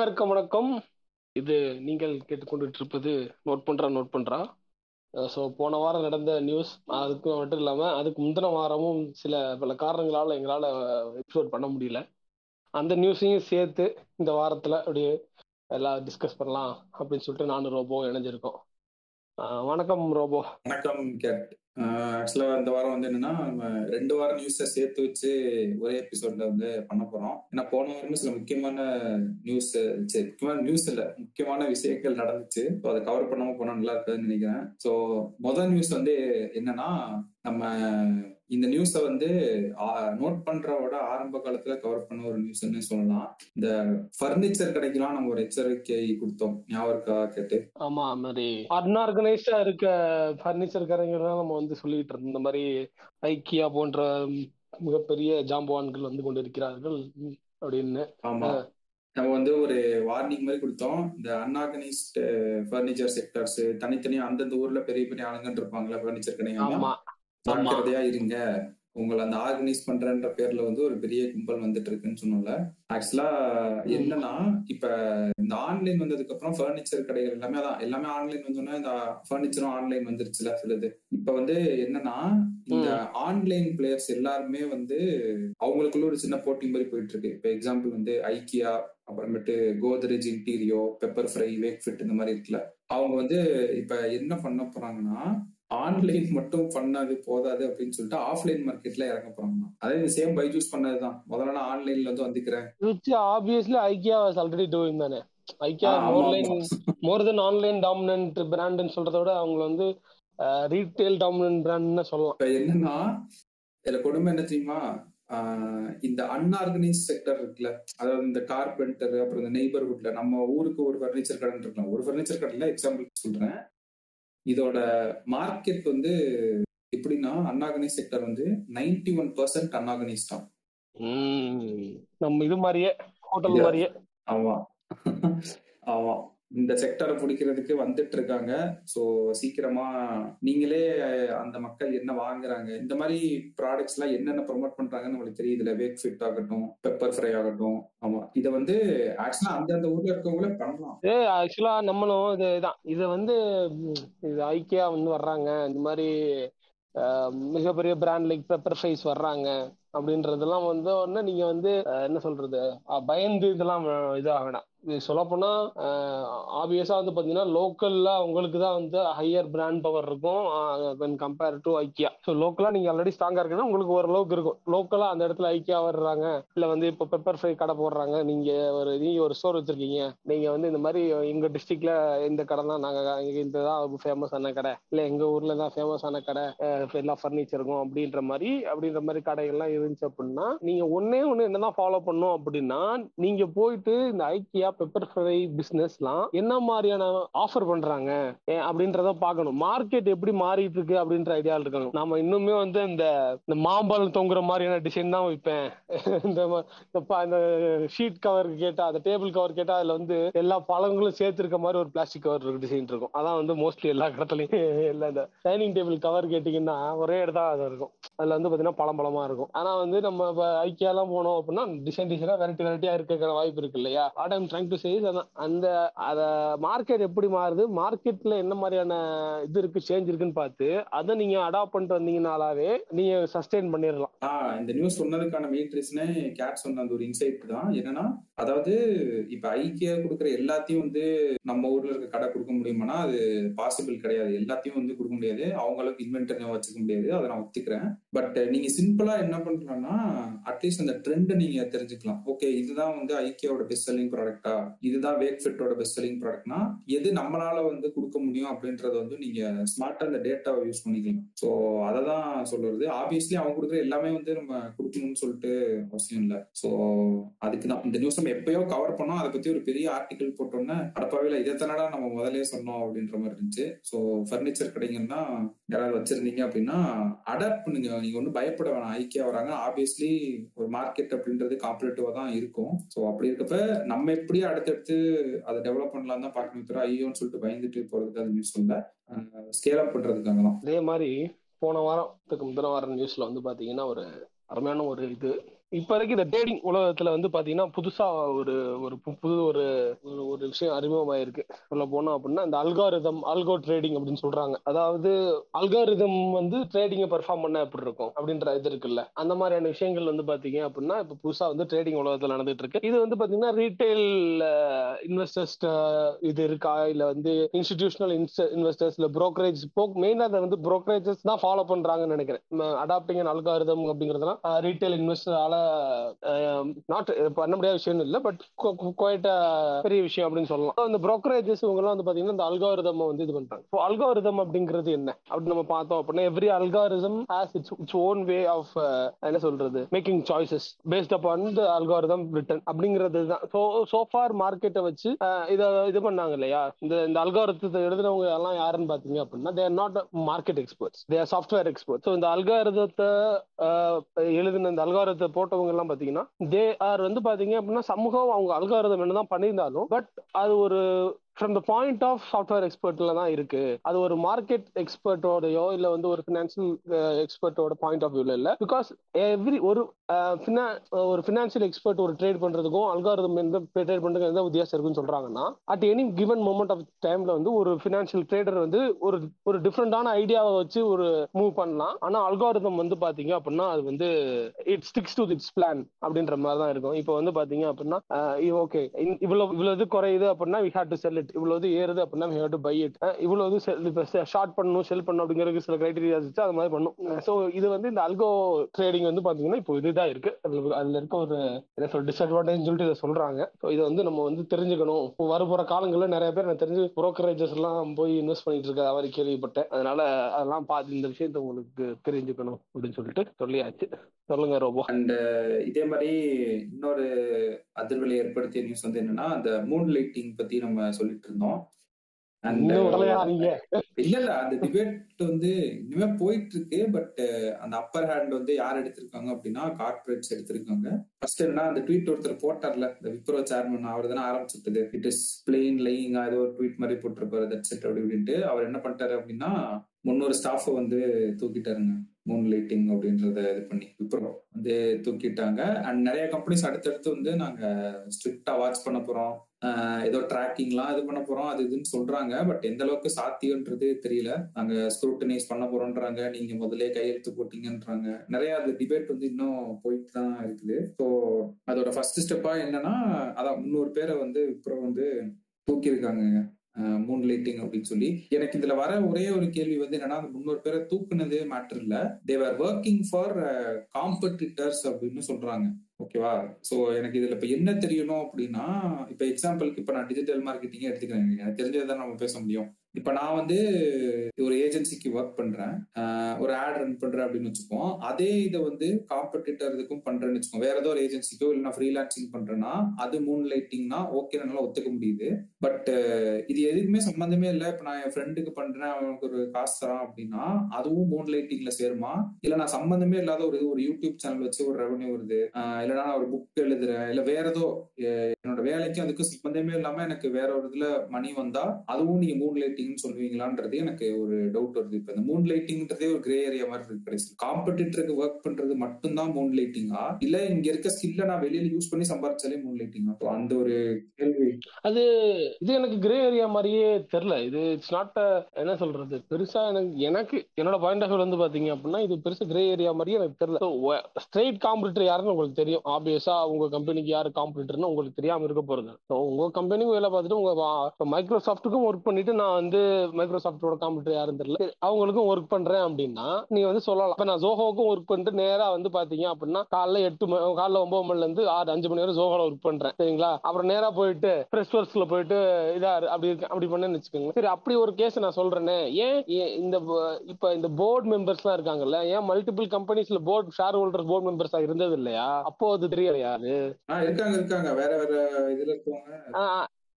அனைவருக்கும் வணக்கம் இது நீங்கள் கேட்டுக்கொண்டுட்டு இருப்பது நோட் பண்றா நோட் பண்றா ஸோ போன வாரம் நடந்த நியூஸ் அதுக்கு மட்டும் இல்லாம அதுக்கு முந்தின வாரமும் சில பல காரணங்களால எங்களால எபிசோட் பண்ண முடியல அந்த நியூஸையும் சேர்த்து இந்த வாரத்துல அப்படியே எல்லாம் டிஸ்கஸ் பண்ணலாம் அப்படின்னு சொல்லிட்டு நானும் ரோபோ இணைஞ்சிருக்கோம் அஹ் வணக்கம் ரோபோ வணக்கம் கேட் ஆக்சுவலா இந்த வாரம் வந்து என்னன்னா நம்ம ரெண்டு வாரம் நியூஸை சேர்த்து வச்சு ஒரே எபிசோட்ல வந்து பண்ண போறோம் ஏன்னா போன வாரமும் சில முக்கியமான நியூஸ் சரி முக்கியமான நியூஸ் இல்ல முக்கியமான விஷயங்கள் நடந்துச்சு ஸோ அதை கவர் பண்ணாம போனா நல்லா இருக்காதுன்னு நினைக்கிறேன் ஸோ முதல் நியூஸ் வந்து என்னன்னா நம்ம இந்த நியூஸை வந்து நோட் பண்றவோட ஆரம்ப காலத்துல கவர் பண்ண ஒரு நியூஸ்ன்னு சொல்லலாம் இந்த ஃபர்னிச்சர் கடைக்கெல்லாம் நம்ம ஒரு எச்சரிக்கை கொடுத்தோம் ஞாபகம் இருக்கா கேட்டு ஆமா அது மாதிரி அன்ஆர்கனைஸ்டா இருக்க ஃபர்னிச்சர் கடைகள்லாம் நம்ம வந்து சொல்லிட்டு இருந்தோம் இந்த மாதிரி ஐக்கியா போன்ற மிகப்பெரிய ஜாம்பவான்கள் வந்து கொண்டிருக்கிறார்கள் அப்படின்னு ஆமா நம்ம வந்து ஒரு வார்னிங் மாதிரி கொடுத்தோம் இந்த அன்ஆர்கனைஸ்ட் ஃபர்னிச்சர் செக்டர்ஸ் தனித்தனியா அந்தந்த ஊர்ல பெரிய பெரிய ஆளுங்கன்னு இருப்பாங்களா ஃபர்னிச்சர் கடைங்க ஆமா ஜாக்கிரதையா இருங்க உங்களை அந்த ஆர்கனைஸ் பண்றன்ற பேர்ல வந்து ஒரு பெரிய கும்பல் வந்துட்டு இருக்குன்னு சொன்னோம்ல ஆக்சுவலா என்னன்னா இப்ப இந்த ஆன்லைன் வந்ததுக்கு அப்புறம் ஃபர்னிச்சர் கடைகள் எல்லாமே அதான் எல்லாமே ஆன்லைன் வந்தோன்னா இந்த ஃபர்னிச்சரும் ஆன்லைன் வந்துருச்சுல சிலது இப்ப வந்து என்னன்னா இந்த ஆன்லைன் பிளேயர்ஸ் எல்லாருமே வந்து அவங்களுக்குள்ள ஒரு சின்ன போட்டி மாதிரி போயிட்டு இருக்கு இப்ப எக்ஸாம்பிள் வந்து ஐக்கியா அப்புறமேட்டு Godrej Interio Pepperfry Wakefit இந்த மாதிரி இருக்குல்ல அவங்க வந்து இப்ப என்ன பண்ண போறாங்கன்னா ஆன்லைன் மட்டும் பண்ணது போதாது அப்படின்னு சொல்லிட்டு ஆஃப்லைன் மார்க்கெட்ல இறங்க போறாங்க அதே சேம் பைஜூஸ் பண்ணதுதான் முதல்ல நான் ஆன்லைன்ல வந்து வந்துக்கிறேன் which obviously IKEA was already doing தானே IKEA more line more then online dominant பிராண்ட்னு சொல்றத விட அவங்க வந்து ரீட்டைல் டாமினன்ட் பிராண்ட்னு சொல்லலாம் இப்ப என்னன்னா இதுல கொடுமை என்ன தெரியுமா இந்த அன்ஆர்கனைஸ் செக்டர் இருக்குல்ல அதாவது இந்த கார்பெண்டர் அப்புறம் இந்த நெய்பர்ஹுட்ல நம்ம ஊருக்கு ஒரு ஃபர்னிச்சர் கடை இருக்கலாம் ஒரு ஃபர்னிச்சர் கடையில எக்ஸாம்பிள் சொல்றேன் இதோட மார்க்கெட் வந்து எப்படின்னா அன்ஆர்கனைஸ் செக்டர் வந்து நைன்டி ஒன் பர்சன்ட் அன்ஆர்கனைஸ் தான் நம்ம இது மாதிரியே ஹோட்டல் மாதிரியே ஆமா ஆமா இந்த செக்டரை பிடிக்கிறதுக்கு வந்துட்டு இருக்காங்க ஸோ சீக்கிரமா நீங்களே அந்த மக்கள் என்ன வாங்குறாங்க இந்த மாதிரி ப்ராடக்ட்ஸ் எல்லாம் என்னென்ன ப்ரொமோட் பண்றாங்கன்னு உங்களுக்கு தெரியுதுல வேக் ஃபிட் ஆகட்டும் பெப்பர் ஃப்ரை ஆகட்டும் ஆமா இதை வந்து ஆக்சுவலா அந்தந்த ஊர்ல இருக்கவங்களே பண்ணலாம் ஏ ஆக்சுவலா நம்மளும் இதுதான் இதை வந்து இது ஐக்கியா வந்து வர்றாங்க இந்த மாதிரி மிகப்பெரிய பிராண்ட் லைக் பெப்பர் ஃப்ரைஸ் வர்றாங்க அப்படின்றதெல்லாம் வந்து ஒன்று நீங்க வந்து என்ன சொல்றது பயந்து இதெல்லாம் இதாக வேணாம் சொல்ல போனா ஆப்வியஸா வந்து பாத்தீங்கன்னா லோக்கல்ல உங்களுக்கு தான் வந்து ஹையர் பிராண்ட் பவர் இருக்கும் கம்பேர் டு ஐக்கியா ஸோ லோக்கலா நீங்க ஆல்ரெடி ஸ்ட்ராங்கா இருக்குன்னா உங்களுக்கு ஓரளவுக்கு இருக்கும் லோக்கலா அந்த இடத்துல ஐக்கியா வர்றாங்க இல்ல வந்து இப்போ பெப்பர் ஃப்ரை கடை போடுறாங்க நீங்க ஒரு நீங்க ஒரு ஸ்டோர் வச்சிருக்கீங்க நீங்க வந்து இந்த மாதிரி எங்க டிஸ்ட்ரிக்ட்ல இந்த கடை தான் நாங்க இந்த தான் ஃபேமஸான கடை இல்ல எங்க ஊர்ல தான் ஃபேமஸான கடை எல்லா ஃபர்னிச்சருக்கும் அப்படின்ற மாதிரி அப்படின்ற மாதிரி கடைகள்லாம் இருந்துச்சு அப்படின்னா நீங்க ஒன்னே ஒண்ணு என்னதான் ஃபாலோ பண்ணும் அப்படின்னா நீங்க போயிட்டு இந்த ஐக்கியா பெப்பர் ஃப்ரை பிசினஸ்லாம் என்ன மாதிரியான ஆஃபர் பண்றாங்க அப்படின்றத பார்க்கணும் மார்க்கெட் எப்படி மாறிட்டு இருக்கு அப்படின்ற ஐடியாவில் இருக்கணும் நாம இன்னுமே வந்து இந்த இந்த மாம்பழம் தொங்குற மாதிரியான டிசைன் தான் வைப்பேன் இந்த இந்த ஷீட் கவர் கேட்டா அந்த டேபிள் கவர் கேட்டா அதுல வந்து எல்லா பழங்களும் சேர்த்திருக்க மாதிரி ஒரு பிளாஸ்டிக் கவர் இருக்கு டிசைன் இருக்கும் அதான் வந்து மோஸ்ட்லி எல்லா இடத்துலயும் இல்ல இந்த டைனிங் டேபிள் கவர் கேட்டீங்கன்னா ஒரே இடத்தா அது இருக்கும் அதுல வந்து பாத்தீங்கன்னா பழம் பழமா இருக்கும் ஆனா வந்து நம்ம ஐக்கியாலாம் போனோம் அப்படின்னா டிசைன் டிசைனா வெரைட்டி வெரைட்டியா இருக்க வாய்ப்பு இருக்கு இல்லையா what I'm trying to chase அதான் அந்த அத மார்க்கெட் எப்படி மாறுது மார்க்கெட்ல என்ன மாதிரியான இது இருக்கு சேஞ்ச் இருக்குன்னு பார்த்து அதை நீங்க அடாப்ட் பண்ணிட்டு வந்தீங்கனாலாவே நீங்க சஸ்டெயின் பண்ணிடலாம் ஆஹ் இந்த நியூஸ் சொன்னதுக்கான மெயின் ரீசனே கேட் சொன்ன அந்த ஒரு இன்சைட் தான் என்னன்னா அதாவது இப்ப ஐக்கியா கொடுக்குற எல்லாத்தையும் வந்து நம்ம ஊர்ல இருக்க கடை கொடுக்க முடியுமானா அது பாசிபிள் கிடையாது எல்லாத்தையும் வந்து கொடுக்க முடியாது அவங்க அளவுக்கு இன்வென்டரி வச்சுக்க முடியாது அதை நான் ஒத்துக்கிறேன் பட் நீங்க சிம்பிளா என்ன பண்றீங்கன்னா அட்லீஸ்ட் அந்த ட்ரெண்ட் நீங்க தெரிஞ்சுக்கலாம் ஓகே இதுதான் வந்து ஐக்கியாவோட பெஸ்ட் செல்லிங் ப்ராடக்டா இதுதான் வேக் ஃபிட்டோட பெஸ்ட் செல்லிங் ப்ராடக்ட்னா எது நம்மளால வந்து கொடுக்க முடியும் அப்படின்றத வந்து நீங்க ஸ்மார்ட்டா அந்த டேட்டாவை யூஸ் பண்ணிக்கலாம் ஸோ அதை தான் சொல்றது ஆப்வியஸ்லி அவங்க கொடுக்குற எல்லாமே வந்து நம்ம கொடுக்கணும்னு சொல்லிட்டு அவசியம் இல்லை ஸோ அதுக்கு தான் இந்த நியூஸ் நம்ம எப்பயோ கவர் பண்ணோம் அதை பத்தி ஒரு பெரிய ஆர்டிகல் போட்டோம்னா அடப்பாவில இதை தானடா நம்ம முதலே சொன்னோம் அப்படின்ற மாதிரி இருந்துச்சு ஸோ ஃபர்னிச்சர் கடைங்கன்னா யாராவது வச்சிருந்தீங்க அப்படின்னா அடாப்ட் பண்ணுங்க நீங்க ஒன்றும் பயப்பட வேணாம் ஐக்கியா வராங்க ஆப்வியஸ்லி ஒரு மார்க்கெட் அப்படின்றது காம்பரேட்டிவா தான் இருக்கும் ஸோ அப்படி இருக்கப்ப நம்ம எப்படி அடுத்தடுத்து அதை டெவலப் பண்ணலாம் தான் பார்க்கணும் தவிர ஐயோன்னு சொல்லிட்டு பயந்துட்டு போறதுக்கு அது நியூஸ் இல்லை ஸ்கேல் அப் பண்றதுக்காக தான் அதே மாதிரி போன வாரத்துக்கு முந்தின வாரம் நியூஸ்ல வந்து பாத்தீங்கன்னா ஒரு அருமையான ஒரு இது இப்ப வரைக்கும் இந்த ட்ரேடிங் உலகத்துல வந்து பாத்தீங்கன்னா புதுசா ஒரு ஒரு பு- புது ஒரு ஒரு- ஒரு விஷயம் அறிமுகமாயிருக்கு சொல்ல போனோம் அப்படின்னா இந்த அல்காரிதம் அல்கோ ட்ரேடிங் அப்படின்னு சொல்றாங்க அதாவது அல்காரிதம் வந்து ட்ரேடிங்கை பெர்ஃபார்ம் பண்ண எப்படி இருக்கும் அப்படின்ற இது இருக்குல்ல அந்த மாதிரியான விஷயங்கள் வந்து பாத்தீங்க அப்படின்னா இப்ப புதுசா வந்து ட்ரேடிங் உலகத்துல நடந்துட்டு இருக்கு இது வந்து பாத்தீங்கன்னா ரீட்டைல் இன்வெஸ்டர்ஸ் இது இருக்கா இல்ல வந்து இன்ஸ்டிடியூஷனல் இன்வெஸ்டர்ஸ் இல்ல brokerage மெயினா அதை வந்து brokerages தான் ஃபாலோ பண்றாங்கன்னு நினைக்கிறேன் அடாப்டிங் அண்ட் அல்காரிதம் அப்படிங்கறதுலாம் ரீட்டைல் இன்வெஸ்டரால நாட் பண்ண முடியாத விஷயம் இல்ல பட் குவைட் பெரிய விஷயம் அப்படின்னு சொல்லலாம் So, இந்த brokerages இவங்க எல்லாம் வந்து பாத்தீங்கன்னா இந்த அல்காரிதம் வந்து இது பண்றாங்க ஸோ அல்காரிதம் அப்படிங்கிறது என்ன அப்படின்னு நம்ம பார்த்தோம் அப்படின்னா every algorithm has its its own way of என்ன சொல்றது making choices based upon the algorithm written அப்படிங்கிறது தான் ஸோ சோஃபார் மார்க்கெட்டை வச்சு அஹ், இத இது பண்ணாங்க இல்லையா இந்த இந்த அல்காரத்தை எழுதுனவங்க எல்லாம் யாருன்னு பாத்தீங்க அப்படின்னா they're not market experts they're software expert so இந்த அல்காரதத்தை எழுதின இந்த அல்காரத்தை போட்டவங்க எல்லாம் பாத்தீங்கன்னா தே ஆர் வந்து பாத்தீங்க அப்படின்னா சமூகம் அவங்க அல்காரதம் என்னதான் பண்ணியிருந்தாலும் பட் அது ஒரு from the point of software எக்ஸ்பர்ட்ல தான் இருக்கு அது ஒரு மார்க்கெட் எக்ஸ்பர்ட்டோடயோ இல்ல வந்து ஒரு ஃபினான்ஷியல் எக்ஸ்பர்ட்டோட பாயிண்ட் ஆஃப் வியூல இல்ல பிகாஸ் எவ்ரி ஒரு அஹ், finan- ஒரு ஃபினான்ஷியல் எக்ஸ்பர்ட் ஒரு ட்ரேட் பண்றதுக்கும் அல்காரதம் எந்த ட்ரேட் பண்றதுக்கும் எந்த வித்தியாசம் இருக்குன்னு சொல்றாங்கன்னா at any given moment of டைம்ல வந்து ஒரு ஃபினான்ஷியல் ட்ரேடர் வந்து ஒரு ஒரு டிஃப்ரெண்டான ஐடியாவை வச்சு ஒரு மூவ் பண்ணலாம் ஆனா அல்காரிதம் வந்து பாத்தீங்க அப்படின்னா அது வந்து it sticks to its plan அப்படின்ற மாதிரி தான் இருக்கும் இப்போ வந்து பாத்தீங்க அப்படின்னா ஓகே இவ்வளவு இவ்வளவு இது குறையுது அப்படின்னா we had to sell it இவ்வளவு இது ஏறுது அப்படின்னா we had to buy it இவ்வளவு இது sell- இப்ப ஷார்ட் பண்ணணும் செல் பண்ணணும் அப்படிங்கிறதுக்கு சில கிரைட்டீரியா வச்சு அது மாதிரி பண்ணும் ஸோ இது வந்து இந்த அல்கோ ட்ரேடிங் வந்து பாத்தீங்கன்னா இப்போ இதுதான் இருக்கு அதுல அதுல இருக்க ஒரு என்ன சொல்ற டிஸ்அட்வான்டேஜ் சொல்லிட்டு இதை சொல்றாங்க ஸோ இதை வந்து நம்ம வந்து தெரிஞ்சுக்கணும் இப்போ வரப்போற காலங்களில் நிறைய பேர் எனக்கு தெரிஞ்சு புரோக்கரேஜஸ் எல்லாம் போய் இன்வெஸ்ட் பண்ணிட்டு இருக்க மாதிரி கேள்விப்பட்டேன் அதனால அதெல்லாம் பார்த்து இந்த விஷயத்தை உங்களுக்கு தெரிஞ்சுக்கணும் அப்படின்னு சொல்லிட்டு சொல்லியாச்சு சொல்லுங்க ரோபோ அண்ட் இதே மாதிரி இன்னொரு அதிர்வலை ஏற்படுத்திய நியூஸ் வந்து என்னன்னா அந்த மூன் லைட்டிங் பத்தி நம்ம சொல்லிட்டு இருந்தோம் அண்ட் இன்னும் வரலையா நீங்க இல்ல இல்ல அந்த டிபேட் வந்து இனிமே போயிட்டு இருக்கு பட் அந்த அப்பர் ஹேண்ட் வந்து யார் எடுத்திருக்காங்க அப்படின்னா கார்பரேட்ஸ் எடுத்திருக்காங்க ஃபர்ஸ்ட் என்ன அந்த ட்வீட் ஒருத்தர் போட்டார்ல இந்த விப்ரோ சேர்மன் அவர் தானே ஆரம்பிச்சுட்டது இட் இஸ் பிளெயின் லையிங் ஏதோ ஒரு ட்வீட் மாதிரி போட்டிருப்பாரு தட் செட் அப்படி இப்படின்ட்டு அவர் என்ன பண்ணிட்டாரு அப்படின்னா முன்னூறு ஸ்டாஃபை வந்து தூக்கிட்டாருங்க மூன் லைட்டிங் அப்படின்றத இது பண்ணி விப்ரோ வந்து தூக்கிட்டாங்க அண்ட் நிறைய கம்பெனிஸ் அடுத்தடுத்து வந்து நாங்க ஸ்ட்ரிக்டா வாட்ச் பண்ண போறோம் ஆஹ் ஏதோ ட்ராக்கிங்லாம் இது பண்ண போறோம் அது இதுன்னு சொல்றாங்க பட் எந்த அளவுக்கு சாத்தியம்ன்றது தெரியல நாங்க ஸ்க்ரூட்டனைஸ் பண்ண போறோம்ன்றாங்க நீங்க முதல்ல கையெழுத்து போட்டீங்கன்றாங்க நிறைய அந்த டிபேட் வந்து இன்னும் போயிட்டு தான் இருக்குது ஸோ அதோட ஃபர்ஸ்ட் ஸ்டெப்பா என்னன்னா அதான் முந்நூறு பேரை வந்து இப்போ வந்து தூக்கியிருக்காங்க மூன் லைட்டிங் அப்படின்னு சொல்லி எனக்கு இதுல வர ஒரே ஒரு கேள்வி வந்து என்னன்னா அந்த முன்னூறு பேரை தூக்குனது மேட்டர் இல்ல தேவர் ஒர்க்கிங் ஃபார் காம்படிட்டர்ஸ் அப்படின்னு சொல்றாங்க ஓகேவா சோ எனக்கு இதுல இப்ப என்ன தெரியணும் அப்படின்னா இப்ப எக்ஸாம்பிளுக்கு இப்ப நான் டிஜிட்டல் மார்க்கெட்டிங்கே எடுத்துக்கிறேன் எனக்கு தெரிஞ்சதை நம்ம பேச முடியும் இப்ப நான் வந்து ஒரு ஏஜென்சிக்கு ஒர்க் பண்றேன் ஆஹ் ஒரு ஆட் ரன் பண்றேன் அப்படின்னு வச்சுப்போம் அதே இதை வந்து காம்படிட்டர் இதுக்கும் பண்றேன்னு வச்சுக்கோம் வேற ஏதோ ஒரு ஏஜென்சிக்கோ இல்லை நான் ஃப்ரீலான்சிங் பண்றேன்னா அது மூன் லைட்டிங்னா ஓகே நல்லா ஒத்துக்க முடியுது பட் இது எதுக்குமே சம்பந்தமே இல்லை இப்ப நான் என் ஃப்ரெண்டுக்கு பண்றேன் அவனுக்கு ஒரு காசு தரான் அப்படின்னா அதுவும் மூன் லைட்டிங்ல சேருமா இல்ல நான் சம்பந்தமே இல்லாத ஒரு இது ஒரு யூடியூப் சேனல் வச்சு ஒரு ரெவன்யூ வருது ஆஹ் இல்லைன்னா நான் ஒரு புக் எழுதுறேன் இல்ல வேற ஏதோ எ- என்னோட வேலைக்கும் அதுக்கும் சம்பந்தமே இல்லாம எனக்கு வேற ஒரு இதுல மணி வந்தா அதுவும் நீங்க மூன் லைட்டிங்னு சொல்லுவீங்களான்றது எனக்கு ஒரு டவுட் வருது இப்ப இந்த மூன் லைட்டிங்ன்றதே ஒரு கிரே ஏரியா மாதிரி இருக்கு கடைசி காம்படிட்டருக்கு ஒர்க் பண்றது மட்டும்தான் மூன் லைட்டிங்கா இல்ல இங்க இருக்க ஸ்கில்ல நான் வெளியில யூஸ் பண்ணி சம்பாரிச்சாலே மூன் லைட்டிங்கா So அந்த ஒரு கேள்வி அது இது எனக்கு கிரே ஏரியா மாதிரியே தெரியல இது இட்ஸ் நாட் என்ன சொல்றது பெருசா எனக்கு எனக்கு என்னோட பாயிண்ட் ஆஃப் வந்து பாத்தீங்க அப்படின்னா இது பெருசா கிரே ஏரியா மாதிரியே எனக்கு தெரியல ஸ்ட்ரெயிட் காம்படிட்டர் யாருன்னு உங்களுக்கு தெரியும் ஆப்வியஸா உங்க கம்பெனிக்கு யாரு காம்படிட்டர்னு உங்களுக்கு தெரியாம இருக்க போறது ஸோ உங்க கம்பெனிக்கும் வேலை பார்த்துட்டு உங்க மைக்ரோசாஃப்ட்டுக்கும் ஒர்க் பண்ணிட்டு நான் வந்து மைக்ரோசாஃப்டோட காம்படிட்டர் யாருன்னு தெரியல சரி, அவங்களுக்கும் ஒர்க் பண்றேன் அப்படின்னா நீங்க வந்து சொல்லலாம் இப்ப நான் ஜோஹோவுக்கும் ஒர்க் பண்ணிட்டு நேரா வந்து பாத்தீங்க அப்படின்னா காலைல எட்டு மணி காலைல ஒன்பது மணில இருந்து ஆறு அஞ்சு மணி வரை ஜோஹோல ஒர்க் பண்றேன் சரிங்களா அப்புறம் நேரா போயிட்டு பிரஸ் ஒர்க்ஸ்ல போயிட்டு இதா இரு- அப்படி இருக்கு அப்படி பண்ணேன்னு வச்சுக்கோங்க சரி அப்படி ஒரு கேஸ் நான் சொல்றேனே ஏன் ஏன் இந்த ப- இப்ப இந்த போர்டு மெம்பர்ஸ் எல்லாம் இருக்காங்கல்ல ஏன் மல்டிபிள் கம்பெனிஸ்ல போர்டு ஷேர் ஹோல்டர் போர்டு மெம்பர்ஸா இருந்தது இல்லையா அப்போ அது தெரியலையா அது ஆஹ் இருக்காங்க இருக்காங்க வேற வேற இதுல இருக்கவங்க ஆஹ்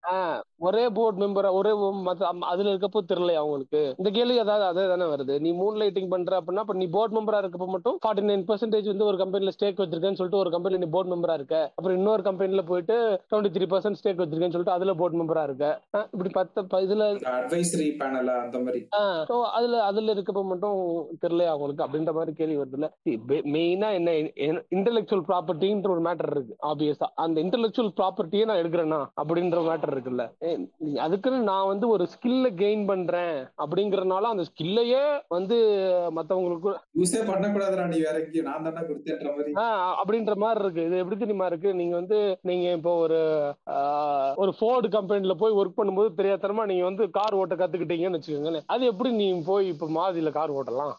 ஒரே போர்ட் மெம்பர் ஒரே மத்த அம்- அதுல இருக்கப்போ தெரியலையா அவங்களுக்கு இந்த கேள்வி அதாவது அதே தானே வருது நீ மூன் லைட்டிங் பண்ற அப்படின்னா இப்ப நீ போர்ட் மெம்பரா இருக்கப்போ மட்டும் ஃபார்ட்டி நைன் பர்சன்டேஜ் வந்து ஒரு கம்பெனில ஸ்டேக் வச்சிருக்கேன்னு சொல்லிட்டு ஒரு கம்பெனில நீ போர்ட் மெம்பரா இருக்க அப்புறம் இன்னொரு கம்பெனில போயிட்டு டுவெண்ட்டி த்ரீ பர்சன்ட் ஸ்டேக் வச்சிருக்கேன்னு சொல்லிட்டு அதுல போர்ட் மெம்பரா இருக்க அஹ் இப்படி பத்து ப- இதுல அட்வைசரி பேனல் அந்த மாதிரி ஸோ அதுல அதுல இருக்கப்ப மட்டும் தெரியலையா அவங்களுக்கு அப்படின்ற மாதிரி கேள்வி வருதுல்ல மெயினா என்ன இன்டெலெக்சுவல் ப்ராப்பர்ட்டின்ற ஒரு மேட்டர் இருக்கு ஆப்வியஸா அந்த இன்டெலெக்சுவல் ப்ராப்பர்ட்டியை நான் எடுக்கிறேன்னா அப்படின்ற மேட்டர் இருக்குல்ல ஏ, நீ- அதுக்குன்னு நான் வந்து ஒரு ஸ்கில்ல கெயின் பண்றேன் அப்படிங்கறதுனால அந்த ஸ்கில்லையே வந்து மத்தவங்களுக்கு யூஸே பண்ணக்கூடாதுடா நீ வேற எங்கேயும் நான் தானே கொடுத்தேன்ற மாதிரி ஆஹ் அப்படின்ற மாதிரி இருக்கு இது எப்படி தெரியுமா இருக்கு நீங்க வந்து நீங்க இப்போ ஒரு ஆஹ், ஒரு ஃபோர்டு கம்பெனில போய் ஒர்க் பண்ணும்போது தெரியாதனமா நீங்க வந்து கார் ஓட்ட கத்துக்கிட்டீங்கன்னு வச்சுக்கோங்களேன் அது எப்படி நீ போய் இப்ப மாதில கார் ஓட்டலாம்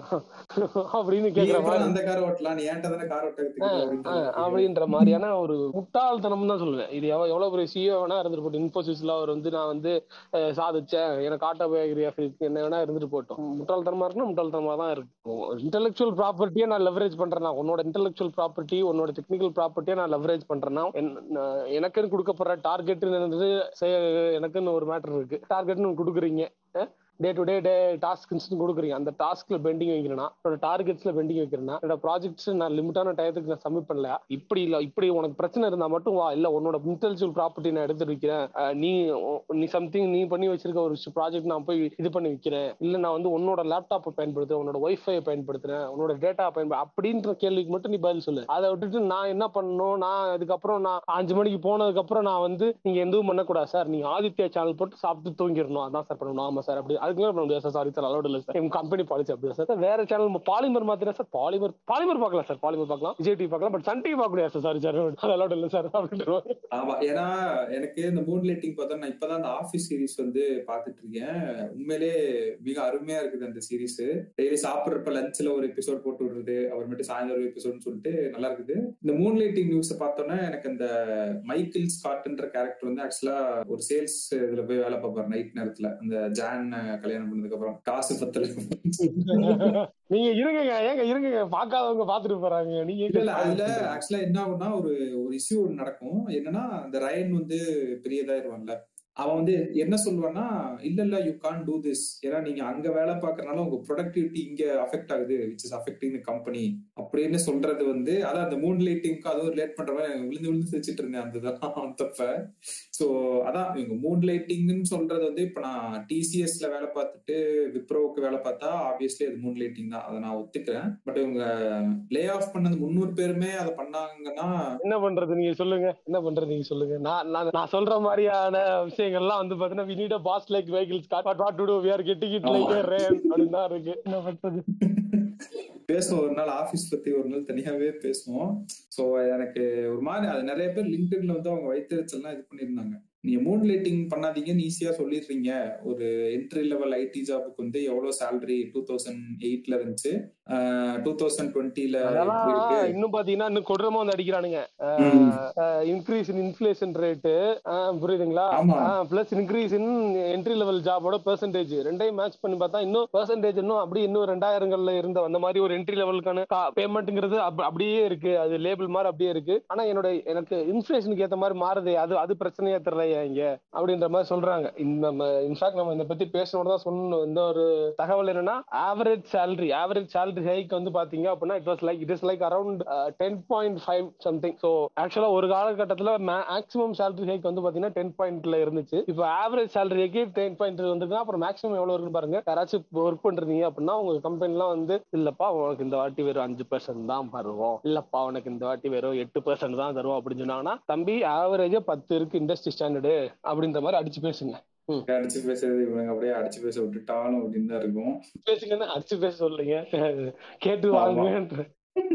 அப்படின்னு நீ கேக்குற எப்படி மாதிரி அந்த கார் ஓட்டலாம் நீ ஏன்ட்ட தானே கார் ஓட்ட கத்துக்கிட்ட ஆஹ், அப்படின்ற மாதிரியான ஒரு முட்டாள்தனம் தான் சொல்லுவேன் இது எவ்வளவு எவ்வளவு பெரிய சிஓ வேணா இருந்துட்டு போட்டு இன்போசிஸ்ல அவர் வந்து நான் வந்து அஹ், சாதிச்சேன் எனக்கு ஆட்டோபயோகிராஃபி என்ன வேணா இருந்துட்டு போட்டோம் முட்டாள்தனமா இருக்குன்னா முட்டாள்தனமா தான் இருக்கு இன்டெலெக்சுவல் ப்ராப்பர்ட்டியை நான் லெவரேஜ் பண்றேன்னா உன்னோட இன்டெலெக்சுவல் ப்ராப்பர்ட்டி உன்னோட டெக்னிக்கல் ப்ராப்பர்ட்டியை நான் லெவரேஜ் பண்றேன்னா என்- நான் எனக்குன்னு கொடுக்கப்படுற டார்கெட் எனக்குன்னு ஒரு மேட்டர் இருக்கு டார்கெட்னு கொடுக்குறீங்க day to day day tasks கொடுக்குறீங்க அந்த டாஸ்க்ல பெண்டிங் வைக்கிறேன்னா என்னோட டார்கெட்ஸ்ல பெண்டிங் வைக்கிறேன்னா என்னோட ப்ராஜெக்ட்ஸ் நான் லிமிட்டான டயத்துக்கு நான் சப்மிட் பண்ணல இப்படி இல்ல இப்படி உனக்கு பிரச்சனை இருந்தா மட்டும் வா இல்ல உன்னோட இன்டெலெக்சுவல் ப்ராப்பர்ட்டி நான் எடுத்து வைக்கிறேன் அஹ் நீ நீ சம்திங் நீ பண்ணி வச்சிருக்க ஒரு ப்ராஜெக்ட் நான் போய் இது பண்ணி வைக்கிறேன் இல்ல நான் வந்து உன்னோட லேப்டாப்பை பயன்படுத்துறேன் உன்னோட ஒய்ஃபை பயன்படுத்துறேன் உன்னோட டேட்டா பயன்படு அப்படின்ற கேள்விக்கு மட்டும் நீ பதில் சொல்லு அதை விட்டுட்டு நான் என்ன பண்ணணும் நான் அதுக்கப்புறம் நான் அஞ்சு மணிக்கு போனதுக்கு அப்புறம் நான் வந்து நீங்க எதுவும் பண்ணக்கூடாது சார் நீங்க ஆதித்யா சேனல் போட்டு சாப்பிட்டு தூங்கிடணும் அதான் சார் பண்ணணும் ஆமா சார் அப்படி அதுக்கு மேல பண்ண முடியாது சார் சாரி சார் அலோட் இல்லை சார் எங்க கம்பெனி பாலிசி அப்படி சார் வேற சேனல் பாலிமர் மாத்திரம் சார் பாலிமர் பாலிமர் பார்க்கலாம் சார் பாலிமர் பார்க்கலாம் விஜய் டிவி பார்க்கலாம் பட் சன் டிவி பார்க்க முடியாது சார் சாரி சார் அது அலோட் இல்லை சார் அப்படின்ற ஆமா ஏன்னா எனக்கு இந்த மூன் லைட்டிங் பார்த்தா நான் இப்பதான் அந்த ஆபீஸ் சீரிஸ் வந்து பாத்துட்டு இருக்கேன் உண்மையிலே மிக அருமையா இருக்குது அந்த சீரிஸ் டெய்லி சாப்பிடுறப்ப லஞ்ச்ல ஒரு எபிசோட் போட்டு விடுறது அப்புறமேட்டு சாயந்தரம் ஒரு எபிசோட்னு சொல்லிட்டு நல்லா இருக்குது இந்த மூன் லைட்டிங் நியூஸ் பார்த்தோன்னே எனக்கு அந்த மைக்கேல் ஸ்காட்ன்ற கேரக்டர் வந்து ஆக்சுவலா ஒரு சேல்ஸ் இதுல போய் வேலை பார்ப்பாரு நைட் நேரத்துல அந்த ஜான் கல்யாணம் பண்ணதுக்கு அப்புறம் காசு பத்தல நீங்க இருங்க ஏங்க இருங்க பார்க்காதவங்க பாத்துட்டு போறாங்க நீங்க இல்ல இல்ல அதுல எங்க ஆக்சுவலா என்ன ஆகும்னா ஒரு ஒரு இஷ்யூ ஒன்று நடக்கும் என்னன்னா அந்த ரயன் வந்து பெரியதாயிருவான்ல அவன் வந்து என்ன சொல்லுவான்னா இல்ல இல்ல யூ கான் டூ திஸ் ஏன்னா நீங்க அங்க வேலை பார்க்கறனால உங்க ப்ரொடக்டிவிட்டி இங்க அஃபெக்ட் ஆகுது விச் இஸ் அஃபெக்டிங் கம்பெனி அப்படின்னு சொல்றது வந்து அதான் அந்த மூன் லைட்டிங்க்கு அதுவும் ரிலேட் பண்ற மாதிரி எனக்கு விழுந்து விழுந்து சிரிச்சிட்டு இருந்தேன் அந்த இதெல்லாம் தப்ப சோ அதான் இவங்க மூன் லைட்டிங்னு சொல்றது வந்து இப்ப நான் டிசிஎஸ்ல வேலை பார்த்துட்டு விப்ரோவுக்கு வேலை பார்த்தா ஆப்வியஸ்லி அது மூன் லைட்டிங் தான் அதை நான் ஒத்துக்கிறேன் பட் இவங்க லே ஆஃப் பண்ணது முன்னூறு பேருமே அதை பண்ணாங்கன்னா என்ன பண்றது நீங்க சொல்லுங்க என்ன பண்றது நீங்க சொல்லுங்க நான் நான் நான் சொல்ற மாதிரியான விஷயங்கள்லாம் வந்து பாத்தீங்கன்னா we need a boss like vehicles what what to do we are getting it like a rain அப்படின்னு தான் இருக்கு என்ன பண்றது பேசுவோம் ஒரு நாள் ஆபீஸ் பத்தி ஒரு நாள் தனியாவே பேசுவோம் சோ எனக்கு ஒரு மாதிரி அது நிறைய பேர் லிங்க்டின்ல வந்து அவங்க வைத்தறிச்சல்லாம் இது பண்ணியிருந்தாங்க நீங்க மூன் லைட்டிங் பண்ணாதீங்கன்னு ஈஸியா சொல்லிடுறீங்க ஒரு என்ட்ரி லெவல் ஐடி ஜாபுக்கு வந்து எவ்வளவு சேலரி டூ தௌசண்ட் எயிட்ல இருந்துச்சு டூ தௌசண்ட் டுவெண்ட்டில அதெல்லாம் இருக்கு இன்னும் பாத்தீங்கன்னா இன்னும் கொடூரமா வந்து அடிக்கிறானுங்க ம். இன்க்ரீஸ் இன் இன்ஃபிளேஷன் ரேட்டு புரியுதுங்களா ஆமா plus increase in entry level ஜாபோட பெர்சன்டேஜ் ரெண்டையும் மேட்ச் பண்ணி பார்த்தா இன்னும் பெர்சன்டேஜ் இன்னும் அப்படி இன்னும் ரெண்டாயிரங்கள்ல இருந்த அந்த மாதிரி ஒரு என்ட்ரி லெவலுக்கான பேமெண்ட்ங்கிறது அப்படியே இருக்கு அது லேபிள் மாதிரி அப்படியே இருக்கு ஆனா என்னோட எனக்கு இன்ஃபிளேஷனுக்கு ஏத்த மாதிரி மாறுது அது அது பிரச்சனையா தெரியலையா இங்க அப்படின்ற மாதிரி சொல்றாங்க இந்த நம்ம இன்ஃபேக்ட் நம்ம இதை பத்தி பேசணும் தான் சொன்னோம் இந்த ஒரு தகவல் என்னன்னா average salary average salary hike வந்து பாத்தீங்க அப்படின்னா it was like it is like around ten point five something so ஆக்சுவலா ஒரு காலகட்டத்துல மேக்ஸிமம் சேலரி ஹைக் வந்து பாத்தீங்கன்னா டென் பாயிண்ட்ல இருந்துச்சு இப்போ ஆவரேஜ் சேலரி ஹைக்கு டென் பாயிண்ட் வந்துருக்குன்னா அப்புறம் மேக்ஸிமம் எவ்வளவு இருக்குன்னு பாருங்க யாராச்சும் ஒர்க் பண்றீங்க அப்படின்னா உங்க கம்பெனிலாம் வந்து இல்லப்பா உனக்கு இந்த வாட்டி வெறும் அஞ்சு பர்சன்ட் தான் தருவோம் இல்லப்பா உனக்கு இந்த வாட்டி வெறும் எட்டு பர்சன்ட் தான் தருவோம் அப்படின்னு சொன்னாங்கன்னா தம்பி ஆவரேஜா பத்து இருக்கு இண்டஸ்ட்ரி ஸ்டாண்டர்டு அப்படின்ற மாதிரி அடிச்சு பேசுங்க அடிச்சு பேசுறது இவங்க அப்படியே அடிச்சு பேச விட்டுட்டாலும் அப்படின்னு தான் இருக்கும் பேசுங்கன்னா அடிச்சு பேச சொல்லுங்க கேட்டு ஆமா. வாங்குங்கன்ற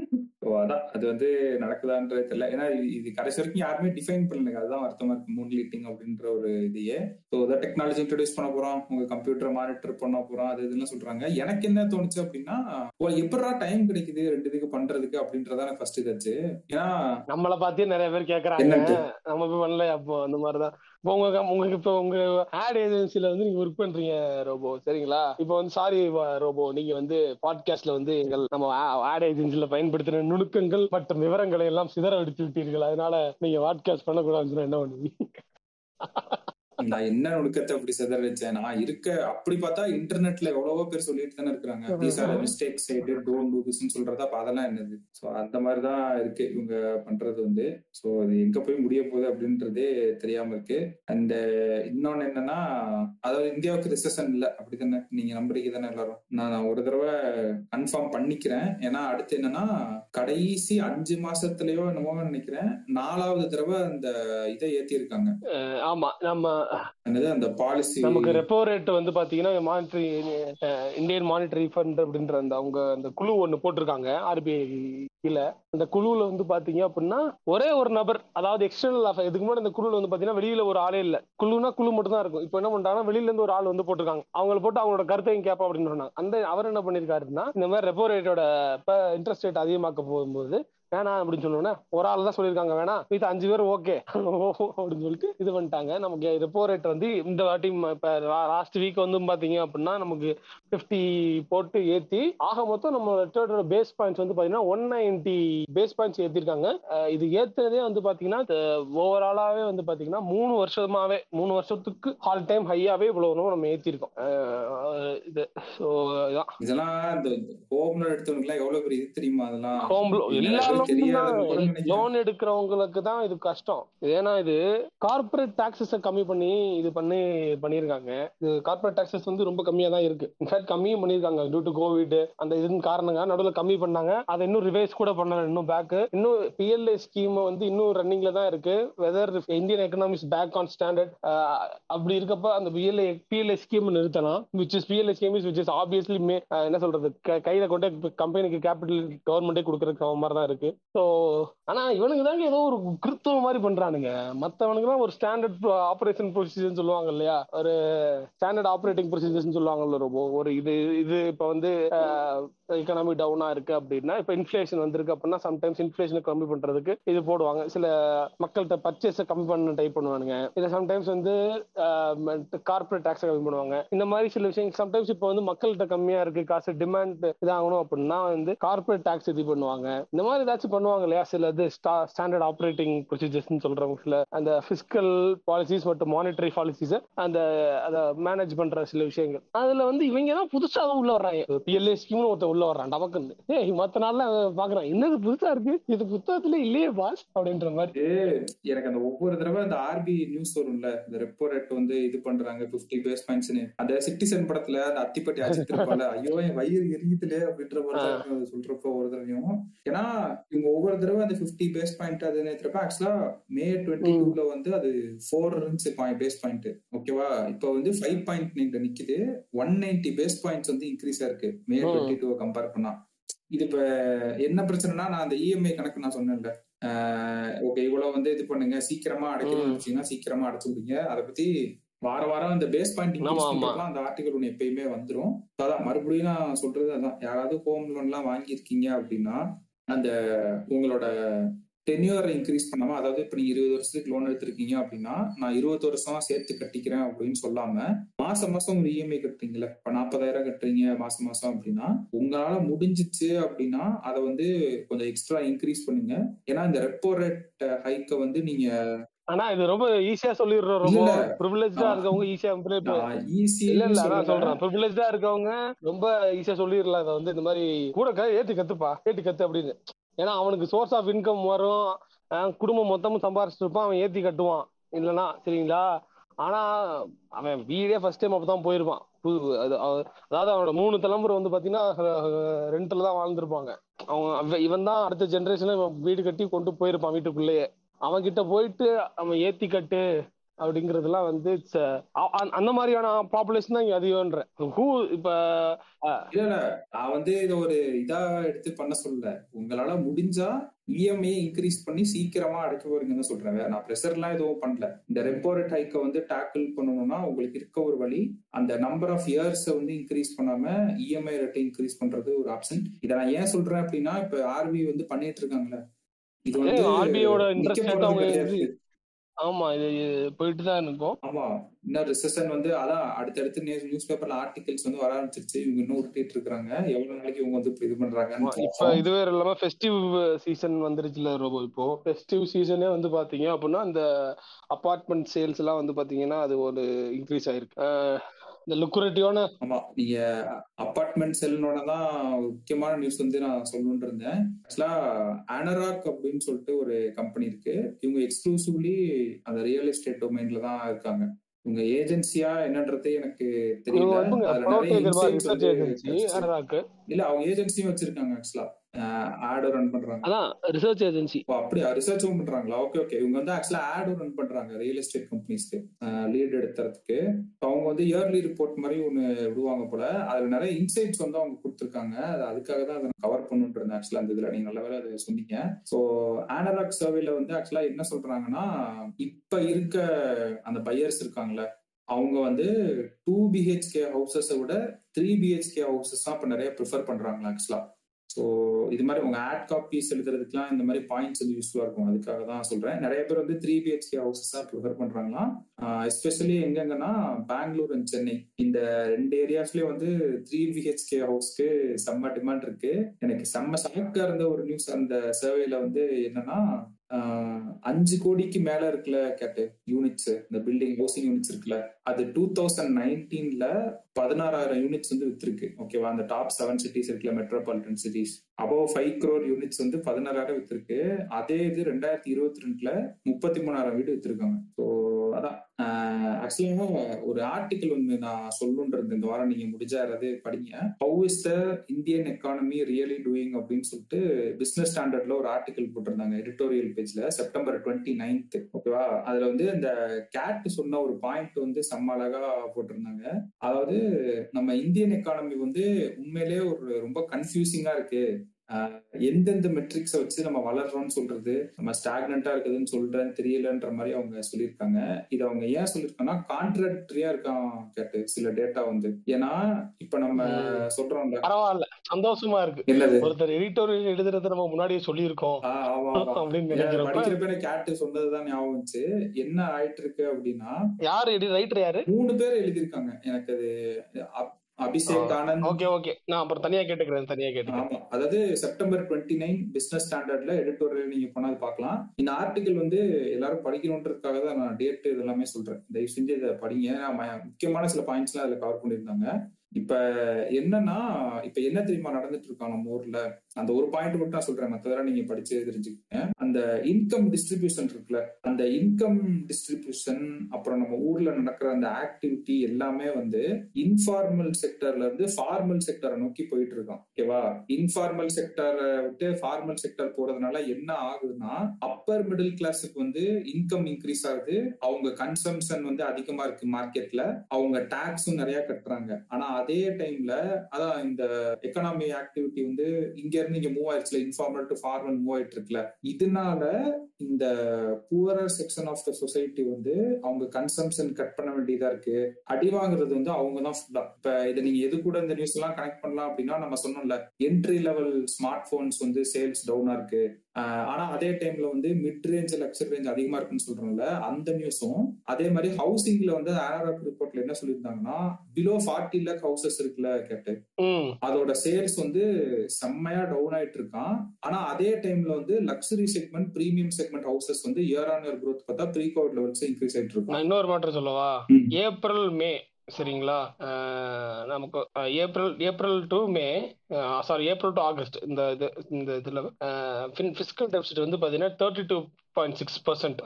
ஓ, அதான் அது வந்து நடக்குதான்றது தெரியல ஏன்னா இது- இது கடைசி வரைக்கும் யாருமே டிஃபைன் பண்ணல அதுதான் வருத்தமா இருக்கு மூன் லீட்டிங் அப்படின்ற ஒரு இதையே ஸோ இதை டெக்னாலஜி இன்ட்ரடியூஸ் பண்ண போறோம் உங்க கம்ப்யூட்டர் மானிட்டர் பண்ண போறோம் அது இதெல்லாம் சொல்றாங்க எனக்கு என்ன தோணுச்சு அப்படின்னா ஓ எப்படா டைம் கிடைக்குது ரெண்டு இதுக்கு பண்றதுக்கு அப்படின்றதா எனக்கு ஃபர்ஸ்ட் இதாச்சு ஏன்னா நம்மள பார்த்தே நிறைய பேர் கேக்குறாங்க என்னன்ட்டு நம்ம போய் பண்ணல அப்போ அந்த மாதிரிதான் இப்போ உங்க கம்- உங்களுக்கு இப்போ உங்க ஆட் ஏஜென்சில வந்து நீங்க ஒர்க் பண்றீங்க ரோபோ சரிங்களா இப்போ வந்து சாரி ரோபோ நீங்க வந்து பாட்காஸ்ட்ல வந்து எங்கள் நம்ம ஆட் ஏஜென்சில பயன்படுத்தின நுணுக்கங்கள் மற்றும் விவரங்களை எல்லாம் சிதற அடித்து விட்டீர்கள் அதனால நீங்க பாட்காஸ்ட் பண்ணக்கூடாதுன்னு சொன்னா என்ன பண்ணுவீங்க நான் என்ன நுணுக்கத்தை அப்படி சிதறடிச்சேன் நான் இருக்க அப்படி பார்த்தா இன்டர்நெட்ல எவ்வளவோ பேர் சொல்லிட்டு தானே இருக்காங்க these are mistakes side don't do திஸ்னு சொல்றதா அப்ப அதெல்லாம் என்னது சோ அந்த மாதிரி தான் இருக்கு இவங்க பண்றது வந்து சோ அது எங்க போய் முடிய போகுது அப்படின்றதே தெரியாம இருக்கு அண்ட் இன்னொன்னு என்னன்னா அதாவது இந்தியாவுக்கு ரிசெஷன் இல்ல அப்படித்தானே நீங்க நம்புறீங்க தானே எல்லாரும் நான் நான் ஒரு தடவை கன்ஃபார்ம் பண்ணிக்கிறேன் ஏன்னா அடுத்து என்னன்னா கடைசி அஞ்சு மாசத்துலயோ என்னமோ நினைக்கிறேன் நாலாவது தடவை அந்த இதை ஏத்தி இருக்காங்க அஹ் ஆமா நம்ம என்னது அந்த பாலிசி நமக்கு ரெப்போ ரேட் வந்து பாத்தீங்கன்னா மானிட்டரி இந்தியன் மானிட்டரி ஃபண்ட் அப்படின்ற அந்த அவங்க அந்த குழு ஒண்ணு போட்டிருக்காங்க ஆர்பிஐ கீழே அந்த குழுவுல வந்து பாத்தீங்க அப்படின்னா ஒரே ஒரு நபர் அதாவது எக்ஸ்டர்னல் இதுக்கு முன்னாடி அந்த குழுல வந்து பாத்தீங்கன்னா வெளியில ஒரு ஆளே இல்ல குழுனா குழு மட்டும் தான் இருக்கும் இப்போ என்ன பண்றாங்கன்னா வெளியில இருந்து ஒரு ஆள் வந்து போட்டிருக்காங்க அவங்கள போட்டு அவங்களோட கருத்தையும் கேட்பா அப்படின்னு சொன்னாங்க அந்த அவர் என்ன பண்ணிருக்காருன்னா இந்த மாதிரி ரெப்போ ரேட்டோட இன்ட்ரெஸ்ட் ரேட் அதிகமாக்க போகும்போது வேணாம் அப்படின்னு சொன்னோன்னே ஒரு ஆள் தான் சொல்லியிருக்காங்க வேணாம் இது அஞ்சு பேர் ஓகே அப்படின்னு சொல்லிட்டு இது பண்ணிட்டாங்க நமக்கு ரெப்போ ரேட் வந்து இந்த வாட்டி இப்ப லாஸ்ட் வீக் வந்து பாத்தீங்க அப்படின்னா நமக்கு பிப்டி போட்டு ஏத்தி ஆக மொத்தம் நம்ம ரெட்டோட பேஸ் பாயிண்ட்ஸ் வந்து பாத்தீங்கன்னா ஒன் நைன்டி பேஸ் பாயிண்ட்ஸ் ஏத்திருக்காங்க அஹ் இது ஏத்துனதே வந்து பாத்தீங்கன்னா ஓவராலாவே வந்து பாத்தீங்கன்னா மூணு வருஷமாவே மூணு வருஷத்துக்கு ஆல் டைம் ஹையாவே இவ்வளவு நம்ம ஏத்திருக்கோம் அஹ் இது ஸோ இதான் இதெல்லாம் இந்த ஹோம்ல எடுத்தவங்க எல்லாம் எவ்வளவு பெரிய இது தெரியுமா அதெல்லாம் ஹோம் நிறைய பேருக்கு தெரியாதுன்னு கூட எல்லாரும் நினைக்கிறேன். லோன் எடுக்கிறவங்களுக்கு தான் இது கஷ்டம் ஏன்னா இது கார்பரேட் டாக்ஸஸ கம்மி பண்ணி இது பண்ணி பண்ணியிருக்காங்க இது கார்பரேட் டாக்ஸஸ் வந்து ரொம்ப கம்மியா தான் இருக்கு இன்ஃபேக்ட் கம்மியும் பண்ணியிருக்காங்க டியூ டு கோவிட் அந்த இதுன்னு காரணங்க நடுவில் கம்மி பண்ணாங்க அதை இன்னும் ரிவைஸ் கூட பண்ணல இன்னும் பேக் இன்னும் பிஎல்ஏ ஸ்கீம் வந்து இன்னும் ரன்னிங்ல தான் இருக்கு whether Indian economics back on standard அப்படி இருக்கப்ப அந்த பிஎல்ஏ பிஎல்ஏ ஸ்கீம் நிறுத்தலாம் which is PLA scheme which is obviously என்ன சொல்றது க- கையில கொண்டு கம்பெனிக்கு கேபிட்டல் கவர்மெண்டே கொடுக்கற மாதிரி தான் இருக்கு ஸோ ஆனா இவனுக்கு தாங்க ஏதோ ஒரு கிருத்துவ மாதிரி பண்றானுங்க மத்தவனுக்கு ஒரு ஸ்டாண்டர்ட் ஆபரேஷன் ப்ரொசீஜர்னு சொல்லுவாங்க இல்லையா ஒரு ஸ்டாண்டர்ட் ஆப்ரேட்டிங் ப்ரொசீஜர்ஸ் சொல்லுவாங்கல்ல ரொம்ப ஒரு இது இது இப்ப வந்து எக்கனாமி டவுனா இருக்கு அப்படின்னா இப்ப இன்ஃபிளேஷன் வந்திருக்கு அப்படின்னா சம்டைம்ஸ் இன்ஃபிளேஷனை கம்மி பண்றதுக்கு இது போடுவாங்க சில மக்கள்கிட்ட பர்ச்சேஸை கம்மி பண்ண டைப் பண்ணுவானுங்க இதை சம்டைம்ஸ் வந்து கார்பரேட் டாக்ஸ் கம்மி பண்ணுவாங்க இந்த மாதிரி சில விஷயங்கள் சம்டைம்ஸ் இப்போ வந்து மக்கள்கிட்ட கம்மியா இருக்கு காசு டிமாண்ட் இதாகணும் அப்படின்னா வந்து கார்பரேட் டாக்ஸ் இது பண்ணுவாங்க இந்த மாதிரி ஏதாச்சும் பண்ணுவாங்க இல்லையா சில இது ஸ்டாண்டர்ட் ஆப்ரேட்டிங் ப்ரொசீஜர்ஸ் சொல்றவங்க சில அந்த பிசிக்கல் பாலிசிஸ் மற்றும் மானிட்டரி பாலிசிஸ் அந்த அதை மேனேஜ் பண்ற சில விஷயங்கள் அதுல வந்து இவங்க தான் புதுசா உள்ள வர்றாங்க பிஎல்ஏ ஸ்கீம்னு ஒருத்தன் உள்ள வர்றான் டபக்குன்னு ஏய் மத்த நாள்ல பாக்குறான் என்னது புதுசா இருக்கு இது புத்தகத்துல இல்லையே பாஸ் அப்படின்ற மாதிரி எனக்கு அந்த ஒவ்வொரு தடவை அந்த ஆர்பி நியூஸ் வரும்ல இந்த ரெப்போ ரேட் வந்து இது பண்றாங்க 50 பேஸ் பாயிண்ட்ஸ்னு அந்த சிட்டிசன் படத்துல அந்த அத்திப்பட்டி அடிச்சிருப்பால ஐயோ என் வயிறு எரியுதுலே அப்படின்ற மாதிரி தான் இருக்கும் அது சொல்றப்போ ஒரு தடவையும் ஏன்னா இவங்க ஒவ்வொரு தடவை அந்த 50 பேஸ் பாயிண்ட் அது நேற்றுப்ப ஆக்சுவலா மே டுவெண்ட்டி டூல வந்து அது ஃபோர் இருந்துச்சு பேஸ் பாயிண்ட் ஓகேவா இப்போ வந்து ஃபைவ் பாயிண்ட் நீங்க நிக்குது ஒன் நைன்டி பேஸ் பாயிண்ட்ஸ் வந்து இன்க்ரீஸ் ஆயிருக்கு மே ம். டுவெண்ட்டி டூ கம்பேர் பண்ணா இது இப்ப என்ன பிரச்சனைனா நான் அந்த இஎம்ஐ கணக்கு நான் சொன்னேன்ல ஓகே இவ்வளவு வந்து இது பண்ணுங்க சீக்கிரமா அடைக்கணும்னு ம். நினைச்சீங்கன்னா சீக்கிரமா அடைச்சு விடுங்க அதை பத்தி வார வாரம் அந்த பேஸ் பாயிண்ட் ஆமா, இன்க்ரீஸ் ஆமா. பண்றதுலாம் அந்த ஆர்டிகல் ஒன்று எப்பயுமே வந்துரும் அதான் மறுபடியும் நான் சொல்றது அதான் யாராவது ஹோம் லோன் எல்லாம் வாங்கியிருக்கீங்க அப்படின்னா அந்த உங்களோட டென்யூரை இன்க்ரீஸ் பண்ணாம அதாவது இப்ப நீங்க இருபது வருஷத்துக்கு லோன் எடுத்திருக்கீங்க அப்படின்னா நான் இருபது வருஷமா சேர்த்து கட்டிக்கிறேன் அப்படின்னு சொல்லாம மாசம் மாசம் ஒரு இஎம்ஐ கட்டுறீங்கல்ல இப்ப நாற்பதாயிரம் கட்டுறீங்க மாசம் மாசம் அப்படின்னா உங்களால முடிஞ்சிச்சு அப்படின்னா அதை வந்து கொஞ்சம் எக்ஸ்ட்ரா இன்க்ரீஸ் பண்ணுங்க ஏன்னா இந்த ரெப்போ ரேட் ஹைக்க வந்து நீங்க ஆனா இது ரொம்ப ஈஸியா சொல்லிடுறோம் ரொம்ப இல்ல. ப்ரிவிலேஜா ஆ. இருக்கவங்க ஈஸியா ஈஸி இல்ல இல்ல அதான் சொல்றேன் ப்ரிவிலேஜா இருக்கவங்க ரொம்ப ஈஸியா சொல்லிடலாம் இதை வந்து இந்த மாதிரி கூட க- ஏத்தி கத்துப்பா ஏத்தி கத்து அப்படின்னு ஏன்னா அவனுக்கு சோர்ஸ் ஆஃப் இன்கம் வரும் அஹ் குடும்பம் மொத்தமும் சம்பாரிச்சிட்டு இருப்பான் அவன் ஏத்தி கட்டுவான் இல்லனா சரிங்களா ஆனா அவன் வீடே ஃபர்ஸ்ட் டைம் அப்பதான் போயிருப்பான் புது அது அவ- அதாவது அவனோட மூணு தலைமுறை வந்து பாத்தீங்கன்னா ரெண்டில் தான் வாழ்ந்திருப்பாங்க அவன் அவன் இவன் தான் அடுத்த ஜென்ரேஷன்ல வீடு கட்டி கொண்டு போயிருப்பான் வீட்டுக்குள்ளேயே அவன் கிட்ட போயிட்டு அவன் ஏத்தி கட்டு அப்படிங்கறதெல்லாம் வந்து it's a- அ- அ- அந்த மாதிரியான பாப்புலேஷன் தான் இங்க அதிகம்ன்ற ஹூ இப்ப இல்ல இல்ல நான் வந்து இத ஒரு இதா எடுத்து பண்ண சொல்லல உங்களால முடிஞ்சா இஎம்ஐ இன்க்ரீஸ் பண்ணி சீக்கிரமா அடைக்க போறீங்கன்னு தான் சொல்றேன் வேற நான் ப்ரெஷர் எல்லாம் எதுவும் பண்ணல இந்த ரெப்போ ரேட் ஹைக்க வந்து டேக்கிள் பண்ணணும்னா உங்களுக்கு இருக்க ஒரு வழி அந்த நம்பர் ஆஃப் இயர்ஸ் வந்து இன்க்ரீஸ் பண்ணாம இஎம்ஐ ரேட்டை இன்க்ரீஸ் பண்றது ஒரு ஆப்ஷன் இதை நான் ஏன் சொல்றேன் அப்படின்னா இப்ப ஆர்பி வந்து பண்ணிட்டு இருக்காங்கல்ல இது வந்து ஆர்பிஐயோட நிக்க இன்ட்ரெஸ்ட் ரேட் போறது அவங்க கிடையாது. ஆமா இது போயிட்டு தான் இருக்கும் ஆமா இன்னும் ரிசெஷன் வந்து அதான் அடுத்தடுத்து நியூஸ் பேப்பர்ல ஆர்டிகல்ஸ் வந்து வர ஆரம்பிச்சிருச்சு இவங்க இன்னும் உருட்டிட்டு இருக்காங்க எவ்வளவு நாளைக்கு இவங்க வந்து இது பண்றாங்கன்னு இப்ப இது வேற இல்லாம ஃபெஸ்டிவ் சீசன் வந்துருச்சுல ரோபோ இப்போ ஃபெஸ்டிவ் சீசனே வந்து பாத்தீங்க அப்படின்னா அந்த அபார்ட்மெண்ட் சேல்ஸ் எல்லாம் வந்து பாத்தீங்கன்னா அது ஒரு இன்க்ரீஸ் ஆயிருக்கு இந்த லுக்குரேட்டிவான ஆமா நீங்க அபார்ட்மெண்ட் செல்னோட தான் முக்கியமான நியூஸ் வந்து நான் சொல்லணும்னு இருந்தேன் ஆக்சுவலா ஆனராக் அப்படின்னு சொல்லிட்டு ஒரு கம்பெனி இருக்கு இவங்க எக்ஸ்க்ளூசிவ்லி அந்த ரியல் எஸ்டேட் டொமைன்ல தான் இருக்காங்க இவங்க ஏஜென்சியா என்னன்றது எனக்கு தெரியல அதுல நிறைய இன்சைட்ஸ் வந்து இல்ல அவங்க ஏஜென்சியும் வச்சிருக்காங்க ஆக்சுவலா ஆட் ரன் பண்றாங்க அதான் ரிசர்ச் ஏஜென்சி ஓ அப்படியா ரிசர்ச்சும் பண்றாங்களா ஓகே ஓகே இவங்க வந்து ஆக்சுவலா ஆட் ரன் பண்றாங்க ரியல் எஸ்டேட் கம்பெனிஸ்க்கு லீட் எடுத்துறதுக்கு அவங்க வந்து இயர்லி ரிப்போர்ட் மாதிரி ஒன்னு விடுவாங்க போல அதுல நிறைய இன்சைட்ஸ் வந்து அவங்க கொடுத்துருக்காங்க அது அதுக்காக தான் அதை கவர் பண்ணிட்டு இருந்தேன் ஆக்சுவலா அந்த இதுல நீங்க நல்ல வேலை அதை சொன்னீங்க ஸோ ஆனராக் சர்வேல வந்து ஆக்சுவலா என்ன சொல்றாங்கன்னா இப்ப இருக்க அந்த பையர்ஸ் இருக்காங்கல்ல அவங்க வந்து டூ பிஹெச்கே ஹவுசஸை விட த்ரீ பிஹெச்கே ஹவுசஸ் தான் இப்போ நிறைய ப்ரிஃபர் பண்றாங்களா ஆக்சுவலா ஸோ இது மாதிரி உங்க ஆட் காப்பீஸ் எழுதுறதுக்குலாம் இந்த மாதிரி பாயிண்ட்ஸ் வந்து யூஸ்ஃபுல்லா இருக்கும் அதுக்காக தான் சொல்றேன் நிறைய பேர் வந்து த்ரீ பிஹெச்கே ஹவுசஸ் தான் ப்ரிஃபர் பண்றாங்களாம் எஸ்பெஷலி எங்கெங்கன்னா பெங்களூர் அண்ட் சென்னை இந்த ரெண்டு ஏரியாஸ்லயே வந்து த்ரீ பிஹெச்கே ஹவுஸ்க்கு செம்ம டிமாண்ட் இருக்கு எனக்கு செம்ம ஷாக்கா இருந்த ஒரு நியூஸ் அந்த சர்வேல வந்து என்னன்னா அஞ்சு கோடிக்கு மேல இருக்குல்ல கேட்டு யூனிட்ஸ் இந்த பில்டிங் ஹவுசிங் யூனிட்ஸ் இருக்குல்ல அது டூ தௌசண்ட் நைன்டீன்ல பதினாறாயிரம் யூனிட்ஸ் வந்து வித்துருக்கு ஓகேவா அந்த டாப் செவன் சிட்டிஸ் இருக்குல்ல metropolitan cities above five crore units வந்து பதினாறாயிரம் வித்துருக்கு அதே இது ரெண்டாயிரத்தி இருபத்தி ரெண்டுல முப்பத்தி மூணாயிரம் வீடு வித்துருக்காங்க ஸோ அதான் ஆக்சுவலா ஒரு ஆர்டிக்கல் ஒன்று நான் சொல்லணுன்றது இந்த வாரம் நீங்க முடிஞ்சாரது படிங்க how is the Indian economy really doing அப்படின்னு சொல்லிட்டு பிசினஸ் ஸ்டாண்டர்ட்ல ஒரு ஆர்டிக்கல் போட்டிருந்தாங்க எடிட்டோரியல் பேஜ்ல செப்டம்பர் டுவெண்ட்டி நைன்த் ஓகேவா அதுல வந்து இந்த கேட் சொன்ன ஒரு பாயிண்ட் வந்து செம்ம அழகா போட்டிருந்தாங்க அதாவது நம்ம இந்தியன் எக்கானமி வந்து உண்மையிலேயே ஒரு ரொம்ப கன்ஃபியூசிங்கா இருக்கு எந்தெந்த மெட்ரிக்ஸை வச்சு நம்ம வளர்றோம்னு சொல்றது நம்ம ஸ்டாக்னண்டா இருக்குதுன்னு சொல்றேன்னு தெரியலன்ற மாதிரி அவங்க சொல்லியிருக்காங்க இது அவங்க ஏன் சொல்லியிருக்காங்கன்னா கான்ட்ராக்டரியா இருக்கான் கேட்டு சில டேட்டா வந்து ஏன்னா இப்ப நம்ம சொல்றோம்ல பரவாயில்ல சந்தோஷமா இருக்கு என்னது ஒருத்தர் எடிட்டோரியல் எழுதுறத நம்ம முன்னாடியே சொல்லியிருக்கோம் அப்படின்னு நினைக்கிறப்ப படிக்கிறப்ப கேட்டு சொன்னதுதான் ஞாபகம் வந்துச்சு என்ன ஆயிட்டு இருக்கு அப்படின்னா யாரு ரைட்டர் யாரு மூணு பேர் எழுதியிருக்காங்க எனக்கு அது அபிஷேக் ஆனந்த் ஓகே ஓகே நான் அப்புறம் தனியா கேட்டுக்கிறேன் தனியா கேட்டுக்கிறேன் ஆமா அதாவது செப்டம்பர் டுவெண்ட்டி நைன் பிசினஸ் ஸ்டாண்டர்ட்ல எடிட்டோரியல் நீங்க போனா பார்க்கலாம் இந்த ஆர்டிகல் வந்து எல்லாரும் படிக்கணுன்றதுக்காக தான் நான் டேட் இதெல்லாமே சொல்றேன் தயவு செஞ்சு இதை படிங்க முக்கியமான சில பாயிண்ட்ஸ் எல்லாம் அதுல கவர் பண்ணியிருந்தாங்க இப்ப என்னன்னா இப்ப என்ன தெரியுமா நடந்துட்டு இருக்கோம் நம்ம ஊர்ல அந்த ஒரு பாயிண்ட் மட்டும் நான் சொல்றேன் மத்ததெல்லாம் நீங்க படிச்சு தெரிஞ்சுக்கங்க அந்த இன்கம் டிஸ்ட்ரிபியூஷன் இருக்குல்ல அந்த இன்கம் டிஸ்ட்ரிபியூஷன் அப்புறம் நம்ம ஊர்ல நடக்கிற அந்த ஆக்டிவிட்டி எல்லாமே வந்து இன்ஃபார்மல் செக்டர்ல இருந்து ஃபார்மல் செக்டரை நோக்கி போயிட்டு இருக்கோம் ஓகேவா இன்ஃபார்மல் செக்டரை விட்டு ஃபார்மல் செக்டர் போறதுனால என்ன ஆகுதுன்னா அப்பர் மிடில் கிளாஸுக்கு வந்து இன்கம் இன்க்ரீஸ் ஆகுது அவங்க கன்சம்ஷன் வந்து அதிகமா இருக்கு மார்க்கெட்ல அவங்க டாக்ஸும் நிறைய கட்டுறாங்க ஆனா அதே டைம்ல அதான் இந்த எக்கனாமி ஆக்டிவிட்டி வந்து இங்க இருந்து இங்க மூவ் ஆயிடுச்சுல இன்ஃபார்மல் டு ஃபார்மல் மூவ் ஆயிட்டு இருக்குல்ல இதனால இந்த poorer section of the society வந்து அவங்க கன்சம்ஷன் கட் பண்ண வேண்டியதா இருக்கு அடி வாங்குறது வந்து அவங்க தான் ஃபுல்லா இப்ப இதை நீங்க எது கூட இந்த நியூஸ் எல்லாம் கனெக்ட் பண்ணலாம் அப்படின்னா நம்ம சொன்னோம்ல என்ட்ரி லெவல் ஸ்மார்ட் போன்ஸ் வந்து சேல்ஸ் டவுனா இருக்கு ஆனா அதே டைம்ல வந்து மிட் ரேஞ்ச் லக்ஸரி ரேஞ்ச் அதிகமா இருக்குன்னு சொல்றோம்ல அந்த நியூஸும் அதே மாதிரி ஹவுசிங்ல வந்து ஆர்ஆர் ரிப்போர்ட்ல என்ன சொல்லியிருந்தாங்கன்னா பிலோ ஃபார்ட்டி லேக் ஹவுசஸ் இருக்குல்ல கேட்டு அதோட சேல்ஸ் வந்து செம்மையா டவுன் ஆயிட்டு இருக்கான் ஆனா அதே டைம்ல வந்து luxury segment premium segment houses வந்து இயர் ஆன் இயர் க்ரோத் பார்த்தா ப்ரீ கோவிட் லெவல்ஸ் இன்க்ரீஸ் ஆயிட்டு இருக்கும் இன்னொரு மாற்றம் சொல்லவா ஏப்ரல் மே சரிங்களா நமக்கு April April to May sorry April to August இந்த இது இந்த இதுல பிசிக்கல் டெபிசிட் வந்து பாத்தீங்கன்னா thirty two point six percent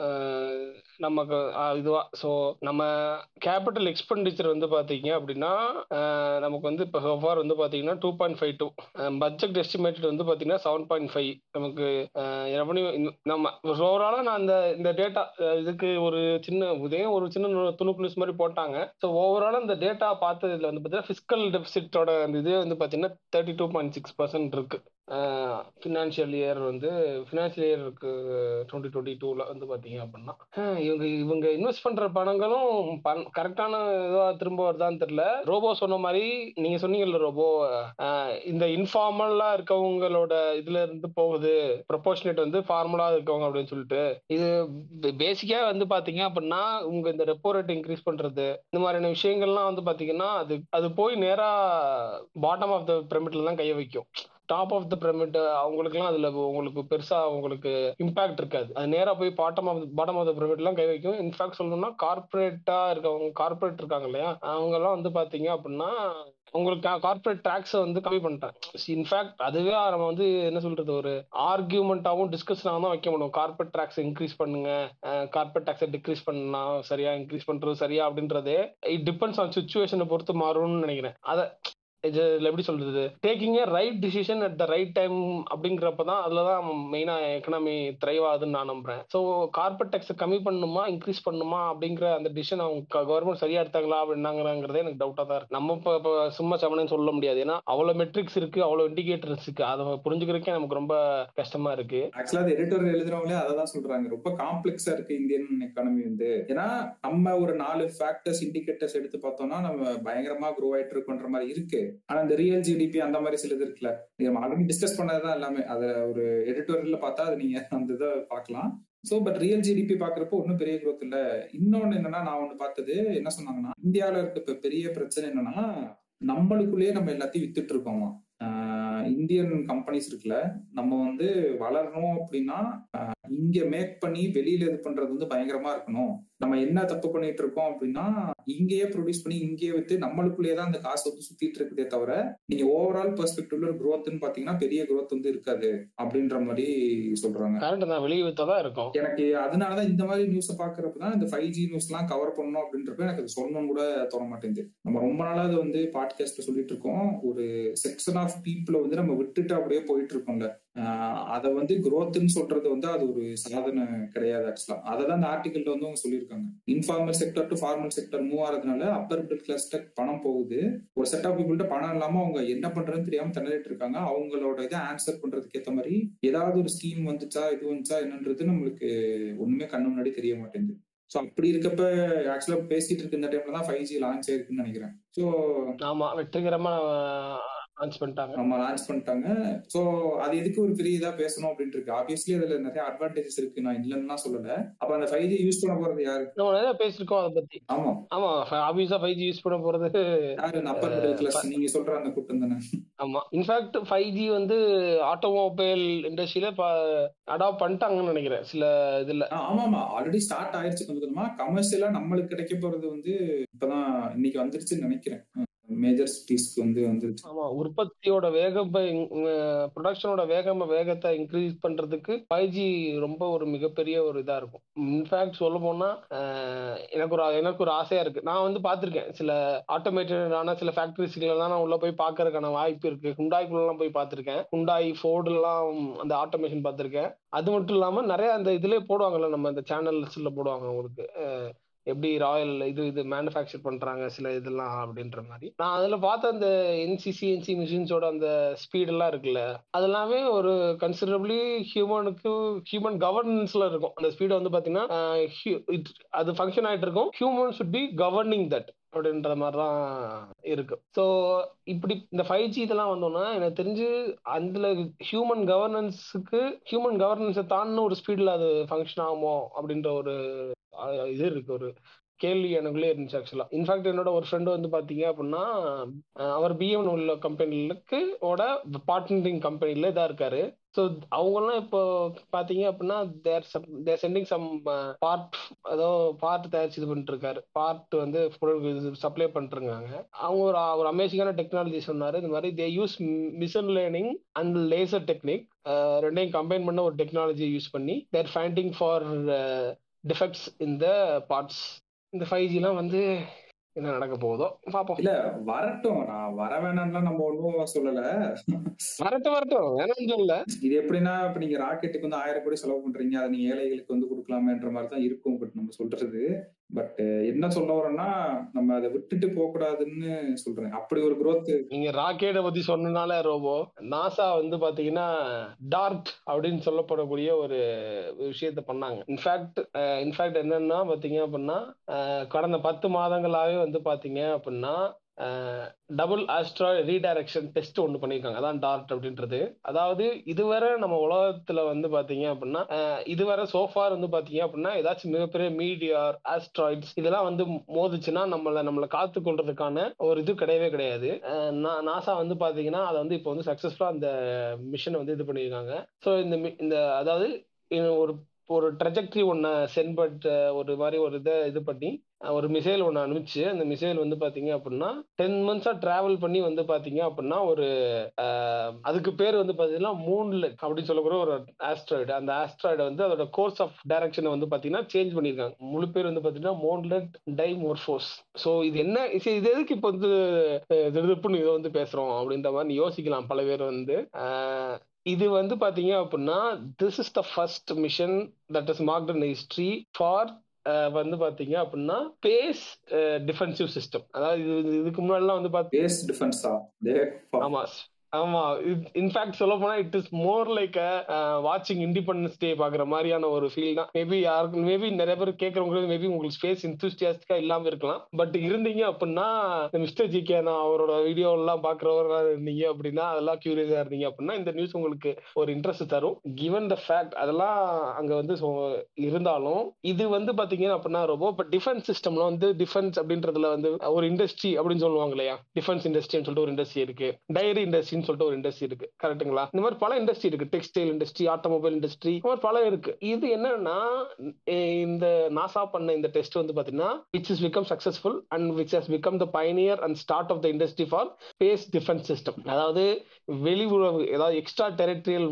நமக்கு இதுவா ஸோ நம்ம கேபிட்டல் எக்ஸ்பெண்டிச்சர் வந்து பார்த்தீங்க அப்படின்னா நமக்கு வந்து இப்போ சோஃபார் வந்து பார்த்தீங்கன்னா two point five two budget estimated வந்து பார்த்தீங்கன்னா செவன் பாயிண்ட் ஃபைவ் நமக்கு ரெவன்யூ நம்ம ஓவராலாக நான் இந்த இந்த டேட்டா இதுக்கு ஒரு சின்ன உதயம் ஒரு சின்ன துணுக்கு நியூஸ் மாதிரி போட்டாங்க ஸோ ஓவராலாக இந்த டேட்டா பார்த்ததுல வந்து பார்த்தீங்கன்னா ஃபிஸ்கல் டெபிசிட்டோட அந்த இது வந்து பார்த்தீங்கன்னா thirty two point six percent இருக்கு ஃபினான்ஷியல் இயர் வந்து ஃபினான்ஷியல் இயருக்கு டுவெண்ட்டி டுவெண்ட்டி டூவில் வந்து பார்த்தீங்க அப்படின்னா அஹ் இவங்க இவங்க இன்வெஸ்ட் பண்ணுற பணங்களும் பண் கரெக்டான இதுவாக திரும்ப வருதான்னு தெரியல ரோபோ சொன்ன மாதிரி நீங்கள் சொன்னீங்கல்ல ரோபோ அஹ் இந்த இன்ஃபார்மலாக இருக்கவங்களோட இதுல இருந்து போகுது ப்ரொபோர்ஷனேட் வந்து ஃபார்மலாக இருக்கவங்க அப்படின்னு சொல்லிட்டு இது பேசிக்காக வந்து பார்த்தீங்க அப்படின்னா உங்க இந்த ரெப்போ ரேட் இன்க்ரீஸ் பண்ணுறது இந்த மாதிரியான விஷயங்கள்லாம் வந்து பார்த்தீங்கன்னா அது அது போய் நேராக பாட்டம் ஆஃப் த பிரமிட்ல தான் கைய வைக்கும் டாப் ஆஃப் த பிரமிட் அவங்களுக்குலாம் அதுல உங்களுக்கு பெருசா அவங்களுக்கு இம்பாக்ட் இருக்காது அது நேரா போய் bottom of bottom of the பிரமிட்லாம் கை வைக்கும் இன்ஃபேக்ட் சொல்லணும்னா கார்பரேட்டா இருக்கவங்க கார்பரேட் இருக்காங்க இல்லையா அவங்க எல்லாம் வந்து பாத்தீங்க அப்படின்னா உங்களுக்கு கார்பரேட் டாக்ஸை வந்து கம்மி பண்ணிட்டாங்க இன்ஃபேக்ட் அதுவே நம்ம வந்து என்ன சொல்றது ஒரு ஆர்கியூமெண்ட்டாகவும் டிஸ்கஷனாகவும் தான் வைக்க முடியும் கார்பரேட் டாக்ஸ் இன்க்ரீஸ் பண்ணுங்க கார்பரேட் டாக்ஸை டிக்ரீஸ் பண்ணா சரியா இன்க்ரீஸ் பண்றது சரியா அப்படின்றது இட் டிபெண்ட்ஸ் ஆன் சுச்சுவேஷனை பொறுத்து மாறும்னு நினைக்கிறேன் அதை இதுல எப்படி சொல்றது taking a right decision at the right time அப்படிங்கிறப்ப தான் அதுல தான் மெயினா எக்கனாமி த்ரைவ் ஆகுதுன்னு நான் நம்புறேன் ஸோ கார்பரேட் டேக்ஸை கம்மி பண்ணணுமா இன்க்ரீஸ் பண்ணணுமா அப்படிங்கிற அந்த டிசிஷன் அவங்க கவர்மெண்ட் சரியா எடுத்தாங்களா அப்படின்னாங்கிறதே எனக்கு டவுட்டா தான் இருக்கு நம்ம இப்போ இப்போ சும்மா சமனு சொல்ல முடியாது ஏன்னா அவ்வளவு மெட்ரிக்ஸ் இருக்கு அவ்வளவு இண்டிகேட்டர்ஸ் இருக்கு அதை புரிஞ்சுக்கிறதுக்கே நமக்கு ரொம்ப கஷ்டமா இருக்கு ஆக்சுவலா அது எடிட்டர் எழுதுறவங்களே அதை தான் சொல்றாங்க ரொம்ப காம்ப்ளெக்ஸா இருக்கு இந்தியன் எக்கானமி வந்து ஏன்னா நம்ம ஒரு நாலு ஃபேக்டர்ஸ் இண்டிகேட்டர்ஸ் எடுத்து பார்த்தோம்னா நம்ம பயங்கரமா க்ரோ ஆயிட்டு இருக்கோன்ற மாதிரி இருக்கு ஆனா இந்த ரியல் ஜிடிபி அந்த மாதிரி சிலது இருக்குல்ல நம்ம ஆல்ரெடி டிஸ்கஸ் பண்ணதுதான் எல்லாமே அதை ஒரு எடிட்டோரியல்ல பார்த்தா அது நீங்க அந்த இதை பார்க்கலாம் சோ பட் ரியல் ஜிடிபி பாக்குறப்போ ஒன்றும் பெரிய growth இல்ல இன்னொன்னு என்னன்னா நான் ஒண்ணு பார்த்தது என்ன சொன்னாங்கன்னா இந்தியாவில இருக்க இப்ப பெரிய பிரச்சனை என்னன்னா நம்மளுக்குள்ளேயே நம்ம எல்லாத்தையும் வித்துட்டு இருக்கோமா இந்தியன் கம்பெனிஸ் இருக்குல்ல நம்ம வந்து வளரணும் அப்படின்னா இங்க மேக் பண்ணி வெளியில இது பண்றது வந்து பயங்கரமா இருக்கணும் நம்ம என்ன தப்பு பண்ணிட்டு இருக்கோம் அப்படின்னா இங்கேயே ப்ரொடியூஸ் பண்ணி இங்கேயே வித்து நம்மளுக்குள்ளேயே தான் அந்த காசு வந்து சுத்திட்டு இருக்குதே தவிர நீங்க ஓவரால் பெர்ஸ்பெக்டிவ்ல ஒரு க்ரோத்னு பாத்தீங்கன்னா பெரிய க்ரோத் வந்து இருக்காது அப்படின்ற மாதிரி சொல்றாங்க கரெக்ட் தான் வெளியே வித்தா தான் இருக்கும் எனக்கு அதனாலதான் இந்த மாதிரி நியூஸ் பாக்குறப்பதான் இந்த ஃபைவ் ஜி நியூஸ் எல்லாம் கவர் பண்ணணும் அப்படின்றப்ப எனக்கு அது சொல்லணும் கூட தோண மாட்டேங்குது நம்ம ரொம்ப நாளா அது வந்து பாட்காஸ்ட்ல சொல்லிட்டு இருக்கோம் ஒரு செக்ஷன் ஆஃப் பீப்புளை வந்து நம்ம விட்டுட்டு அப்படியே போயிட்டு இருக்கோம்ல அதை வந்து குரோத்னு சொல்றது வந்து அது ஒரு சாதனை கிடையாது ஆக்சுவலா அதை தான் அந்த ஆர்டிகல்ல வந்து அவங்க சொல்லியிருக்காங்க informal sector to formal sector move ஆகிறதுனால அப்பர் மிடில் கிளாஸ்ட பணம் போகுது ஒரு செட் ஆஃப் பீப்புள்கிட்ட பணம் இல்லாம அவங்க என்ன பண்றதுன்னு தெரியாம திணறிட்டு இருக்காங்க அவங்களோட இதை ஆன்சர் பண்றதுக்கு ஏத்த மாதிரி ஏதாவது ஒரு ஸ்கீம் வந்துச்சா இது வந்துச்சா என்னன்றது நம்மளுக்கு ஒண்ணுமே கண்ணு முன்னாடி தெரிய மாட்டேங்குது ஸோ அப்படி இருக்கப்ப ஆக்சுவலா பேசிட்டு இருக்க இந்த டைம்ல தான் ஃபைவ் ஜி லான்ச் ஆயிருக்குன்னு நினைக்கிறேன் ஸோ ஆமா வெற்றிகரமா லான்ச் பண்ணிட்டாங்க நம்ம லான்ச் பண்ணிட்டாங்க ஸோ அது எதுக்கு ஒரு பெரிய இதா பேசணும் அப்படின்ட்டு இருக்கு ஆப்வியஸ்லி அதுல நிறைய அட்வான்டேஜஸ் இருக்கு நான் இல்லைன்னா சொல்லல அப்ப அந்த ஃபைவ் ஜி யூஸ் பண்ண போறது யாரு நம்ம நிறைய பேசிருக்கோம் அதை பத்தி ஆமா ஆமா ஆப்வியஸா ஃபைவ் ஜி யூஸ் பண்ண போறது யாரு இந்த அப்பர் மிடில் கிளாஸ் நீங்க சொல்ற அந்த கூட்டம் தானே ஆமா இன்ஃபேக்ட் ஃபைவ் ஜி வந்து ஆட்டோமொபைல் இண்டஸ்ட்ரியில அடாப்ட் பண்ணிட்டாங்கன்னு நினைக்கிறேன் சில இதுல ஆமா ஆமா ஆல்ரெடி ஸ்டார்ட் ஆயிருச்சு கொஞ்சம் கொஞ்சமா கமர்ஷியலா நம்மளுக்கு கிடைக்க போறது வந்து இப்பதான் இன்னைக்கு வந்துருச்சுன்னு நினைக்கிறேன் மேஜர் சிட்டிஸ்க்கு வந்து வந்துருச்சு ஆமா உற்பத்தியோட வேகம் ப்ரொடக்ஷனோட வேகம் வேகத்தை இன்க்ரீஸ் பண்றதுக்கு ஃபைவ் ஜி ரொம்ப ஒரு மிகப்பெரிய ஒரு இதா இருக்கும் இன்ஃபேக்ட் சொல்ல போனா எனக்கு ஒரு எனக்கு ஒரு ஆசையா இருக்கு நான் வந்து பாத்திருக்கேன் சில ஆட்டோமேட்டடான சில ஃபேக்டரிஸ்லாம் நான் உள்ள போய் பாக்குறதுக்கான வாய்ப்பு இருக்கு குண்டாய்க்குள்ள போய் பார்த்திருக்கேன் குண்டாய் ஃபோர்டு எல்லாம் அந்த ஆட்டோமேஷன் பார்த்திருக்கேன் அது மட்டும் இல்லாம நிறைய அந்த இதுலயே போடுவாங்கல்ல நம்ம இந்த சேனல்ஸ்ல போடுவாங்க உங்களுக்கு எப்படி ராயல் இது இது மேனுஃபேக்சர் பண்றாங்க சில இதெல்லாம் அப்படின்ற மாதிரி நான் அதுல பார்த்த அந்த என்சிசி என்சி மிஷின்ஸோட அந்த ஸ்பீட் எல்லாம் இருக்குல்ல அதெல்லாமே ஒரு கன்சிடரபிளி ஹியூமனுக்கு ஹியூமன் கவர்னன்ஸ்ல இருக்கும் அந்த ஸ்பீட் வந்து பாத்தீங்கன்னா அது ஃபங்க்ஷன் ஆயிட்டு இருக்கும் human should be governing that அப்படின்ற மாதிரி தான் இருக்கு ஸோ இப்படி இந்த ஃபைவ் ஜி இதெல்லாம் வந்தோம்னா எனக்கு தெரிஞ்சு அதுல ஹியூமன் கவர்னன்ஸுக்கு ஹியூமன் கவர்னன்ஸை தாண்டின ஒரு ஸ்பீட்ல அது ஃபங்க்ஷன் ஆகுமோ அப்படின்ற ஒரு இது இருக்கு ஒரு கேள்வி எனக்குள்ளே இருந்துச்சு ஆக்சுவலா இன்ஃபேக்ட் என்னோட ஒரு ஃப்ரெண்டு வந்து பாத்தீங்க அப்படின்னா அவர் பிஎம் உள்ள கம்பெனிலுக்கு ஓட பார்ட்னரிங் கம்பெனில இதா இருக்காரு ஸோ அவங்கெல்லாம் இப்போ பாத்தீங்க அப்படின்னா they're they're sending some part ஏதோ பார்ட் தயாரிச்சு இது பண்ணிட்டு இருக்காரு பார்ட் வந்து சப்ளை பண்ணிருக்காங்க அவங்க ஒரு ஒரு அமேசிங்கான டெக்னாலஜி சொன்னாரு இந்த மாதிரி they use machine learning and laser technique ரெண்டையும் கம்பைன் பண்ண ஒரு டெக்னாலஜி யூஸ் பண்ணி they're finding for defects in the parts இந்த ஃபைவ் ஜிலாம் வந்து என்ன நடக்க போகுதோ பாப்போம் இல்ல வரட்டும் நான் வர வேணாம்லாம் நம்ம ஒண்ணும் சொல்லல வரட்டும் வரட்டும் வேணாம்னு சொல்லல இது எப்படின்னா இப்ப நீங்க ராக்கெட்டுக்கு வந்து ஆயிரம் கோடி செலவு பண்றீங்க அதை நீங்க ஏழைகளுக்கு வந்து கொடுக்கலாமேன்ற மாதிரி தான் இருக்கும் பட் நம்ம சொல்றது பட் என்ன சொல்ல வரேன்னா நம்ம அதை விட்டுட்டு போக கூடாதுன்னு சொல்றேன் அப்படி ஒரு growth நீங்க ராக்கெட்டை பத்தி சொன்னனால ரோபோ நாசா வந்து பாத்தீங்கன்னா டார்ட் அப்படின்னு சொல்லப்படக்கூடிய ஒரு விஷயத்த பண்ணாங்க இன்ஃபேக்ட் இன்ஃபேக்ட் என்னன்னா பாத்தீங்க அப்படின்னா அஹ், கடந்த பத்து மாதங்களாவே வந்து பாத்தீங்க அப்படின்னா டபுள் ஆஸ்ட்ராய்டு ரீடைரக்ஷன் டெஸ்ட் ஒன்று பண்ணியிருக்காங்க அதான் டார்ட் அப்படின்றது அதாவது இதுவரை நம்ம உலகத்துல வந்து பாத்தீங்க அப்படின்னா அஹ், இதுவரை சோஃபார் வந்து பாத்தீங்க அப்படின்னா ஏதாச்சும் மிகப்பெரிய மீடியார் ஆஸ்ட்ராய்ட்ஸ் இதெல்லாம் வந்து மோதுச்சுன்னா நம்மள நம்மள காத்து கொள்றதுக்கான ஒரு இது கிடையவே கிடையாது அஹ், நா- நாசா வந்து பாத்தீங்கன்னா அதை வந்து இப்போ வந்து சக்சஸ்ஃபுல்லா அந்த மிஷனை வந்து இது பண்ணியிருக்காங்க ஸோ இந்த mi- இந்த அதாவது இது ஒரு ஒரு ட்ரெஜெக்டரி ஒன்றை சென்ட் பட் ஒரு மாதிரி ஒரு இதை இது பண்ணி அஹ், ஒரு மிசைல் ஒன்று அனுப்பிச்சு அந்த மிசைல் வந்து பாத்தீங்க அப்படின்னா டென் மந்த்ஸா டிராவல் பண்ணி வந்து பாத்தீங்க அப்படின்னா ஒரு அஹ், அதுக்கு பேர் வந்து பாத்தீங்கன்னா மூன்லெட் அப்படின்னு சொல்லக்கூடிய ஒரு ஆஸ்ட்ராய்டு அந்த ஆஸ்ட்ராய்டு வந்து அதோட கோர்ஸ் ஆஃப் டைரக்ஷனை வந்து பாத்தீங்கன்னா சேஞ்ச் பண்ணியிருக்காங்க முழு பேர் வந்து பாத்தீங்கன்னா மோன்லெட் டைமோர்போஸ் ஸோ இது என்ன இது இது எதுக்கு இப்போ வந்து அஹ், திடுதிப்புன்னு இதை வந்து பேசுறோம் அப்படின்ற மாதிரி யோசிக்கலாம் பல பேர் வந்து அஹ், இது வந்து பாத்தீங்க அப்படின்னா this is the first mission that is marked in history for வந்து பாத்தீங்க அப்படின்னா பேஸ் டிஃபென்சிவ் சிஸ்டம் அதாவது இது இதுக்கு முன்னாடிலாம் வந்து பாத்தீங்க பேஸ் டிஃபென்ஸா ஆமா ஆமா இன்ஃபேக்ட் சொல்ல போனா இட் இஸ் மோர் லைக் வாட்சிங் இண்டிபெண்டன்ஸ் டே பாக்குற மாதிரியான ஒரு ஃபீல் தான் மேபி யாருக்கு மேபி நிறைய பேர் கேட்கறவங்களுக்கு மேபி உங்களுக்கு ஸ்பேஸ் இன்தூஸ்டியாஸ்டிக்கா இல்லாம இருக்கலாம் பட் இருந்தீங்க அப்படின்னா மிஸ்டர் ஜி கே நான் அவரோட வீடியோ எல்லாம் பாக்குறவரா இருந்தீங்க அப்படின்னா அதெல்லாம் கியூரியஸா இருந்தீங்க அப்படின்னா இந்த நியூஸ் உங்களுக்கு ஒரு இன்ட்ரெஸ்ட் தரும் கிவன் த ஃபேக்ட் அதெல்லாம் அங்க வந்து so இருந்தாலும் இது வந்து பாத்தீங்கன்னா அப்படின்னா ரொம்ப இப்ப டிஃபென்ஸ் சிஸ்டம்ல வந்து டிஃபென்ஸ் அப்படின்றதுல வந்து ஒரு இண்டஸ்ட்ரி அப்படின்னு சொல்லுவாங்க இல்லையா டிஃபென்ஸ் இண்டஸ்ட்ரின்னு சொல்லிட்டு ஒரு இண்டஸ்ட்ரி இருக்கு டைரி இண்டஸ்ட்ரின்னு சொல்லிட்டு ஒரு இண்டஸ்ட்ரி இருக்கு கரெக்ட்டுங்களா இந்த மாதிரி பல இண்டஸ்ட்ரி இருக்கு டெக்ஸ்டைல் இண்டஸ்ட்ரி ஆட்டோமொபைல் இண்டஸ்ட்ரி இந்த மாதிரி பல இருக்கு இது என்னன்னா அஹ் இந்த நாசா பண்ண இந்த டெஸ்ட் வந்து பாத்தீங்கன்னா which is become successful and which has become the pioneer and start of the industry for space defence system அதாவது வெளி உறவு ஏதாவது எக்ஸ்ட்ரா டெரிட்டரியல்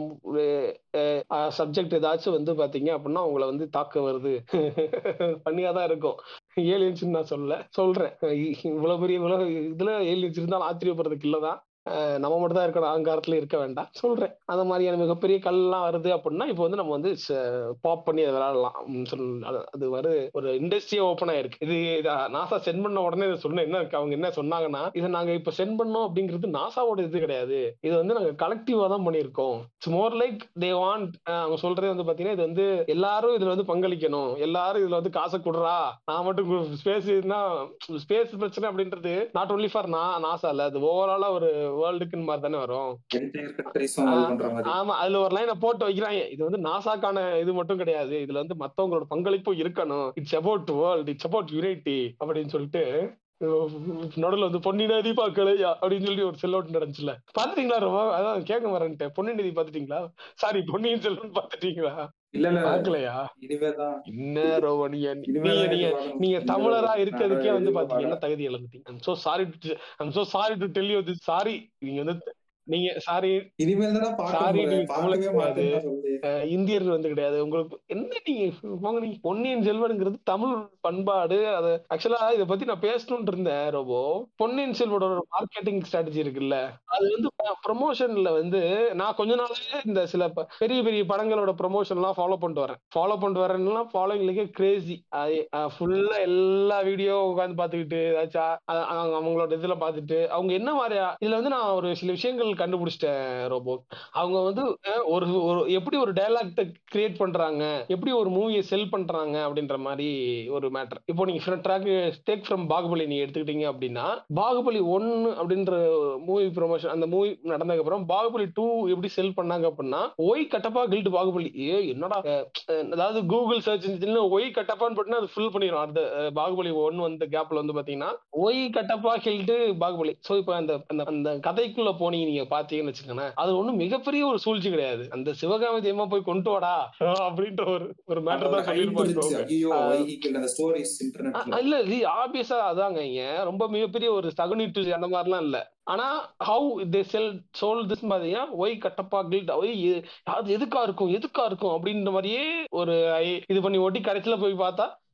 சப்ஜெக்ட் ஏதாச்சும் வந்து பாத்தீங்க அப்படின்னா உங்களை வந்து தாக்க வருது பண்ணியா தான் இருக்கும் ஏலியன்ஸ் நான் சொல்ல சொல்றேன் இவ்வளவு பெரிய இவ்வளவு இதுல ஏலியன்ஸ் இருந்தாலும் ஆச்சரியப்படுறதுக்கு இல்லதான் அஹ் நம்ம மட்டும் தான் இருக்கணும் அகங்காரத்துல இருக்க வேண்டாம் சொல்றேன் அந்த மாதிரியான மிகப்பெரிய கல்லாம் வருது அப்படின்னா இப்போ வந்து நம்ம வந்து பாப் பண்ணி அதை விளையாடலாம் உம் சொல்- அது- அது வரு ஒரு இண்டஸ்ட்ரியே ஓப்பன் ஆயிருக்கு இது இத நாசா சென்ட் பண்ண உடனே இதை சொன்ன என்ன இருக்கு அவங்க என்ன சொன்னாங்கன்னா இதை நாங்க இப்ப சென்ட் பண்ணோம் அப்படிங்கிறது நாசாவோட இது கிடையாது இது வந்து நாங்க கலெக்டிவா தான் பண்ணியிருக்கோம் it's more like they want அவங்க சொல்றதே வந்து பாத்தீங்கன்னா இது வந்து எல்லாரும் இதுல வந்து பங்களிக்கணும் எல்லாரும் இதுல வந்து காசை கொடுறா நான் மட்டும் ஸ்பேஸ் ஸ்பேஸ் பிரச்சனை அப்படின்றது நாட் ஒன்லி ஃபார் நான் நாசா இல்ல அது ஓவராலா ஒரு வேர்ல்டுக்குன்னு மாதிரி தானே வரும் என்டையர் கண்ட்ரிஸும் இது பண்ற மாதிரி ஆமா அதுல ஒரு லைனை போட்டு வைக்கிறாங்க இது வந்து நாசாக்கான இது மட்டும் கிடையாது இதுல வந்து மத்தவங்களோட பங்களிப்பும் இருக்கணும் it's about world it's about unity அப்படின்னு சொல்லிட்டு நடுவில் வந்து பொன்னி நதி பார்க்கலையா அப்படின்னு சொல்லி ஒரு செல்லோட்டு நடந்துச்சுல பாத்துட்டீங்களா ரொம்ப அதான் கேட்க வரேன்ட்டு பொன்னி நதி பாத்துட்டீங்களா சாரி பொன்னியின் செல்வன் பாத்துட்டீங்களா இல்ல இல்ல பாக்கலையா இனிமேதான் என்ன ரோவ நீங்க இனிமேதான் நீங்க நீங்க இது பார்க்கணும். நீங்க இந்த தமிழரா ஒரு இருக்கிறதுக்கே நான் வந்து இது பாத்தீங்க என்ன பார்க்கல. தகுதி இழந்துட்டீங்க I'm so sorry I'm so sorry to tell you this sorry நீங்க வந்து நீங்க சாரி இனிமேல் தான் பார்க்க Sorry, போறேன். நீங்க பார்க்கவே தமிழ் மாட்டேன்னு தான் சொல்லு. இந்தியர் வந்து கிடையாது உங்களுக்கு என்ன நீங்க போங்க நீங்க பொன்னியின் செல்வன்ங்கிறது தமிழ் பண்பாடு அது ஆக்சுவலா இத பத்தி நான் பேசணும்னு இருந்தேன் ரோபோ பொன்னியின் செல்வனோட ஒரு மார்க்கெட்டிங் ஸ்ட்ராட்டஜி இருக்குல்ல அது வந்து ப்ரொமோஷன்ல வந்து நான் கொஞ்ச நாளாவே இந்த சில ப- பெரிய பெரிய படங்களோட ப்ரொமோஷன் எல்லாம் ஃபாலோ பண்ணிட்டு வரேன் ஃபாலோ பண்ணிட்டு வரேன்னா ஃபாலோயிங்லக்கே கிரேசி ஃபுல்லா எல்லா வீடியோ உட்காந்து பாத்துக்கிட்டு ஏதாச்சும் அ- அவங்க- அவங்களோட இதுல பாத்துட்டு அவங்க என்ன மாதிரியா இதுல வந்து நான் ஒரு சில விஷயங்கள் கண்டுபிடிச்சிட்டேன் ரோபோ அவங்க வந்து அஹ், ஒரு ஒரு எப்படி ஒரு டைலாக்ட கிரியேட் பண்றாங்க எப்படி ஒரு மூவியை செல் பண்றாங்க அப்படின்ற மாதிரி ஒரு மேட்டர் இப்போ நீங்க ட்ராக் டேக் ஃப்ரம் பாகுபலி நீங்க எடுத்துக்கிட்டீங்க அப்படின்னா பாகுபலி ஒன்னு அப்படின்ற மூவி ப்ரொமோஷன் அந்த மூவி நடந்ததுக்கு அப்புறம் பாகுபலி டூ எப்படி செல் பண்ணாங்க அப்படின்னா ஒய் கட்டப்பா கில்ட் பாகுபலி ஏ என்னடா அஹ், அஹ், அதாவது கூகுள் சர்ச் இன்ஜின்ல ஒய் கட்டப்பான்னு போட்டுனா அது ஃபில் பண்ணிடும் அந்த அஹ், பாகுபலி ஒன் வந்து கேப்ல வந்து பாத்தீங்கன்னா why Kattappa killed Baahubali so இப்போ அந்த அந்த- அந்த கதைக்குள்ள போனீங்க நீங்க பாத்தீங்கன்னு வச்சுக்கோங்களேன் அது ஒண்ணும் மிகப்பெரிய ஒரு சூழ்ச்சி கிடையாது அந்த சிவகாமி தேமா போய் கொண்டு வாடா அப்படின்ற ஒரு ஒரு மேட்டர் அதோட தான் hype இருந்துச்சு. சொல்லியிருப்பாங்க ஐயோ, ஆ. வைகிக்கல் அந்த stories இன்டர்நெட்ல. அ- இல்ல இது ஆபியஸா அதாங்க இங்க ரொம்ப மிகப்பெரிய ஒரு சகுனிட்டு அந்த மாதிரிலாம் இல்ல ஆனா how they sell sold this மாதிரியா ஒய் கட்டப்பா கில்ட் ஒய் அது எதுக்கா இருக்கும் எதுக்கா இருக்கும் அப்படின்ற மாதிரியே ஒரு ஐ- இது பண்ணி ஓட்டி கடைசியில போய் பார்த்தா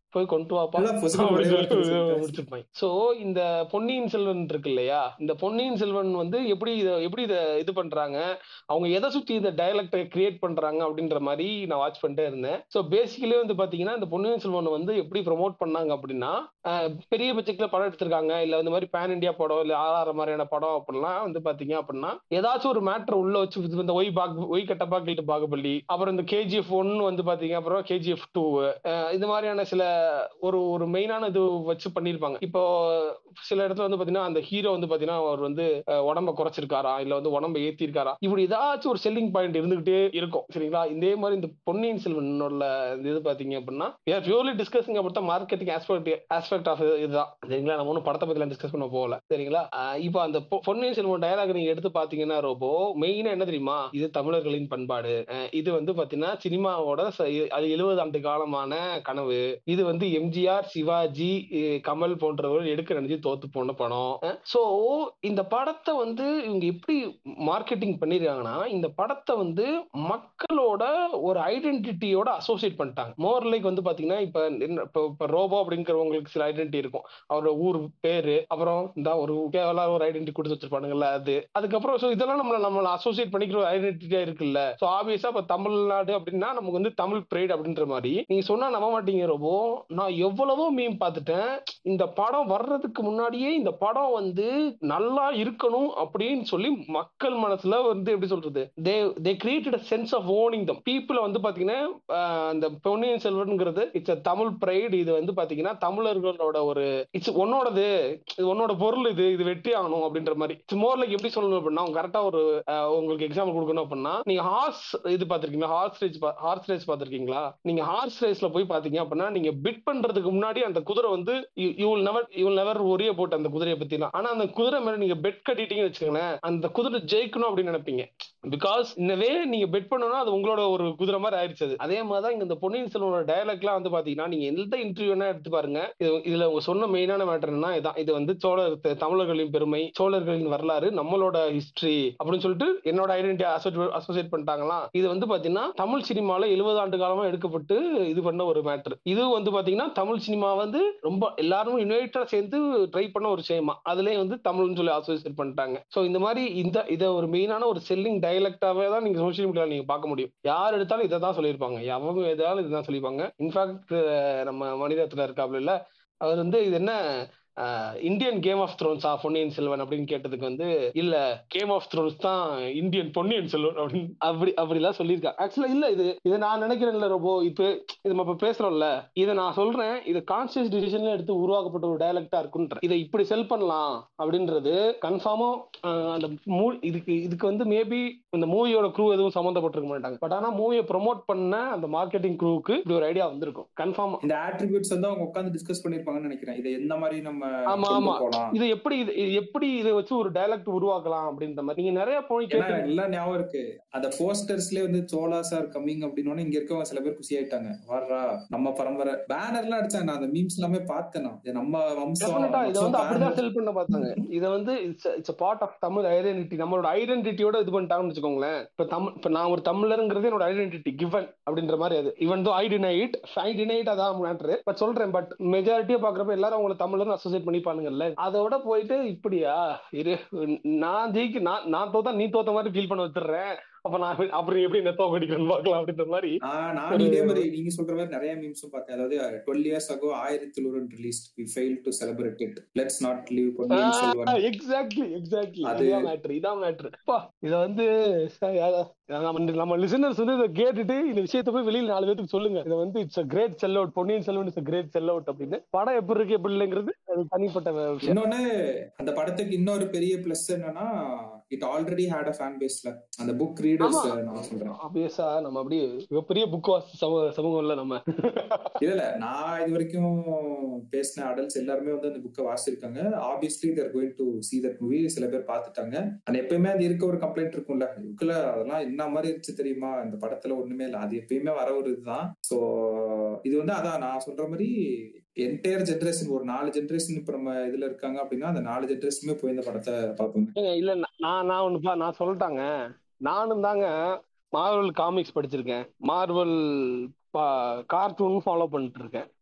போய் கொண்டு வாப்பா அதான் பொசுக்கு ஒரே வார்த்தை சொல்லிட்டாரு. முடிச்சிருப்பாங்க சோ இந்த பொன்னியின் செல்வன் இருக்கு இல்லையா இந்த பொன்னியின் செல்வன் வந்து எப்படி இத எப்படி இத இது பண்றாங்க அவங்க எதை சுத்தி இந்த டயலக்டை கிரியேட் பண்றாங்க அப்படின்ற மாதிரி நான் வாட்ச் பண்ணிட்டே இருந்தேன் சோ பேசிக்கலி வந்து பாத்தீங்கன்னா இந்த பொன்னியின் செல்வன் வந்து எப்படி ப்ரோமோட் பண்ணாங்க அப்படின்னா அஹ், பெரிய பட்ஜெட்ல படம் எடுத்திருக்காங்க இல்ல இந்த மாதிரி பேன் இந்தியா படம் இல்ல ஆறாற மாதிரியான படம் அப்படிலாம் வந்து பாத்தீங்க அப்படின்னா ஏதாச்சும் ஒரு மேட்டர் உள்ள வச்சு இது இந்த ஒய் பாக் ஒய் கட்டப்பா கிட்ட பாகுபலி அப்புறம் இந்த கேஜிஎஃப் ஒன்னு வந்து பாத்தீங்க அப்புறம் கேஜிஎஃப் டூ இந்த மாதிரியான சில ஒரு ஒரு மெயினான இது வச்சு பண்ணிருப்பாங்க இப்போ சில இடத்துல வந்து பாத்தீங்கன்னா அந்த ஹீரோ வந்து பாத்தீங்கன்னா அவர் வந்து அஹ், உடம்ப குறைச்சிருக்காரா இல்ல வந்து உடம்ப ஏத்திருக்காரா இப்படி ஏதாச்சும் ஒரு செல்லிங் பாயிண்ட் இருந்துகிட்டே இருக்கும் சரிங்களா இதே மாதிரி இந்த பொன்னியின் செல்வனோட இது பாத்தீங்க அப்படின்னா பியூர்லி டிஸ்கஸிங் அப்படி தான் மார்க்கெட்டிங் ஆஸ்பெக்ட் ஆஸ்பெக்ட் ஆஃப் இதுதான் சரிங்களா நம்ம ஒன்றும் படத்தை பத்தி டிஸ்கஸ் பண்ண போகல சரிங்களா அஹ், இப்போ அந்த பொ- பொன்னியின் செல்வன் டயலாக் நீங்க எடுத்து பாத்தீங்கன்னா ரொம்ப மெயினா என்ன தெரியுமா இது தமிழர்களின் பண்பாடு அஹ், இது வந்து பாத்தீங்கன்னா சினிமாவோட ச- அது எழுபது ஆண்டு காலமான கனவு இது வந்து எம்ஜிஆர் சிவாஜி அஹ் கமல் போன்றவர்கள் எடுக்க நினைச்சு தோத்து போன படம் சோ இந்த படத்தை வந்து இவங்க எப்படி மார்க்கெட்டிங் பண்ணிருக்காங்கன்னா இந்த படத்தை வந்து மக்களோட ஒரு ஐடென்டிட்டியோட அசோசியேட் பண்ணிட்டாங்க மோர் லைக் வந்து பாத்தீங்கன்னா இப்ப என்ன- இப்ப இப்ப ரோபோ அப்படிங்கிறவங்களுக்கு சில ஐடென்டிட்டி இருக்கும் அவரோட ஊர் பேரு அப்புறம் இந்த ஒரு கேவலா ஒரு ஐடென்டிட்டி கொடுத்து வச்சிருப்பானுங்கல்ல அது அதுக்கப்புறம் so இதெல்லாம் நம்மள நம்மள அசோசியேட் பண்ணிக்கிற ஒரு ஐடென்டிட்டியா இருக்குல்ல சோ ஆப்வியஸா இப்ப தமிழ்நாடு அப்படின்னா நமக்கு வந்து தமிழ் பிரைட் அப்படின்ற மாதிரி நீங்க சொன்னா நம்ப மாட்டீங்க ரோபோ நான் எவ்வளவோ மீம் பார்த்துட்டேன் இந்த படம் வர்றதுக்கு முன்னாடியே இந்த படம் வந்து நல்லா இருக்கணும் அப்படின்னு சொல்லி மக்கள் மனசுல வந்து எப்படி சொல்றது they they created sense of owning them people வந்து பாத்தீங்கன்னா ஆஹ், அந்த பொன்னியின் செல்வன்ங்கிறது இட்ஸ் அ தமிழ் பிரைட் இது வந்து பாத்தீங்கன்னா தமிழர்களோட ஒரு இட்ஸ் உன்னோடது இது உன்னோட பொருள் இது இது வெற்றி ஆகணும் அப்படின்ற மாதிரி இட்ஸ் மோர் லைக் எப்படி சொல்லணும் அப்படின்னா கரெக்டா ஒரு ஆஹ், உங்களுக்கு எக்ஸாம்பிள் கொடுக்கணும் அப்படின்னா நீங்க ஹார்ஸ் இது பாத்திருக்கீங்களா ஹார்ஸ் ரேஸ் ஹார்ஸ் ரேஸ் பாத்திருக்கீங்களா நீங்க ஹார்ஸ் ரேஸ்ல போய் பாத்தீங்க அப்படின்னா நீங்க பிட் பண்றதுக்கு முன்னாடி அந்த குதிரை வந்து you will never you will never ஒரிய போட்டு அந்த குதிரையை பத்திலாம் ஆனா அந்த குதிரை மேல நீங்க பெட் கட்டிட்டீங்கன்னு வச்சுக்கோங்களேன் அந்த குதிரை ஜெயிக்கணும் அப்படின்னு நினைப்பீங்க பிகாஸ் இந்த வே நீங்க பெட் பண்ணணும் அது உங்களோட ஒரு குதிரை மாதிரி ஆயிடுச்சு அது. அதே மாதிரி தான் இங்க இந்த பொன்னியின் செல்வனோட டயலாக்லாம் வந்து பாத்தீங்கன்னா நீங்க எந்த இன்டர்வியூனா எடுத்து பாருங்க இது இதுல அவங்க சொன்ன மெயினான மேட்டர் என்ன இதான் இது வந்து சோழர் த- தமிழர்களின் பெருமை சோழர்களின் வரலாறு நம்மளோட ஹிஸ்டரி அப்படின்னு சொல்லிட்டு என்னோட ஐடென்டி அசோசியேட் பண்ணிட்டாங்களாம் இது வந்து பாத்தீங்கன்னா தமிழ் சினிமால எழுபது ஆண்டு காலமா எடுக்கப்பட்டு இது பண்ண ஒரு மேட்டர் இது வந்து பாத்தீங்கன்னா தமிழ் சினிமா வந்து ரொம்ப எல்லாரும் யுனைட்டா சேர்ந்து ட்ரை பண்ண ஒரு விஷயமா அதுலயே வந்து தமிழ்னு சொல்லி அசோசியேட் பண்ணிட்டாங்க சோ இந்த மாதிரி இந்த இத ஒரு மெயினான ஒரு செல்லிங் டைலக்டாவே தான் நீங்க சோஷியல் மீடியால நீங்க பார்க்க முடியும் யார் எடுத்தாலும் இதை தான் சொல்லியிருப்பாங்க அவங்க எதாவது இதுதான் சொல்லியிருப்பாங்க இன்ஃபேக்ட் நம்ம மனிதத்துல இருக்காப்ல இல்ல அவர் வந்து இது என்ன இந்தியன் கேம் ஆஃப் த்ரோன்ஸா பொன்னியின் செல்வன் அப்படின்னு கேட்டதுக்கு வந்து இல்ல கேம் ஆஃப் த்ரோன்ஸ் தான் இந்தியன் பொன்னியின் செல்வன் அப்படின்னு அப்படி அப்படிலாம் சொல்லியிருக்காங்க ஆக்சுவலா இல்ல இது இது நான் நினைக்கிறேன்ல ரொம்ப இப்ப இது நம்ம இப்ப பேசுறோம்ல இதை நான் சொல்றேன் இது கான்சியஸ் டிசிஷன்ல எடுத்து உருவாக்கப்பட்ட ஒரு டைலக்டா இருக்குன்ற இதை இப்படி செல் பண்ணலாம் அப்படின்றது கன்ஃபார்மா அந்த மூ இதுக்கு இதுக்கு வந்து மேபி இந்த மூவியோட க்ரூ எதுவும் சம்மந்தப்பட்டிருக்க மாட்டாங்க பட் ஆனா மூவியை ப்ரோமோட் பண்ண அந்த மார்க்கெட்டிங் க்ரூவுக்கு இப்படி ஒரு ஐடியா வந்திருக்கும் கன்ஃபார்மா இந்த ஆட்ரிபியூட்ஸ் வந்து அவங்க உட்காந்து டிஸ்கஸ் பண்ணிருப்பாங்கன்னு நினைக்கிறேன் இதை எந்த மாதிரி நம்ம ஆமா, கொண்டு ஆமா. போலாம் இது எப்படி இது இது எப்படி இதை வச்சு ஒரு டைலக்ட் உருவாக்கலாம் அப்படின்ற மாதிரி நீங்க நிறைய போய் ஏன்னா கேட்டு எல்லாம் ஞாபகம் இருக்கு அந்த போஸ்டர்ஸ்லயே வந்து சோலா சார் கம்மிங் அப்படின்னு இங்க இருக்கவங்க சில பேர் குசி ஆயிட்டாங்க வர்றா நம்ம பரம்பரை பேனர் எல்லாம் அடிச்சாங்க நான் அந்த மீம்ஸ் எல்லாமே பார்த்தேன் நான். இது நம்ம வம்சம் டெஃபினட்டா இதை வந்து வம்சம் அப்படிதான் banner. செல் பண்ண பார்த்தாங்க இதை வந்து it's it's part of Tamil identity நம்மளோட ஐடென்டிட்டியோட இது பண்ணிட்டாங்கன்னு வச்சுக்கோங்களேன் இப்ப தமிழ் இப்ப நான் ஒரு தமிழருங்கிறது என்னோட ஐடென்டிட்டி கிவன் அப்படின்ற மாதிரி அது இவன் though I denied I denied அதான் மேட்ரு பட் சொல்றேன் பட் மெஜாரிட்டியா பாக்குறப்ப எல்லாரும் அவங்களை தமிழர்னு அசோசியேட் பண்ணிப்பானுங்கல்ல அதோட போயிட்டு இப்படியா இரு நான் ஜெயிக்க நான் நான் தோத்தா நீ தோத்த மாதிரி ஃபீல் பண்ண வச்சிடுறேன் அப்ப நான் அப்புறம் எப்படி நெத்தோ கடிக்கிறேன்னு பார்க்கலாம் அப்படின்ற மாதிரி ஆஹ் நான் இதே மாதிரி நீங்க சொல்ற மாதிரி நிறைய மீம்ஸும் பார்த்தேன் அதாவது டுவெல் இயர்ஸ் ஆகோ ஆயிரத்தில் ஒரு release we fail to celebrate it let's not leave Ponniyin Selvan exactly exactly அது- இதான் மேட்ரு இதான் மேட்ரு இத வந்து ச- அத- நம்ம நம்ம லிசனர்ஸ் வந்து இதை கேட்டுட்டு இந்த விஷயத்தை போய் வெளியில நாலு பேருக்கு சொல்லுங்க இதை வந்து it's great sell out Ponniyin Selvan it's great sell out அப்படின்னு படம் எப்படி இருக்கு எப்படி இல்லைங்கிறது அது தனிப்பட்ட விஷயம் இன்னொன்னு அந்த படத்துக்கு இன்னொரு பெரிய பிளஸ் என்னன்னா it already had a fan பேஸ்ல அந்த புக் ரீடர்ஸ் ஆமா. நான் சொல்றேன் ஆப்வியஸா நம்ம அப்படியே மிகப்பெரிய புக் வாசி சமூக சமூகம் இல்ல நம்ம இல்ல இல்ல நான் இது வரைக்கும் பேசின அடல்ட்ஸ் எல்லாருமே வந்து அந்த புக்கை வாசிச்சிருக்காங்க obviously they're going to see that movie சில பேர் பார்த்துட்டாங்க அந்த எப்பயுமே அது இருக்க ஒரு கம்ப்ளைண்ட் இருக்கும்ல புக்ல அதெல்லாம் என்ன மாதிரி இருந்துச்சு தெரியுமா இந்த படத்துல ஒண்ணுமே இல்ல அது எப்பயுமே வர ஒரு இதுதான் சோ இது வந்து அதான் நான் சொல்ற மாதிரி என்டையர் ஜென்ரேஷன் ஒரு நாலு ஜென்ரேஷன் இப்ப நம்ம இதுல இருக்காங்க அப்படின்னா அந்த நாலு ஜென்ரேஷனுமே போய் இந்த படத்தை பார்ப்போம் ஏங்க, இல்ல நான் நான் ஒண்ணுப்பா நான் சொல்லிட்டாங்க நானும் தாங்க மார்வல் காமிக்ஸ் படிச்சிருக்கேன் மார்வல் கார்ட்டூன் ஃபாலோ பண்ணிட்டு இருக்கேன்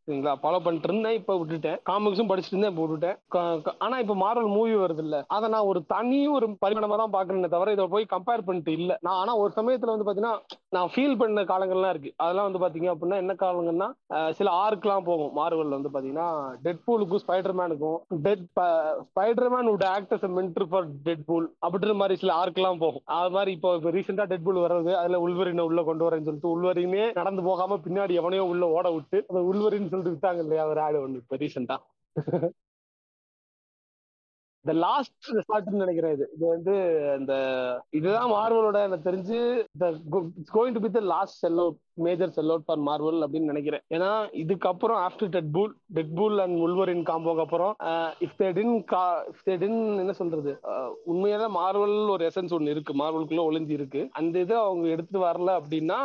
சரிங்களா ஃபாலோ பண்ணிட்டு இருந்தேன் இப்ப விட்டுட்டேன் காமிக்ஸும் படிச்சுட்டு இருந்தேன் இப்ப விட்டுட்டேன் க- க- ஆனா இப்ப மார்வல் மூவி வருது இல்ல அதை நான் ஒரு தனி ஒரு பரிமாணமா தான் பாக்குறேனே தவிர இதை போய் கம்பேர் பண்ணிட்டு இல்ல நான் ஆனா ஒரு சமயத்துல வந்து பாத்தீங்கன்னா நான் ஃபீல் பண்ண காலங்கள்லாம் இருக்கு அதெல்லாம் வந்து பாத்தீங்க அப்படின்னா என்ன காலங்கன்னா அஹ், சில ஆர்க்லாம் போகும் மார்வல்ல வந்து பாத்தீங்கன்னா டெட் பூலுக்கும் ஸ்பைடர் மேனுக்கும் that Spider-Man would act as mentor for Deadpool அப்படின்ற மாதிரி சில ஆர்க்லாம் போகும் அது மாதிரி இப்போ இப்போ ரீசெண்டா டெட் பூல் வர்றது அதுல உள்வரினை உள்ள கொண்டு வரேன்னு சொல்லிட்டு உள்வரினே நடந்து போகாம பின்னாடி எவனையோ உள்ள ஓட விட்டு அந்த உள்வரின்னு சொல்லிட்டு விட்டாங்க இல்லையா ஒரு ஆடு ஒண்ணு இப்போ ரீசெண்டா இந்த லாஸ்ட் ரிசார்ட்னு நினைக்கிறேன் இது இது வந்து இந்த இதுதான் மார்வலோட எனக்கு தெரிஞ்சு going to be the last sell out major sell out for Marvel அப்படின்னு நினைக்கிறேன் ஏன்னா இதுக்கப்புறம் after Deadpool Deadpool and Wolverine காம்போக்கு அப்புறம் இஃப் தேடின் இஃப் தேடின் என்ன சொல்றது அஹ், உண்மையாவே மார்வல் ஒரு எசன்ஸ் ஒன்று இருக்கு மார்வலுக்குள்ள ஒளிஞ்சு இருக்கு அந்த இதை அவங்க எடுத்துட்டு வரல அப்படின்னா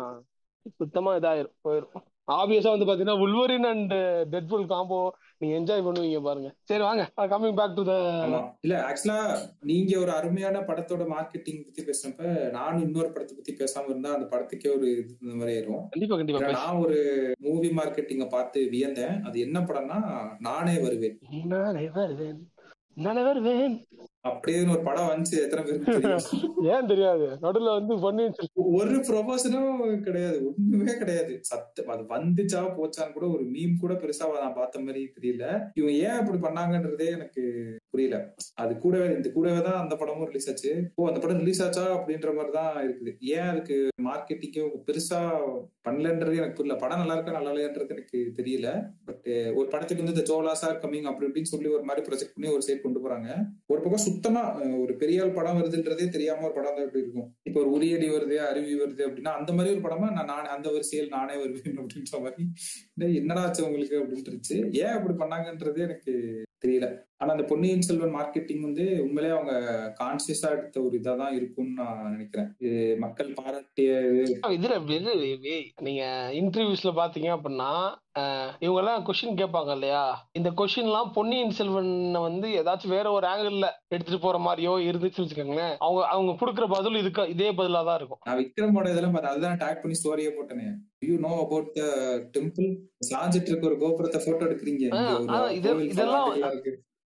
சுத்தமா இதாயிரும் போயிரும் ஆப்வியஸா வந்து பாத்தீங்கன்னா உல்வரின் அண்ட் டெட்புல் காம்போ நீங்க என்ஜாய் பண்ணுவீங்க பாருங்க சரி வாங்க கமிங் பேக் டு த ஆமா இல்ல ஆக்சுவலா நீங்க ஒரு அருமையான படத்தோட மார்க்கெட்டிங் பத்தி பேசுறப்ப நானும் இன்னொரு படத்தை பத்தி பேசாம இருந்தா அந்த படத்துக்கே ஒரு இது இந்த மாதிரி ஆயிரும் கண்டிப்பா கண்டிப்பா ஏன்னா பேசு. நான் ஒரு மூவி மார்க்கெட்டிங்க பார்த்து வியந்தேன் அது என்ன படம்னா நானே வருவேன் நானே வருவேன் நானே வருவேன் அப்படியே ஒரு படம் வந்துச்சு எத்தனை பேருக்கு தெரியும் ஏன் தெரியாது நடுவுல வந்து பொன்னியின் செல்வன் ஒரு ப்ரொபோசனும் கிடையாது ஒண்ணுமே கிடையாது சத்தம் அது வந்துச்சா போச்சான்னு கூட ஒரு மீம் கூட பெருசா நான் பார்த்த மாதிரி தெரியல இவங்க ஏன் இப்படி பண்ணாங்கன்றதே எனக்கு புரியல அது கூடவே இந்த கூடவே தான் அந்த படமும் ரிலீஸ் ஆச்சு ஓ அந்த படம் ரிலீஸ் ஆச்சா அப்படின்ற மாதிரி தான் இருக்குது ஏன் அதுக்கு மார்க்கெட்டிங்கே பெருசா பண்ணலன்றது எனக்கு புரியல படம் நல்லா இருக்கா நல்லா இல்லையான்றது எனக்கு தெரியல பட் ஒரு படத்துக்கு வந்து இந்த ஜோலாஸ் ஆர் கம்மிங் அப்படி இப்படின்னு சொல்லி ஒரு மாதிரி ப்ரொஜெக்ட் பண்ணி ஒரு சைட் கொண்டு போறாங்க ஒரு பக்கம் சுத்தமா அஹ், ஒரு பெரிய ஆள் படம் வருதுன்றதே தெரியாம ஒரு படம் தான் எப்படி இருக்கும் இப்போ ஒரு உரியடி வருது அருவி வருது அப்படின்னா அந்த மாதிரி ஒரு படமா நான் நானே அந்த வரிசையில் நானே வருவேன் அப்படின்ற மாதிரி டேய், என்னடா ஆச்சு உங்களுக்கு அப்படின்ட்டு இருந்துச்சு ஏன் அப்படி பண்ணாங்கன்றது எனக்கு தெரியல ஆனா அந்த பொன்னியின் செல்வன் மார்க்கெட்டிங் வந்து உண்மையிலே அவங்க கான்சியஸா எடுத்த ஒரு இதா தான் இருக்கும்னு நான் நினைக்கிறேன் இது மக்கள் பாராட்டிய இது இதுல இது இது நீங்க இன்டர்வியூஸ்ல பாத்தீங்க அப்படின்னா அஹ், இவங்க எல்லாம் கொஸ்டின் கேட்பாங்க இல்லையா இந்த கொஸ்டின் எல்லாம் பொன்னியின் செல்வன் வந்து ஏதாச்சும் வேற ஒரு ஆங்கிள் எடுத்துட்டு போற மாதிரியோ இருந்துச்சுன்னு வச்சுக்கோங்களேன் அவங்க அவங்க கொடுக்குற பதில் இதுக்கு இதே பதிலா தான் இருக்கும் நான் விக்ரமோட இதெல்லாம் பார்த்தேன் அதுதான் டேக் பண்ணி ஸ்டோரியே போட்டேனே you know about the temple சாஞ்சிட்டு இருக்க ஒரு கோபுரத்தை போட்டோ எடுக்கிறீங்க இங்க ஆ, ஒரு ஆ, இது- கோவில் இதெல்லாம் fanatic-ஆ இருக்கு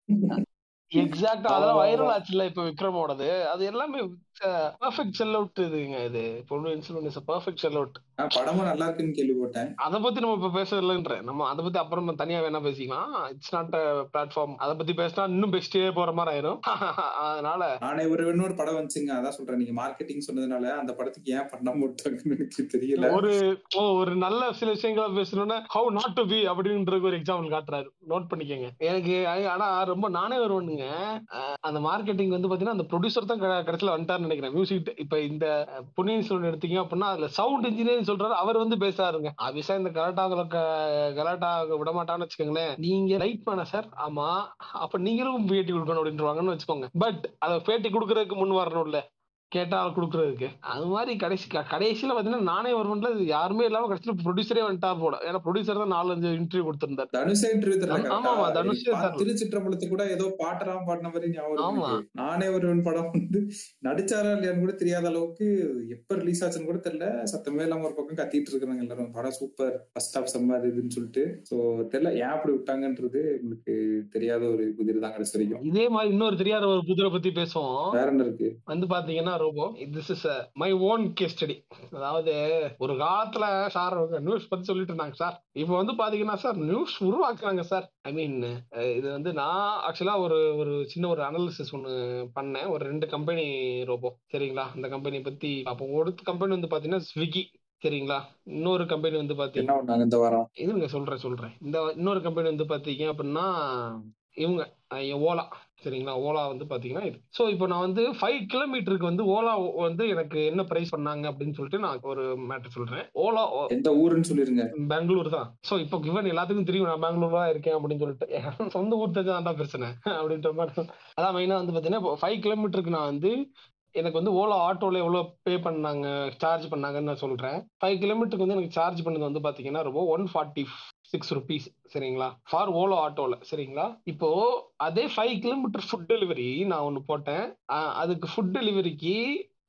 எக்ஸாக்டா ஆமா, அதெல்லாம் ஆமா. வைரல் ஆச்சுல்ல இப்ப விக்ரமோடது அது எல்லாமே பர்ஃபெக்ட் செல் அவுட் இதுங்க இது Ponniyin Selvan is perfect sell out நான் படமும் நல்லா இருக்குன்னு கேள்விப்பட்டேன் அதை பத்தி நம்ம இப்ப பேசலன்ற நம்ம அதை பத்தி அப்புறம் தனியா வேணா பேசிக்கலாம் இட்ஸ் நாட் பிளாட்ஃபார்ம் அதை பத்தி பேசினா இன்னும் பெஸ்டே போற மாதிரி ஆயிரும் அதனால நானே ஒரு இன்னொரு படம் வந்துச்சுங்க அதான் சொல்றேன் நீங்க மார்க்கெட்டிங் சொன்னதுனால அந்த படத்துக்கு ஏன் பண்ண மாட்டாங்கன்னு எனக்கு தெரியல ஒரு ஓ, ஒரு நல்ல சில விஷயங்களை பேசணும்னா ஹவு நாட் டு பி அப்படின்றது ஒரு எக்ஸாம்பிள் காட்டுறாரு நோட் பண்ணிக்கங்க எனக்கு அது- ஆனா ரொம்ப நானே வருவேனுங்க அஹ், அந்த மார்க்கெட்டிங் வந்து பாத்தீங்கன்னா அந்த ப்ரொடியூசர் தான் கட- கடைசியில வந்துட்டாருன்னு நினைக்கிறேன் மியூசிக் இப்ப இந்த அஹ், பொன்னியின் செல்வன் எடுத்தீங்க அப்படின்னா அதுல சவுண்ட் இன்ஜினியர் சொல்றாரு அவர் வந்து பேசாருங்க ஆபியஸா இந்த கலாட்டாங்களை கலாட்டா விட மாட்டான்னு வச்சுக்கோங்களேன் நீங்க லைட் பண்ண சார் ஆமா அப்ப நீங்களும் பேட்டி கொடுக்கணும் அப்படின்றவாங்கன்னு வச்சுக்கோங்க பட் அதை பேட்டி கொடுக்கறதுக்கு முன் வரணும்ல கேட்டா ஆள் கொடுக்கறதுக்கு அது மாதிரி கடைசி க- கடைசியில பாத்தீங்கன்னா நானே வருவன்ல இது யாருமே இல்லாம கடைசியில ப்ரொடியூசரே வந்துட்டார் போல ஏன்னா ப்ரொடியூசர் தான் நாலஞ்சு இன்டர்வியூ கொடுத்திருந்தார் தனுஷ் இன்டர்வியூ தெரியல ஆமா, ஆமா, தனுஷே correct ஆ. தரல. திருச்சிற்றம்பலத்து கூட ஏதோ பாட்டெல்லாம் பாடின மாதிரி ஞாபகம் ஆமா. இருக்கு. நானே ஒருவன் படம் வந்து நடிச்சாரா இல்லையான்னு கூட தெரியாத அளவுக்கு எப்ப ரிலீஸ் ஆச்சுன்னு கூட தெரியல சத்தமே இல்லாம ஒரு பக்கம் கத்திட்டு இருக்காங்க எல்லாரும் படம் சூப்பர் ஃபர்ஸ்ட் ஆஃப் செம்ம அது இதுன்னு சொல்லிட்டு சோ தெரியல ஏன் அப்படி விட்டாங்கன்றது உங்களுக்கு தெரியாத ஒரு குதிரை தான் கடைசி வரைக்கும் இதே மாதிரி இன்னொரு தெரியாத ஒரு குதிரை பத்தி பேசுவோம் வேற என்ன இருக்கு வந்து பாத்தீங்கன்னா robo this is my own case study அதாவது ஒரு காலத்துல சார் நியூஸ் பத்தி சொல்லிட்டு இருந்தாங்க சார் இப்போ வந்து பாத்தீங்கன்னா சார் நியூஸ் உருவாக்குறாங்க சார் ஐ மீன் இது வந்து நான் ஆக்சுவலா ஒரு ஒரு சின்ன ஒரு அனாலிசிஸ் ஒன்னு பண்ணேன் ஒரு ரெண்டு கம்பெனி ரோபோ சரிங்களா அந்த கம்பெனி பத்தி அப்போ ஒரு கம்பெனி வந்து பாத்தீங்கன்னா ஸ்விக்கி சரிங்களா இன்னொரு கம்பெனி வந்து பாத்தீங்கன்னா என்ன பண்ணாங்க இந்த வாரம் இருங்க சொல்றேன் சொல்றேன் இந்த இன்னொரு கம்பெனி வந்து பாத்தீங்க அப்படின்னா இவங்க அஹ் ஓலா சரிங்களா ஓலா வந்து பாத்தீங்கன்னா இது ஸோ இப்போ நான் வந்து ஃபைவ் கிலோமீட்டருக்கு வந்து ஓலா வந்து எனக்கு என்ன பிரைஸ் பண்ணாங்க அப்படின்னு சொல்லிட்டு நான் ஒரு மேட்டர் சொல்றேன் ஓலா எந்த ஊருன்னு சொல்லிருங்க பெங்களூர் தான் ஸோ இப்போ கிவன் எல்லாத்துக்கும் தெரியும் நான் பெங்களூர் தான் இருக்கேன் அப்படின்னு சொல்லிட்டு என் சொந்த ஊர் தெரிஞ்சா தான் பிரச்சனை அப்படின்ற மாதிரி அதான் மெயினாக வந்து பார்த்தீங்கன்னா ஃபைவ் கிலோமீட்டருக்கு நான் வந்து எனக்கு வந்து ஓலா ஆட்டோல எவ்வளோ பே பண்ணாங்க சார்ஜ் பண்ணாங்கன்னு நான் சொல்றேன் ஃபைவ் கிலோமீட்டருக்கு வந்து எனக்கு சார்ஜ் பண்ணது வந்து பாத்தீங்கன்னா ரொம்ப ஒன் ஃபார்ட்டி சிக்ஸ் ருபீஸ் சரிங்களா ஃபார் ஓலோ ஆட்டோல சரிங்களா இப்போ அதே ஃபைவ் கிலோமீட்டர் ஃபுட் டெலிவரி நான் ஒன்று போட்டேன் அஹ் அதுக்கு ஃபுட் டெலிவரிக்கு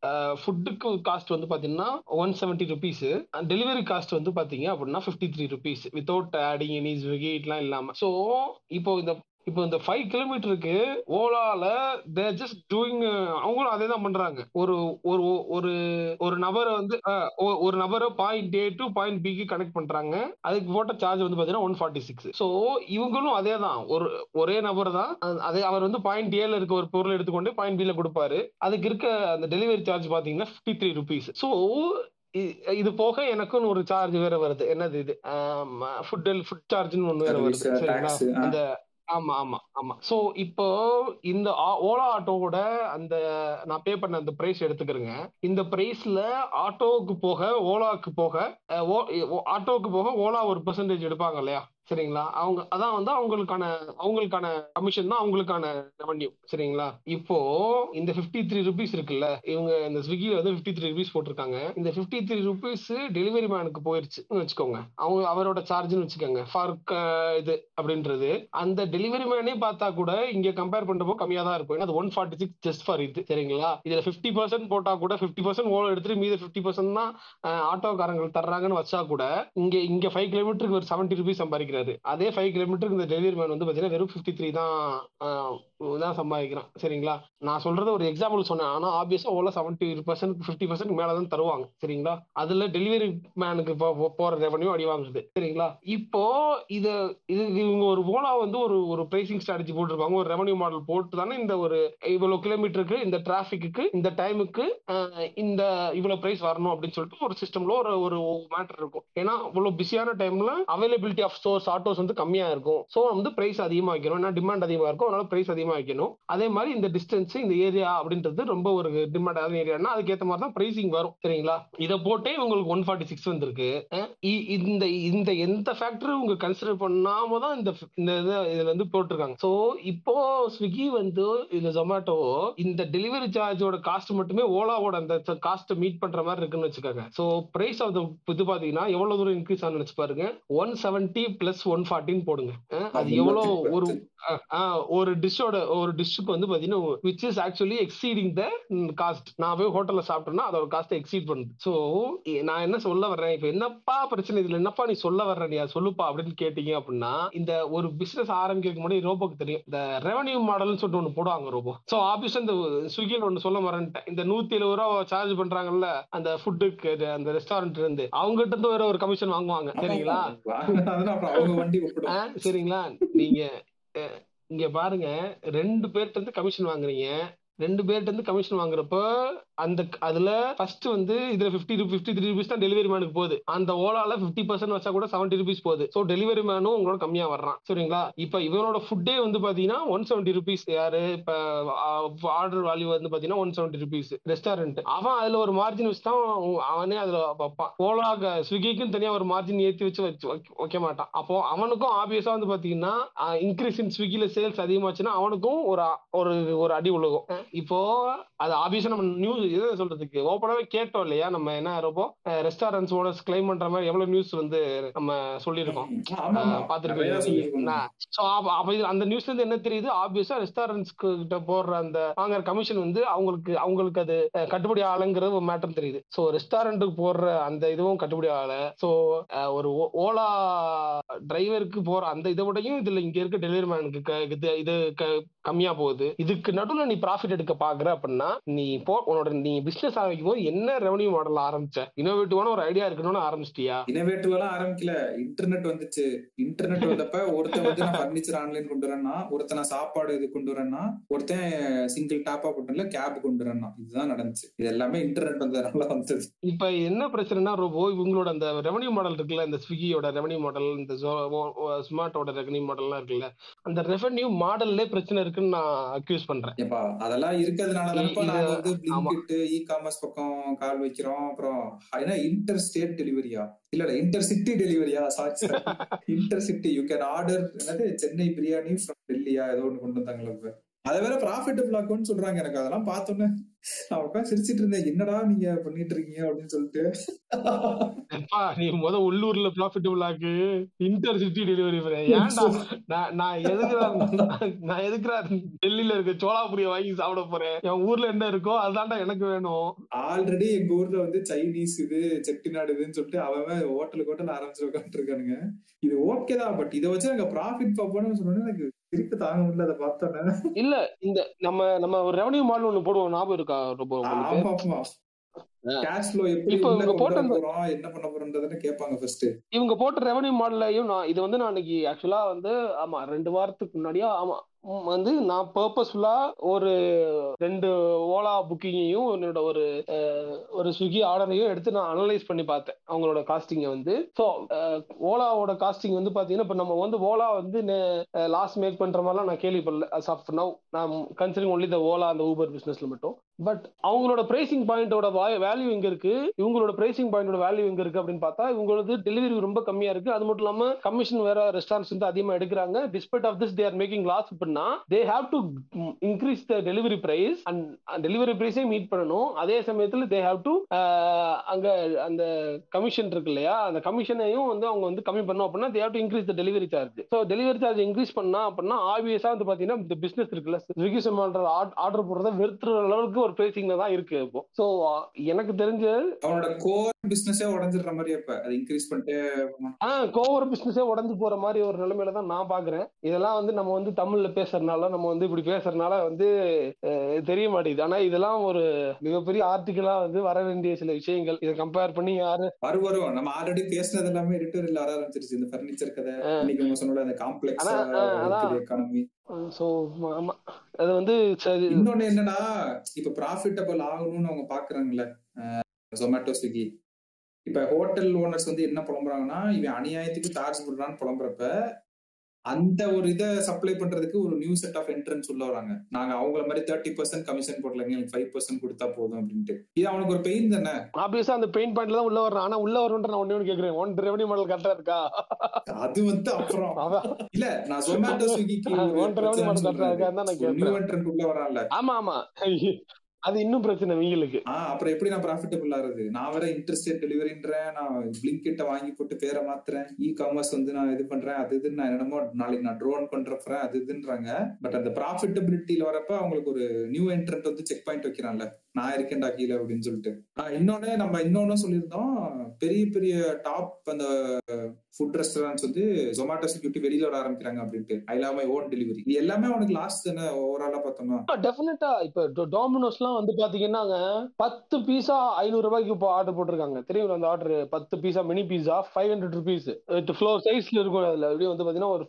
ஃபுட்டுக்கு காஸ்ட் வந்து பாத்தீங்கன்னா one seventy rupees delivery cost வந்து பாத்தீங்க அப்படின்னா fifty three rupees without adding any Swiggy இதெல்லாம் இல்லாம ஸோ இப்போ இந்த இப்போ இந்த ஃபைவ் கிலோமீட்டருக்கு ஓலால தேர் ஜஸ்ட் டூயிங் அவங்களும் அதே தான் பண்றாங்க ஒரு ஒரு ஒரு ஒரு நபரை வந்து அஹ், ஒ- ஒரு நபரை பாயிண்ட் ஏ டு பாயிண்ட் பிக்கு கனெக்ட் பண்றாங்க அதுக்கு போட்ட சார்ஜ் வந்து பாத்தீங்கன்னா ஒன் ஃபார்ட்டி சிக்ஸ் ஸோ இவங்களும் அதே தான் ஒரு ஒரே நபர் தான் அது- அதே அவர் வந்து பாயிண்ட் ஏல இருக்க ஒரு பொருள் எடுத்துக்கொண்டு பாயிண்ட் பில கொடுப்பாரு அதுக்கு இருக்க அந்த டெலிவரி சார்ஜ் பாத்தீங்கன்னா ஃபிஃப்டி த்ரீ ருபீஸ் ஸோ இது போக எனக்குன்னு ஒரு சார்ஜ் வேற வருது என்னது இது ஃபுட் ஃபுட் சார்ஜ்னு ஒன்று வேற வருது Service, சரிங்களா tax, ஆ. அந்த ஆமா ஆமா ஆமா சோ இப்போ இந்த ஆ- ஓலா ஆட்டோவோட அந்த நான் பே பண்ண அந்த பிரைஸ் எடுத்துக்கிறேங்க இந்த பிரைஸ்ல ஆட்டோவுக்கு போக ஓலாக்கு போக அஹ், ஓ- ஓ- ஆட்டோவுக்கு போக ஓலா ஒரு பெர்சன்டேஜ் எடுப்பாங்க இல்லையா சரிங்களா அவங்க அதான் வந்து அவங்களுக்கான அவங்களுக்கான கமிஷன் தான் அவங்களுக்கான ரெவன்யூ சரிங்களா இப்போ இந்த 53 த்ரீ ருபீஸ் இருக்குல்ல இவங்க இந்த ஸ்விக்கில வந்து 53 த்ரீ ருபீஸ் போட்டிருக்காங்க இந்த 53 த்ரீ ருபீஸ் டெலிவரி மேனுக்கு போயிருச்சுன்னு வச்சுக்கோங்க அவங்க அவரோட சார்ஜ்னு வச்சுக்கோங்க ஃபார் இது அப்படின்றது அந்த டெலிவரி மேனே பார்த்தா கூட இங்க கம்பேர் பண்றப்போ கம்மியா தான் இருக்கும் ஏன்னா அது one forty six just for இது சரிங்களா இதுல 50% பர்சன்ட் போட்டா கூட 50% பர்சன்ட் ஓலோ எடுத்துட்டு மீத 50% பர்சன்ட் தான் அஹ், ஆட்டோக்காரங்க தர்றாங்கன்னு வச்சா கூட இங்க இங்க ஃபைவ் கிலோமீட்டருக்கு ஒரு செவன்டி ருபீஸ் சம்பாதிக்கிறாரு அதே ஃபைவ் கிலோமீட்டருக்கு இந்த டெலிவரி மேன் வந்து பாத்தீங்கன்னா வெறும் 53 த்ரீ தான் அஹ், தான் சம்பாதிக்கிறான் சரிங்களா நான் சொல்றது ஒரு எக்ஸாம்பிள் சொன்னேன் ஆனா ஆப்வியஸா Ola seventy percent fifty percent மேல தான் தருவாங்க சரிங்களா அதுல டெலிவரி மேனுக்கு போற ரெவன்யூ அடி வாங்குது சரிங்களா இப்போ இது இது இவங்க ஒரு ஓலா வந்து ஒரு ஒரு பிரைசிங் ஸ்ட்ராட்டஜி போட்டிருப்பாங்க ஒரு ரெவன்யூ மாடல் போட்டு தானே இந்த ஒரு இவ்வளவு கிலோமீட்டருக்கு இந்த டிராபிக்கு இந்த டைமுக்கு இந்த இவ்வளவு பிரைஸ் வரணும் அப்படின்னு சொல்லிட்டு ஒரு சிஸ்டம்ல ஒரு ஒரு மேட்டர் இருக்கும் ஏன்னா இவ்வளவு பிஸியான டைம்ல அவைலபிலிட்டி ஆஃப் ஸ்டோர்ஸ் ஆட்டோஸ் வந்து கம்மியா இருக்கும் ஸோ வந்து பிரைஸ் அதிகமா வைக்கணும் ஏன்னா டிமாண்ட் அதிகமா இருக்கும் அதனால பிரைஸ் அதிகமா வைக்கணும் அதே மாதிரி இந்த டிஸ்டன்ஸ் இந்த ஏரியா அப்படின்றது ரொம்ப ஒரு டிமாண்டான ஏரியானா அதுக்கேற்ற மாதிரி தான் பிரைசிங் வரும் சரிங்களா இதை போட்டே உங்களுக்கு ஒன் ஃபார்ட்டி சிக்ஸ் வந்திருக்கு அஹ் இ- இந்த இந்த எந்த ஃபேக்டரும் உங்க கன்சிடர் பண்ணாம தான் இந்த இந்த இதை இதுல வந்து போட்டிருக்காங்க சோ இப்போ ஸ்விக்கி வந்து இல்ல ஜொமேட்டோ இந்த டெலிவரி சார்ஜோட காஸ்ட் மட்டுமே ஓலாவோட அந்த காஸ்ட் மீட் பண்ற மாதிரி இருக்குன்னு வச்சுக்கோங்க சோ பிரைஸ் ஆஃப் த இது பாத்தீங்கன்னா எவ்வளவு தூரம் இன்க்ரீஸ் ஆனு நினைச்சு பாருங்க ஒன் செவன்டி பிளஸ் ஒன் ஃபார்ட்டின்னு போடுங்க அஹ் அது எவ்வளவு ஒரு அஹ், அஹ், ஒரு டிஷ்ஷோட ஒரு டிஷ்ஷுக்கு வந்து பாத்தீங்கன்னா which is actually exceeding the cost நான் போய் ஹோட்டல்ல சாப்பிட்டேன்னா அதோட காஸ்ட் எக்ஸீட் பண்ணுது சோ நான் என்ன சொல்ல வர்றேன் இப்ப என்னப்பா பிரச்சனை இதுல என்னப்பா நீ சொல்ல வர்ற நீ அதை சொல்லுப்பா அப்படின்னு கேட்டீங்க அப்படின்னா இந்த ஒரு பிசினஸ் ஆரம்பிக்கிறதுக்கு முன்னாடி ரோபோக்கு தெரியும் இந்த ரெவன்யூ மாடல்னு சொல்லிட்டு ஒண்ணு போடுவாங்க ரோபோ சோ ஆபீஸ் இந்த ஸ்விக்கியில் ஒண்ணு சொல்ல மறந்துட்டேன் இந்த நூத்தி எழுபது ரூபா சார்ஜ் பண்றாங்கல்ல அந்த ஃபுட்டுக்கு அந்த ரெஸ்டாரண்ட் இருந்து அவங்க கிட்ட இருந்து வேற ஒரு கமிஷன் வாங்குவாங்க சரிங்களா அதனால அப்புறம் அவங்க வண்டி விட்டுடும் ஆ, சரிங்களா நீங்க அஹ், இங்க பாருங்க ரெண்டு பேர்ட்ட இருந்து கமிஷன் வாங்குறீங்க ரெண்டு பேர்ட்ட இருந்து கமிஷன் வாங்குறப்போ அந்த அதுல ஃபர்ஸ்ட் வந்து இதுல பிப்டி பிப்டி த்ரீ ருபீஸ் தான் டெலிவரி மேனுக்கு போகுது அந்த ஓலால பிப்டி பர்சன்ட் வச்சா கூட செவன்டி ருபீஸ் போகுது ஸோ டெலிவரி மேனும் உங்களோட கம்மியா வர்றான் சரிங்களா இப்ப இவனோட ஃபுட்டே வந்து பாத்தீங்கன்னா ஒன் செவன்டி ருபீஸ் யாரு இப்ப ஆர்டர் வேல்யூ வந்து பாத்தீங்கன்னா ஒன் செவன்டி ருபீஸ் ரெஸ்டாரண்ட் அவன் அதுல ஒரு மார்ஜின் வச்சு தான் அவனே அதுல வைப்பான் ஓலா ஸ்விக்கிக்கும் தனியா ஒரு மார்ஜின் ஏத்தி வச்சு வச்சு வைக்க- வைக்க மாட்டான் அப்போ அவனுக்கும் ஆப்வியஸா வந்து பாத்தீங்கன்னா இன்க்ரீஸ் இன் ஸ்விக்கில சேல்ஸ் அதிகமாச்சுன்னா அவனுக்கும் ஒரு அ- ஒரு ஒரு அடி உலகம் அஹ் இப்போ அது ஆப்வியஸா நம்ம நியூஸ் எதை சொல்றதுக்கு ஓப்பனாவே கேட்டோம் இல்லையா நம்ம என்ன ரொம்ப ரெஸ்டாரண்ட்ஸ் ஓனர்ஸ் கிளைம் பண்ற மாதிரி எவ்வளவு நியூஸ் வந்து நம்ம சொல்லியிருக்கோம் ஆமா ஆமா பாத்துருக்கீங்க நிறைய சொல்லியிருக்கோம் சோ அப்ப இது அந்த நியூஸ்ல இருந்து என்ன தெரியுது ஆப்வியஸா ரெஸ்டாரண்ட்ஸ் கிட்ட போடுற அந்த வாங்குற கமிஷன் வந்து அவங்களுக்கு அவங்களுக்கு அது அஹ், கட்டுப்படி ஆகலைங்கிற ஒரு மேட்டர் தெரியுது சோ ரெஸ்டாரண்ட்டுக்கு போடுற அந்த இதுவும் கட்டுப்படி ஆகல சோ ஒரு ஓ- ஓலா டிரைவருக்கு போற அந்த இதை விடையும் இதுல இங்க இருக்க டெலிவரி மேனுக்கு இது இது க- கம்மியா போகுது இதுக்கு நடுவுல நீ ப்ராஃபிட் எடுக்க பாக்குற அப்படின்னா நீ போ உன்னோட நீ பிசினஸ் ஆரம்பிக்கும் போது என்ன ரெவன்யூ மாடல் ஆரம்பிச்ச இனோவேட்டிவான ஒரு ஐடியா இருக்கணும்னு ஆரம்பிச்சிட்டியா இனோவேட்டிவ் எல்லாம் ஆரம்பிக்கல இன்டர்நெட் வந்துச்சு இன்டர்நெட் வந்தப்ப ஒருத்தன் வந்து நான் பர்னிச்சர் ஆன்லைன் கொண்டு வரேன்னா ஒருத்தன் நான் சாப்பாடு இது கொண்டு வரேன்னா ஒருத்தன் சிங்கிள் டாப்பா போட்டல கேப் கொண்டு வரேன்னா இதுதான் நடந்துச்சு இது எல்லாமே இன்டர்நெட் வந்ததுனால வந்தது இப்ப என்ன பிரச்சனைனா ரோபோ இவங்களோட அந்த ரெவன்யூ மாடல் இருக்குல்ல இந்த ஸ்விக்கியோட ரெவன்யூ மாடல் இந்த ஸ்மார்ட்டோட ரெவன்யூ மாடல்லாம் இருக்குல்ல அந்த ரெவன்யூ மாடல்லே பிரச்சனை இருக்குன்னு நான் அக்யூஸ் பண்றேன் ஏப்பா அதெல்லாம் இருக்கிறதுனால தானப்பா இது- நாங்க வந்து ஆமா. பிளிங்கிட் இ காமர்ஸ் பக்கம் கால் வைக்கிறோம் அப்புறம் ஏன்னா இன்டர் ஸ்டேட் டெலிவரியா இல்ல இல்ல இன்டர் சிட்டி டெலிவரியா sorry inter city you can order என்னது சென்னை பிரியாணி ஃப்ரம் டெல்லியா ஏதோ ஒண்ணு கொண்டு வந்தாங்களா இப்ப அதை வேற ப்ராஃபிட்டபிள் ஆக்கும்னு சொல்றாங்க எனக்கு அதெல்லாம் பார்த்தோன்னே நான் உட்காந்து சிரிச்சிட்டு இருந்தேன் என்னடா நீங்க பண்ணிட்டு இருக்கீங்க அப்படின்னு சொல்லிட்டு அப்பா, நீ முத உள்ளூர்ல ப்ராஃபிட்டபிள் ஆக்கு இன்டர் சிட்டி டெலிவரி ஏன்டா நான் நான் எதுக்குறா நான் எதுக்குறா டெல்லியில இருக்க சோளாபுரிய வாங்கி சாப்பிட போறேன் என் ஊர்ல என்ன இருக்கோ அதுதான்டா எனக்கு வேணும் ஆல்ரெடி எங்க ஊர்ல வந்து சைனீஸ் இது செட்டிநாடு இதுன்னு சொல்லிட்டு அவன் ஹோட்டலுக்கு ஹோட்டல் ஆரம்பிச்சு உட்காந்துட்டு இருக்கானுங்க இது ஓகே தான் பட் இதை வச்சு நாங்க ப்ராஃபிட் பார்ப்போம்னு சொன்னோன்னே எனக்கு திருப்பி தாங்க முடியல அதை பார்த்தோன்னே இல்ல இந்த நம்ம நம்ம ஒரு ரெவன்யூ மாடல் ஒண்ணு போடுவோம் ஞாபகம் இருக்கா ரொம்ப உங்களுக்கு ஆமா ஆமா கேஷ் ஃப்ளோ எப்படி இப்போ உள்ள இவங்க கொண்டு போட்ட வர அந்த- போறோம் என்ன பண்ண போறோம்ன்றதுன்னு கேட்பாங்க ஃபர்ஸ்ட் இவங்க போட்ட ரெவன்யூ மாடலையும் நான் இது வந்து நான் அன்னைக்கு ஆக்சுவலா வந்து ஆமா ரெண்டு வாரத்துக்கு முன்னாடியா ஆமா ம், வந்து நான் பர்பஸ்ஃபுல்லா ஒரு ரெண்டு ஓலா புக்கிங்கையும் என்னோட ஒரு அஹ், ஒரு ஸ்விக்கி ஆர்டரையும் எடுத்து நான் அனலைஸ் பண்ணி பார்த்தேன் அவங்களோட காஸ்டிங்கை வந்து ஸோ ஓலாவோட காஸ்டிங் வந்து பாத்தீங்கன்னா இப்போ நம்ம வந்து ஓலா வந்து லாஸ் மேக் பண்ற மாதிரிலாம் நான் கேள்விப்படல as of now நான் கன்சிடரிங் ஒன்லி த ஓலா அந்த ஊபர் பிசினஸ்ல மட்டும் பட் அவங்களோட பிரைசிங் பாயிண்டோட வேல்யூ எங்க இருக்கு இவங்களோட பிரைசிங் பாயிண்டோட வேல்யூ எங்க இருக்கு அப்படின்னு பார்த்தா இவங்களது டெலிவரி ரொம்ப கம்மியா இருக்கு அது மட்டும் இல்லாம கமிஷன் வேற ரெஸ்டாரண்ட்ஸ் வந்து அதிகமா எடுக்கிறாங்க despite of this they are making loss அப்படின்னா they have to increase the delivery price and delivery பிரைஸே மீட் பண்ணணும் அதே சமயத்துல தே ஹேவ் டு அங்க அந்த கமிஷன் இருக்கு இல்லையா அந்த கமிஷனையும் வந்து அவங்க வந்து கம்மி பண்ணணும் அப்படின்னா they have to increase the delivery charge so delivery charge increase பண்ணா அப்படின்னா ஆப்வியஸா வந்து பாத்தீங்கன்னா இந்த பிசினஸ் இருக்குல்ல ஸ்விக்கி சொமாட்டோ ஆர்டர் போடுறத வெறுத்துற அளவுக்கு ஒரு பேசிங்ல தான் இருக்கு இப்போ ஸோ எனக்கு தெரிஞ்ச அவனோட கோர் பிசினஸே உடஞ்சிடுற மாதிரி இப்ப அது இன்க்ரீஸ் பண்ணிட்டு ஆ கோவர் பிசினஸே உடஞ்சு போற மாதிரி ஒரு நிலைமையில தான் நான் பாக்குறேன் இதெல்லாம் வந்து நம்ம வந்து தமிழ்ல பேசுறதுனால நம்ம வந்து இப்படி பேசுறதுனால வந்து அஹ், தெரிய மாட்டேங்குது ஆனா இதெல்லாம் ஒரு மிகப்பெரிய ஆர்டிகிளா வந்து வர வேண்டிய சில விஷயங்கள் இதை கம்பேர் பண்ணி யாரு வரும் வரும் நம்ம ஆல்ரெடி பேசினது எல்லாமே எடிட்டோரியல் வர ஆரம்பிச்சிருச்சு இந்த ஃபர்னிச்சர் கதை ஆ. இன்னைக்கு நம்ம சொன்னோட அந்த காம்ப்ளெக்ஸ் ஆனா, ஆ, அதான். எக்கானமி ஸோ ஆமா அது வந்து சரி இன்னொன்னு என்னன்னா இப்ப ப்ராஃபிட்டபிள் ஆகணும்னு அவங்க பாக்குறாங்கல்ல ஜொமேட்டோ ஸ்விக்கி இப்ப ஹோட்டல் ஓனர்ஸ் வந்து என்ன புலம்புறாங்கன்னா இவன் அநியாயத்துக்கு சார்ஜ் பண்றான்னு புலம்புறப்ப அந்த ஒரு இதை சப்ளை பண்றதுக்கு ஒரு நியூ செட் ஆஃப் என்ட்ரன்ஸ் உள்ள வராங்க நாங்க அவங்கள மாதிரி தேர்ட்டி பர்சன்ட் கமிஷன் போடலங்க எனக்கு ஃபைவ் பர்சன்ட் கொடுத்தா போதும் அப்படின்ட்டு இது அவனுக்கு ஒரு பெயின் தானே ஆப்வியஸா அந்த பெயின் பாயிண்ட்ல தான் உள்ள வர்றேன் ஆனா உள்ள வரணுன்ற நான் ஒண்ணு ஒண்ணு கேக்குறேன் ஒன் ரெவன்யூ மாடல் கரெக்டா இருக்கா அது வந்து அப்புறம் அதான் இல்ல நான் ஜொமேட்டோ ஸ்விக்கிக்கு ஒன் ரெவன்யூ மாடல் கரெக்டா இருக்கான்னு தான் நான் நியூ கேட்கிறேன் என்ட்ரன்ட் உள்ள வரான்ல ஆமா ஆமா அது இன்னும் பிரச்சனை இவங்களுக்கு ஆஹ் அப்புறம் எப்படி நான் ப்ராஃபிட்டபிள் ஆகுது நான் வேற இன்ட்ரெஸ்டட் டெலிவரின்றேன் நான் பிளிங்கிட்ட வாங்கி போட்டு பேரை மாத்துறேன் இ காமர்ஸ் வந்து நான் இது பண்றேன் அது இதுன்னு நான் என்னமோ நாளைக்கு நான் ட்ரோன் பண்றப்பறேன் அது இதுன்றாங்க பட் அந்த ப்ராஃபிட்டபிலிட்டியில வரப்ப அவங்களுக்கு ஒரு நியூ என்ட்ரன்ட் வந்து செக் பாயிண்ட் வைக்கிறான்ல நான் இருக்கேன்டா கீழே அப்படின்னு சொல்லிட்டு ஆஹ் இன்னொன்னு நம்ம இன்னொன்னு சொல்லியிருந்தோம் பெரிய பெரிய டாப் அந்த ஃபுட் ரெஸ்டாரண்ட்ஸ் வந்து ஜொமேட்டோ செக்யூரிட்டி வெளியில வர ஆரம்பிக்கிறாங்க அப்படின்ட்டு I love my own delivery இது எல்லாமே அவனுக்கு லாஸ்ட் தானே ஓவராலா பார்த்தோம்னா டெஃபினட்டா இப்ப டொமினோஸ்லாம் வந்து பாத்தீங்கன்னாங்க பத்து பீஸா ஐநூறு ரூபாய்க்கு இப்போ ஆர்டர் போட்டிருக்காங்க தெரியும் அந்த ஆர்டர் பத்து pizza mini pizza five hundred rupees floor சைஸ்ல இருக்கும் அதுல அப்படியே வந்து பாத்தீங்கன்னா ஒரு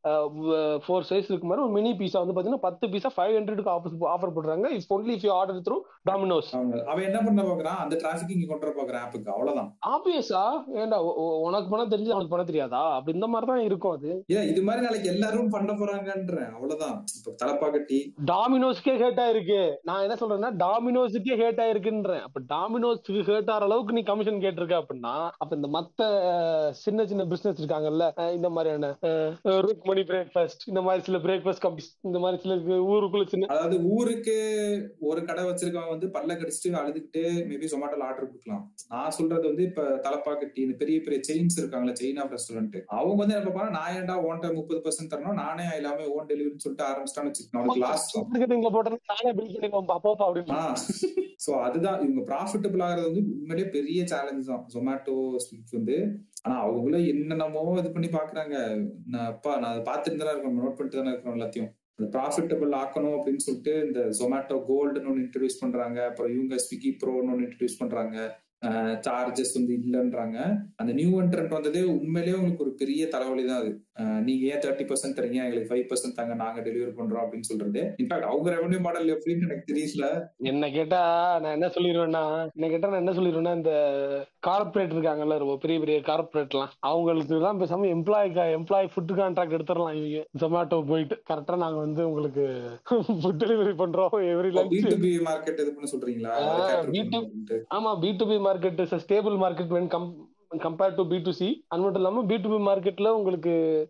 ஃபோர் சைஸ் இருக்கு மாதிரி ஒரு மினி பீஸா வந்து பாத்தீங்கன்னா பத்து பீஸா ஃபைவ் ஹண்ட்ரடுக்கு ஆஃபர் ஆஃபர் போடுறாங்க if only if you order through Domino's அவங்க அவன் என்ன பண்ண பாக்குறான் அந்த டிராபிக் இங்க கொண்டு வர பாக்குறான் ஆப்புக்கு அவ்வளவுதான் ஆப்வியஸா ஏன்டா உ- உ- உனக்கு பணம் தெரிஞ்சு அவனுக்கு பணம் தெரியாதா அப்படி இந்த மாதிரி தான் இருக்கும் அது ஏன் இது மாதிரி நாளைக்கு எல்லாரும் பண்ண போறாங்கன்றேன் அவ்வளவுதான் இப்ப தலப்பாக்கட்டி டாமினோஸ்க்கே ஹேட் ஆயிருக்கு நான் என்ன சொல்றேன்னா டாமினோஸுக்கே ஹேட் ஆயிருக்குன்றேன் அப்ப டாமினோஸ்க்கு ஹேட் ஆகிற அளவுக்கு நீ கமிஷன் கேட்டிருக்க அப்படின்னா அப்ப இந்த மத்த அஹ், சின்ன சின்ன பிசினஸ் இருக்காங்கல்ல அஹ், இந்த மாதிரியான ருக்மணி பிரேக்ஃபாஸ்ட் இந்த மாதிரி சில பிரேக்ஃபாஸ்ட் கம்பெனிஸ் இந்த மாதிரி சில ஊருக்குள்ள சின்ன அதாவது ஊருக்கு ஒரு கடை வச்சிருக்கவன் வந்து பல்ல கடிச்சிட்டு அழுதுகிட்டு மேபி ஜொமேட்டோல ஆர்டர் கொடுக்கலாம் நான் சொல்றது வந்து இப்ப தலப்பாக்கட்டி இந்த பெரிய பெரிய செயின்ஸ் இருக்காங்களா செயின் ஆஃப் ரெஸ்டாரண்ட் அவங்க வந்து என்ன பார்ப்பாங்க நான் ஏன்டா ஓன்ட்ட முப்பது பர்சன்ட் தரணும் நானே எல்லாமே ஓன் டெலிவரின்னு சொல்லிட்டு ஆரம்பிச்சிட்டான்னு வச்சுக்கோங்க அவனுக்கு லாஸ்ட் மார்க்கெட்டிங்ல போட்டேன் நானே பில் பண்ணிப்போம் பாப்போப்பா அப்படின்னு சோ அதுதான் இவங்க ப்ராஃபிட்டபிள் ஆகிறது வந்து உண்மையிலேயே பெரிய சேலஞ்ச் தான் ஜொமேட்டோ ஸ்விக் வந்து ஆனா அவங்களும் என்னென்னமோ இது பண்ணி பாக்குறாங்க நான் அப்பா நான் அதை பார்த்துட்டு தானே இருக்கேன் நோட் பண்ணிட்டு தானே இருக்கிறோம் எல்லாத்தையும் அந்த ப்ராஃபிட்டபிள் ஆக்கணும் அப்படின்னு சொல்லிட்டு இந்த ஜொமேட்டோ கோல்டுன்னு ஒன்று இன்ட்ரடியூஸ் பண்றாங்க அப்புறம் இவங்க ஸ்விக்கி ப்ரோன்னு ஒன்று இன்ட்ரடியூஸ் பண்றாங்க சார்ஜஸ் வந்து இல்லைன்றாங்க அந்த நியூ என்ட்ரன்ட் வந்ததே உண்மையிலேயே உங்களுக்கு ஒரு பெரிய தலைவலி தான் அது அஹ் நீங்க ஏன் தேர்ட்டி பர்சன்ட் தரீங்க எங்களுக்கு ஃபைவ் பர்சன்ட் தாங்க நாங்க டெலிவரி பண்றோம் அப்படின்னு சொல்றது இன்ஃபேக்ட் அவங்க ரெவன்யூ மாடல் எப்படின்னு எனக்கு தெரியல என்ன கேட்டா நான் என்ன சொல்லிடுவேன்னா என்ன கேட்டா நான் என்ன சொல்லிடுவேன்னா இந்த கார்பரேட் இருக்காங்கல்ல ரொம்ப பெரிய பெரிய கார்பரேட்லாம் அவங்களுக்கு தான் பேசாம எம்ப்ளாய் எம்ப்ளாய் ஃபுட் கான்ட்ராக்ட் எடுத்துடலாம் இவங்க ஜொமேட்டோ போயிட்டு கரெக்டா நாங்க வந்து உங்களுக்கு ஃபுட் டெலிவரி பண்றோம் every B lunch to B market இது பண்ண சொல்றீங்களா ஆ, அதை cater B2 பண்ணணும் அப்படின்ட்டு. ஆமா B to B market is stable market when come compared to B to C அது மட்டும் இல்லாம பி டு பி மார்க்கெட்ல உங்களுக்கு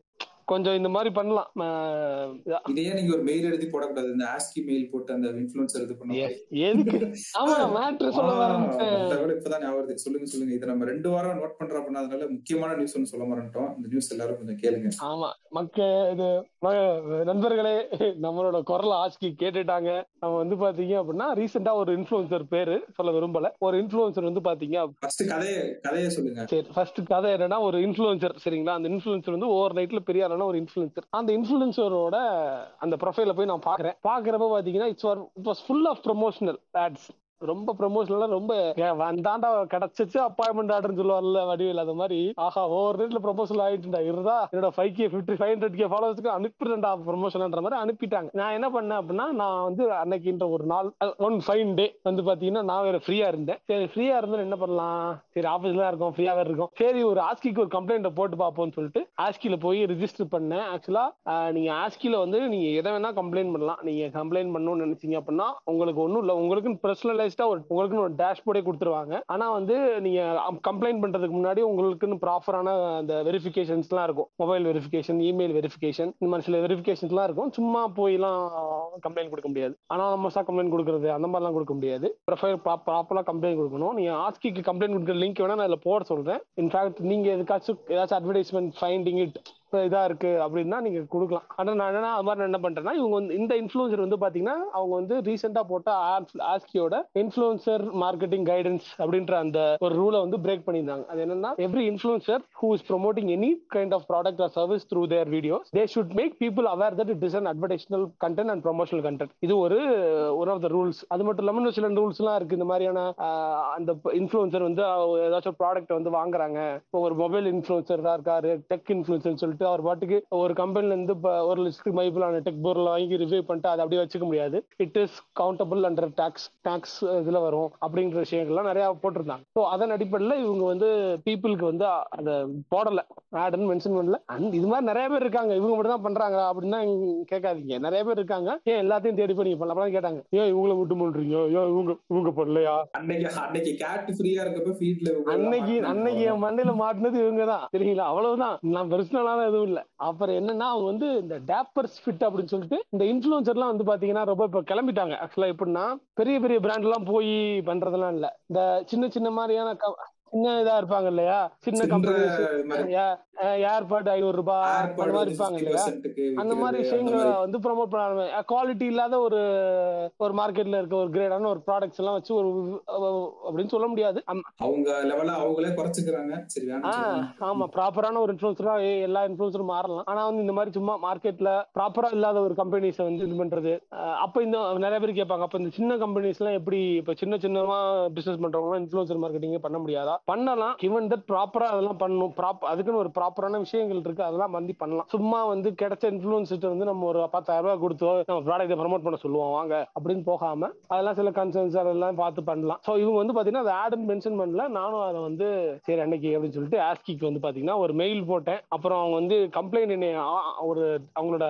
கொஞ்சம் இந்த மாதிரி பண்ணலாம் அஹ் இதா- இதையே நீங்க ஒரு மெயில் எழுதி போடக்கூடாது இந்த ஆஸ்கி மெயில் போட்டு அந்த இன்ஃபுளுசர் இது பண்ண எ- எதுக்கு ஆமா மேட்ரு சொல்ல வரேன் இப்பதான் ஞாபகம் வருது. சொல்லுங்க சொல்லுங்க இது நம்ம ரெண்டு வாரம் நோட் பண்றோம் அப்படின்னா அதனால முக்கியமான நியூஸ் ஒன்று சொல்ல மாட்டோம் இந்த நியூஸ் எல்லாரும் கொஞ்சம் கேளுங்க ஆமா மக்க இது ம- நண்பர்களே நம்மளோட குரல் ஆஸ்கி கேட்டுட்டாங்க நம்ம வந்து பாத்தீங்க அப்படின்னா ரீசெண்டா ஒரு இன்ஃபுளுசர் பேரு சொல்ல விரும்பல ஒரு இன்ஃபுளுசர் வந்து பாத்தீங்க ஃபர்ஸ்ட் கதையை கதையை சொல்லுங்க சரி ஃபர்ஸ்ட் கதை என்னன்னா ஒரு இன்ஃபுளுசர் சரிங்களா அந்த இன்ஃபுளுசர் வந்து ஓவர் நைட்ல பெரிய ஆளான ஒரு இன்ஃபுளுசர் அந்த இன்ஃபுளுசரோட அந்த ப்ரொஃபைல போய் நான் பாக்குறேன் பாக்குறப்ப பாத்தீங்கன்னா it's it was full of promotional ads ரொம்ப ப்ரொமோஷனலா ரொம்ப ஏ, வந்தாண்டா கிடைச்சிச்சு அப்பாயின்மெண்ட் ஆர்டர்னு சொல்லுவார்ல வடிவில் அது மாதிரி ஆஹா ஓவர் நைட்ல ப்ரொமோஷன் ஆயிட்டுடா இருடா என்னோட five K fifty five hundred K ஃபாலோவர்ஸ்க்கு அனுப்பிடுறேன்டா ப்ரொமோஷன்ன்ற மாதிரி அனுப்பிட்டாங்க நான் என்ன பண்ணேன் அப்படின்னா நான் வந்து அன்னைக்குன்ற ஒரு நாள் ஒன் ஃபைன் டே வந்து பாத்தீங்கன்னா நான் வேற ஃப்ரீயா இருந்தேன் சரி ஃப்ரீயா இருந்தா என்ன பண்ணலாம் சரி ஆபீஸ்ல தான் இருக்கோம் ஃப்ரீயா வேற இருக்கோம் சரி ஒரு ஆஸ்கிக்கு ஒரு கம்ப்ளைண்ட் போட்டு பார்ப்போம்னு சொல்லிட்டு ஆஸ்கில போய் ரிஜிஸ்டர் பண்ணேன் ஆக்சுவலா நீங்க ஆஸ்கில வந்து நீங்க எதை வேணா கம்ப்ளைண்ட் பண்ணலாம் நீங்க கம்ப்ளைண்ட் பண்ணணும்னு நினைச்சீங்க அப்படின்னா உங்களுக்கு ஒண்ணும் இல்ல உங்களுக்குன்னு பர்சனலைஸ்டா ஒரு உங்களுக்குன்னு ஒரு டேஷ்போர்டே கொடுத்துருவாங்க ஆனா வந்து நீங்க கம்ப்ளைண்ட் பண்றதுக்கு முன்னாடி உங்களுக்குன்னு ப்ராப்பரான அந்த வெரிஃபிகேஷன்ஸ்லாம் இருக்கும் மொபைல் வெரிஃபிகேஷன் இமெயில் வெரிஃபிகேஷன் இந்த மாதிரி சில வெரிஃபிகேஷன்ஸ்லாம் இருக்கும் சும்மா போய்லாம் கம்ப்ளைண்ட் கொடுக்க முடியாது அனானமஸா கம்ப்ளைண்ட் கொடுக்கறது அந்த மாதிரிலாம் கொடுக்க முடியாது ப்ரொஃபைல் ப்ராப்பரா கம்ப்ளைண்ட் கொடுக்கணும் நீங்க ஆஸ்கிக்கு கம்ப்ளைண்ட் கொடுக்குற லிங்க் வேணா நான் இதுல போட சொல்றேன் இன்ஃபேக்ட் நீங்க எதுக்காச்சும் ஏதாச்சும் அட்வர்டைஸ்மெண்ட் ஃபைண்டிங் இட் இதா இருக்கு அப்படின்னா நீங்க கொடுக்கலாம் ஆனா நான் என்ன அது மாதிரி நான் என்ன பண்றேன்னா இவங்க வந்து இந்த இன்ஃபுளுசர் வந்து பாத்தீங்கன்னா அவங்க வந்து ரீசெண்டா போட்ட ஆஸ்கியோட இன்ஃபுளுசர் மார்க்கெட்டிங் கைடன்ஸ் அப்படின்ற அந்த ஒரு ரூலை வந்து பிரேக் பண்ணியிருந்தாங்க அது என்னன்னா every influencer who is promoting any kind of product or service through their videos they should make people aware that it is an advertisational content and promotional content இது ஒரு ஒன் ஆஃப் த ரூல்ஸ் அது மட்டும் இல்லாம இன்னும் சில rules எல்லாம் இருக்கு இந்த மாதிரியான ஆஹ், அந்த இன்ஃபுளுசர் வந்து அவர் ஏதாச்சும் ப்ராடக்ட் வந்து வாங்குறாங்க இப்போ ஒரு மொபைல் இன்ஃபுளுசரா இருக்காரு டெக் இன்ஃபுளுசர் சொல்லிட்டு அவர் பாட்டுக்கு ஒரு கம்பெனில இருந்து இப்ப ஒரு லிஸ்ட் மதிப்பிலான டெக் பொருளை வாங்கி ரிவ்யூ பண்ணிட்டு அதை அப்படியே வச்சுக்க முடியாது it is countable under tax tax இதுல வரும் அப்படிங்கிற விஷயங்கள்லாம் நிறைய போட்டிருந்தாங்க ஸோ அதன் அடிப்படையில் இவங்க வந்து பீப்புளுக்கு வந்து அதை போடல ஆடுன்னு மென்ஷன் பண்ணல அண்ட் இது மாதிரி நிறைய பேர் இருக்காங்க இவங்க மட்டும் தான் பண்றாங்க அப்படின்னா கேட்காதீங்க நிறைய பேர் இருக்காங்க ஏன் எல்லாத்தையும் தேடி போய் நீங்க பண்ணலாம் கேட்டாங்க ஏன் இவங்கள விட்டு பண்றீங்க ஏன் இவங்க இவங்க பண்ணலையா அன்னைக்கு அன்னைக்கு கேட் ஃப்ரீயா இருக்கப்ப ஃபீட்ல அன்னைக்கு அன்னைக்கு என் மண்டையில மாட்டினது இவங்க தான் சரிங்களா அவ்வளவுதான் நான் பர்சனலான எதுவும் இல்ல அப்புறம் என்னன்னா அவங்க வந்து இந்த டேப்பர்ஸ் ஃபிட் அப்படின்னு சொல்லிட்டு இந்த இன்ஃபுளுசர்லாம் வந்து பாத்தீங்கன்னா ரொம்ப இப்ப கிளம்பிட்டாங்க ஆக்சுவலா எப்படின்னா பெரிய பெரிய பிராண்ட் எல்லாம் போய் பண்றதெல்லாம் இல்ல இந்த சின்ன சின்ன மாதிரியான க- சின்ன இதா இருப்பாங்க இல்லையா சின்ன கம்பெனி ஏர்பாட் ஐநூறு ரூபாய் அந்த மாதிரி இருப்பாங்க இல்லையா அந்த மாதிரி விஷயங்களை வந்து ப்ரோமோட் பண்ண குவாலிட்டி இல்லாத ஒரு ஒரு மார்க்கெட்ல இருக்க ஒரு கிரேடான ஒரு ப்ராடக்ட்ஸ் எல்லாம் வச்சு ஒரு அஹ், அப்படின்னு சொல்ல முடியாது அம்- அவங்க லெவலா அவங்களே குறைச்சுக்கிறாங்க சரி ஆ, வேணாம் சொல்லுங்க. ஆமா ப்ராப்பரான ஒரு இன்ஃபுளுசரா எல்லா இன்ஃபுளுசரும் மாறலாம் ஆனா வந்து இந்த மாதிரி சும்மா மார்க்கெட்ல ப்ராப்பரா இல்லாத ஒரு கம்பெனிஸ் வந்து இது பண்றது அஹ், அப்ப இந்த நிறைய பேர் கேட்பாங்க அப்ப இந்த சின்ன கம்பெனிஸ் எல்லாம் எப்படி இப்ப சின்ன சின்னமா பிசினஸ் பண்றவங்க இன்ஃபுளுசர் மார்க்கெட்டிங் பண்ண முடியாதா பண்ணலாம் கிவன் தட் ப்ராப்பரா அதெல்லாம் பண்ணணும் ப்ராப் அதுக்குன்னு ஒரு ப்ராப்பரான விஷயங்கள் இருக்கு அதெல்லாம் வந்து பண்ணலாம் சும்மா வந்து கிடைச்ச இன்ஃபுளுன்ஸ்ட்டு வந்து நம்ம ஒரு பத்தாயிரம் ரூபாய் கொடுத்தோ நம்ம ப்ராடக்ட்டை ப்ரமோட் பண்ண சொல்லுவோம் வாங்க அப்படின்னு போகாம அதெல்லாம் சில கன்சர்ன்ஸ் அதெல்லாம் பார்த்து பண்ணலாம் ஸோ இவங்க வந்து பாத்தீங்கன்னா அதை ஆடுன்னு மென்ஷன் பண்ணல நானும் அதை வந்து சரி அன்னைக்கு அப்படின்னு சொல்லிட்டு ஆஸ்கிக்கு வந்து பாத்தீங்கன்னா ஒரு மெயில் போட்டேன் அப்புறம் அவங்க வந்து கம்ப்ளைண்ட் என்னை ஆ- ஒரு அவங்களோட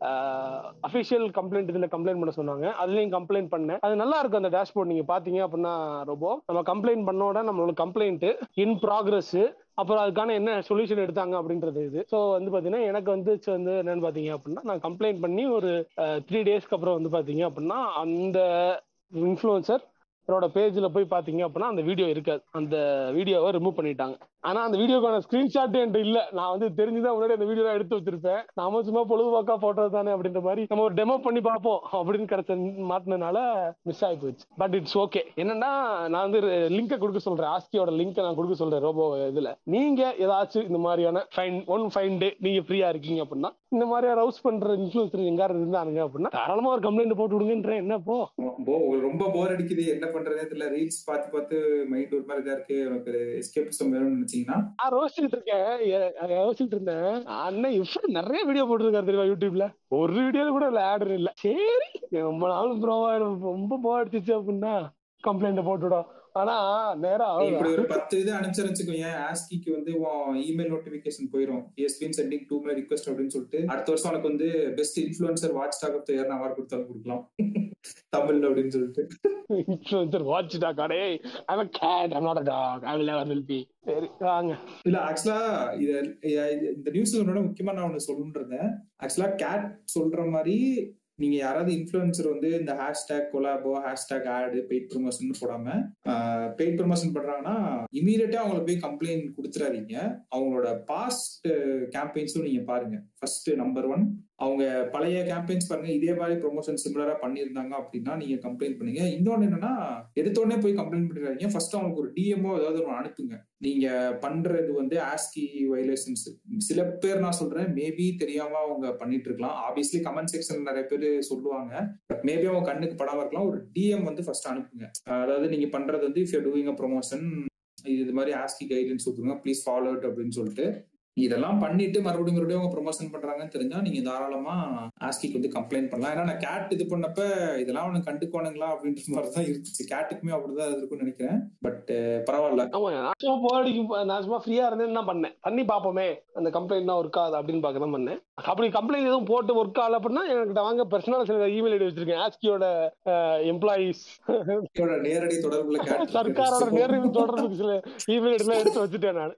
அபிஷியல் கம்ப்ளைண்ட் இதுல கம்ப்ளைண்ட் பண்ண சொன்னாங்க அதுலயும் கம்ப்ளைண்ட் பண்ணேன் அது நல்லா இருக்கும் அந்த டேஷ்போர்ட் நீங்க பாத்தீங்க அப்படின்னா ரொம்ப நம்ம கம்ப்ளைண்ட் பண்ணோட நம்மளோட கம்ப்ளைண்ட் இன் ப்ராக்ரஸ் அப்புறம் அதுக்கான என்ன சொல்யூஷன் எடுத்தாங்க அப்படின்றது இது ஸோ வந்து பாத்தீங்கன்னா எனக்கு வந்து வந்து என்னன்னு பாத்தீங்க அப்படின்னா நான் கம்ப்ளைண்ட் பண்ணி ஒரு த்ரீ டேஸ்க்கு அப்புறம் வந்து பாத்தீங்க அப்படின்னா அந்த இன்ஃப்ளூயன்சர் அவரோட பேஜ்ல போய் பாத்தீங்க அப்படின்னா அந்த வீடியோ இருக்காது அந்த வீடியோவை ரிமூவ் பண்ணிட்டாங்க ஆனா அந்த வீடியோக்கான ஸ்கிரீன்ஷாட் என்கிட்ட இல்ல நான் வந்து தெரிஞ்சுதான் முன்னாடி அந்த வீடியோ எடுத்து வச்சிருப்பேன் நாம சும்மா பொழுதுபோக்கா போட்டது தானே அப்படின்ற மாதிரி நம்ம ஒரு டெமோ பண்ணி பார்ப்போம் அப்படின்னு கிடைச்ச மாட்டினால மிஸ் ஆகி போச்சு பட் இட்ஸ் ஓகே என்னன்னா நான் வந்து லிங்கை கொடுக்க சொல்றேன் ஆஸ்கியோட லிங்கை நான் கொடுக்க சொல்றேன் ரோபோ இதுல நீங்க ஏதாச்சும் இந்த மாதிரியான ஃபைன் ஒன் ஃபைன் டே நீங்க ஃப்ரீயா இருக்கீங்க அப்படின்னா இந்த மாதிரி ரவுஸ் பண்ற இன்ஃபுளுசர் எங்காரு இருந்தானுங்க அப்படின்னா தாராளமா ஒரு கம்ப்ளைண்ட் போட்டு விடுங்கன்றேன் என்ன போ போ ரொம்ப போர் அடிக்குது என்ன பண்றதே தெரியல ரீல்ஸ் பார்த்து பார்த்து மைண்ட் ஒரு மாதிரி இதா இருக்கு எனக்கு எஸ்கேபிசம் வேணும்னு நினைச்சீங்கன்னா நான் யோசிச்சுட்டு இருக்கேன் எ- யோசிச்சுட்டு இருந்தேன் அண்ணன் இப்படி நிறைய வீடியோ போட்டுருக்காரு தெரியுமா யூடியூப்ல ஒரு வீடியோல கூட இல்ல ஆர்டர் இல்ல சரி ரொம்ப நாள் ப்ரோவா ரொம்ப போர் அடிச்சிச்சு அப்படின்னா கம்ப்ளைண்ட் போட்டுவிடும் ஆனா நேரா இப்படி ஒரு பத்து இது அனுப்பிச்சிருச்சுக்கோங்க ஆஸ்கிக்கு வந்து உன் இமெயில் நோட்டிபிகேஷன் போயிடும் has been sending to my request அப்படின்னு சொல்லிட்டு அடுத்த வருஷம் உனக்கு வந்து best influencer watchdog of the year award கொடுத்தாலும் கொடுக்கலாம் தமிழ் அப்படின்னு சொல்லிட்டு இன்ஃபுளுசர் வாட்ச்டா கடே I a cat I'm not a dog I will never will be சரி வாங்க இல்ல ஆக்சுவலா இத இத- இந்த நியூஸ் முக்கியமா நான் ஒண்ணு சொல்லணும்னு இருந்தேன் ஆக்சுவலா கேட் சொல்ற மாதிரி நீங்க யாராவது இன்ஃபுளுசர் வந்து இந்த hashtag collab hashtag ad paid promotion போடாம பெய்ட் ப்ரொமோஷன் பண்றாங்கன்னா இமீடியட்டா அவங்களுக்கு போய் கம்ப்ளைண்ட் கொடுத்துறாதீங்க அவங்களோட பாஸ்ட் கேம்பெயின்ஸும் நீங்க பாருங்க ஃபர்ஸ்ட் நம்பர் ஒன் அவங்க பழைய கேம்பெயின்ஸ் பாருங்க இதே மாதிரி ப்ரொமோஷன் சிமிலரா பண்ணியிருந்தாங்க அப்படின்னா நீங்க கம்ப்ளைண்ட் பண்ணுங்க இன்னொன்னு என்னன்னா எடுத்தோடனே போய் கம்ப்ளைண்ட் பண்ணிடுறாங்க ஃபர்ஸ்ட் அவங்களுக்கு ஒரு டிஎம்ஓ ஏதாவது ஒன்று அனுப்புங்க நீங்க பண்றது வந்து ஆஸ்கி வயலேஷன்ஸ் சில பேர் நான் சொல்றேன் மேபி தெரியாம அவங்க பண்ணிட்டு இருக்கலாம் ஆப்வியஸ்லி கமெண்ட் செக்ஷன் நிறைய பேர் சொல்லுவாங்க பட் மேபி அவங்க கண்ணுக்கு படாம இருக்கலாம் ஒரு டிஎம் வந்து ஃபர்ஸ்ட் அனுப்புங்க அதாவது நீங்க பண்றது வந்து if you doing a promotion இது மாதிரி ஆஸ்கி கைட்லைன்ஸ் கொடுத்துருங்க ப்ளீஸ் ஃபாலோ இட் அப்படின்னு சொல்லிட்டு இதெல்லாம் பண்ணிட்டு மறுபடியும் மறுபடியும் அவங்க ப்ரொமோஷன் பண்றாங்கன்னு தெரிஞ்சா நீங்க தாராளமா ஆஸ்கிக்கு வந்து கம்ப்ளைண்ட் பண்ணலாம் ஏன்னா நான் கேட் இது பண்ணப்ப இதெல்லாம் அவனுக்கு கண்டுக்கோணுங்களா அப்படின்ற மாதிரி தான் இருந்துச்சு கேட்டுக்குமே அப்படிதான் இருக்கும்னு நினைக்கிறேன் பட் பரவாயில்ல ஆமா நான் சும்மா போராடிக்கு நான் சும்மா ஃப்ரீயா இருந்தேன் என்ன பண்ணேன் பண்ணி பார்ப்போமே அந்த கம்ப்ளைண்ட் தான் ஒர்க் ஆகுது அப்படின்னு பார்க்க தான் பண்ணேன் அப்படி கம்ப்ளைண்ட் எதுவும் போட்டு ஒர்க் ஆகல அப்படின்னா என்கிட்ட வாங்க பர்சனல் சில இமெயில் ஐடி வச்சிருக்கேன் ஆஸ்கியோட எம்ப்ளாயிஸ் இதோட நேரடி தொடர்புல cat சர்க்காரோட நேரடி தொடர்புக்கு சில இமெயில் ஐடிலாம் எடுத்து வச்சுட்டேன் நான்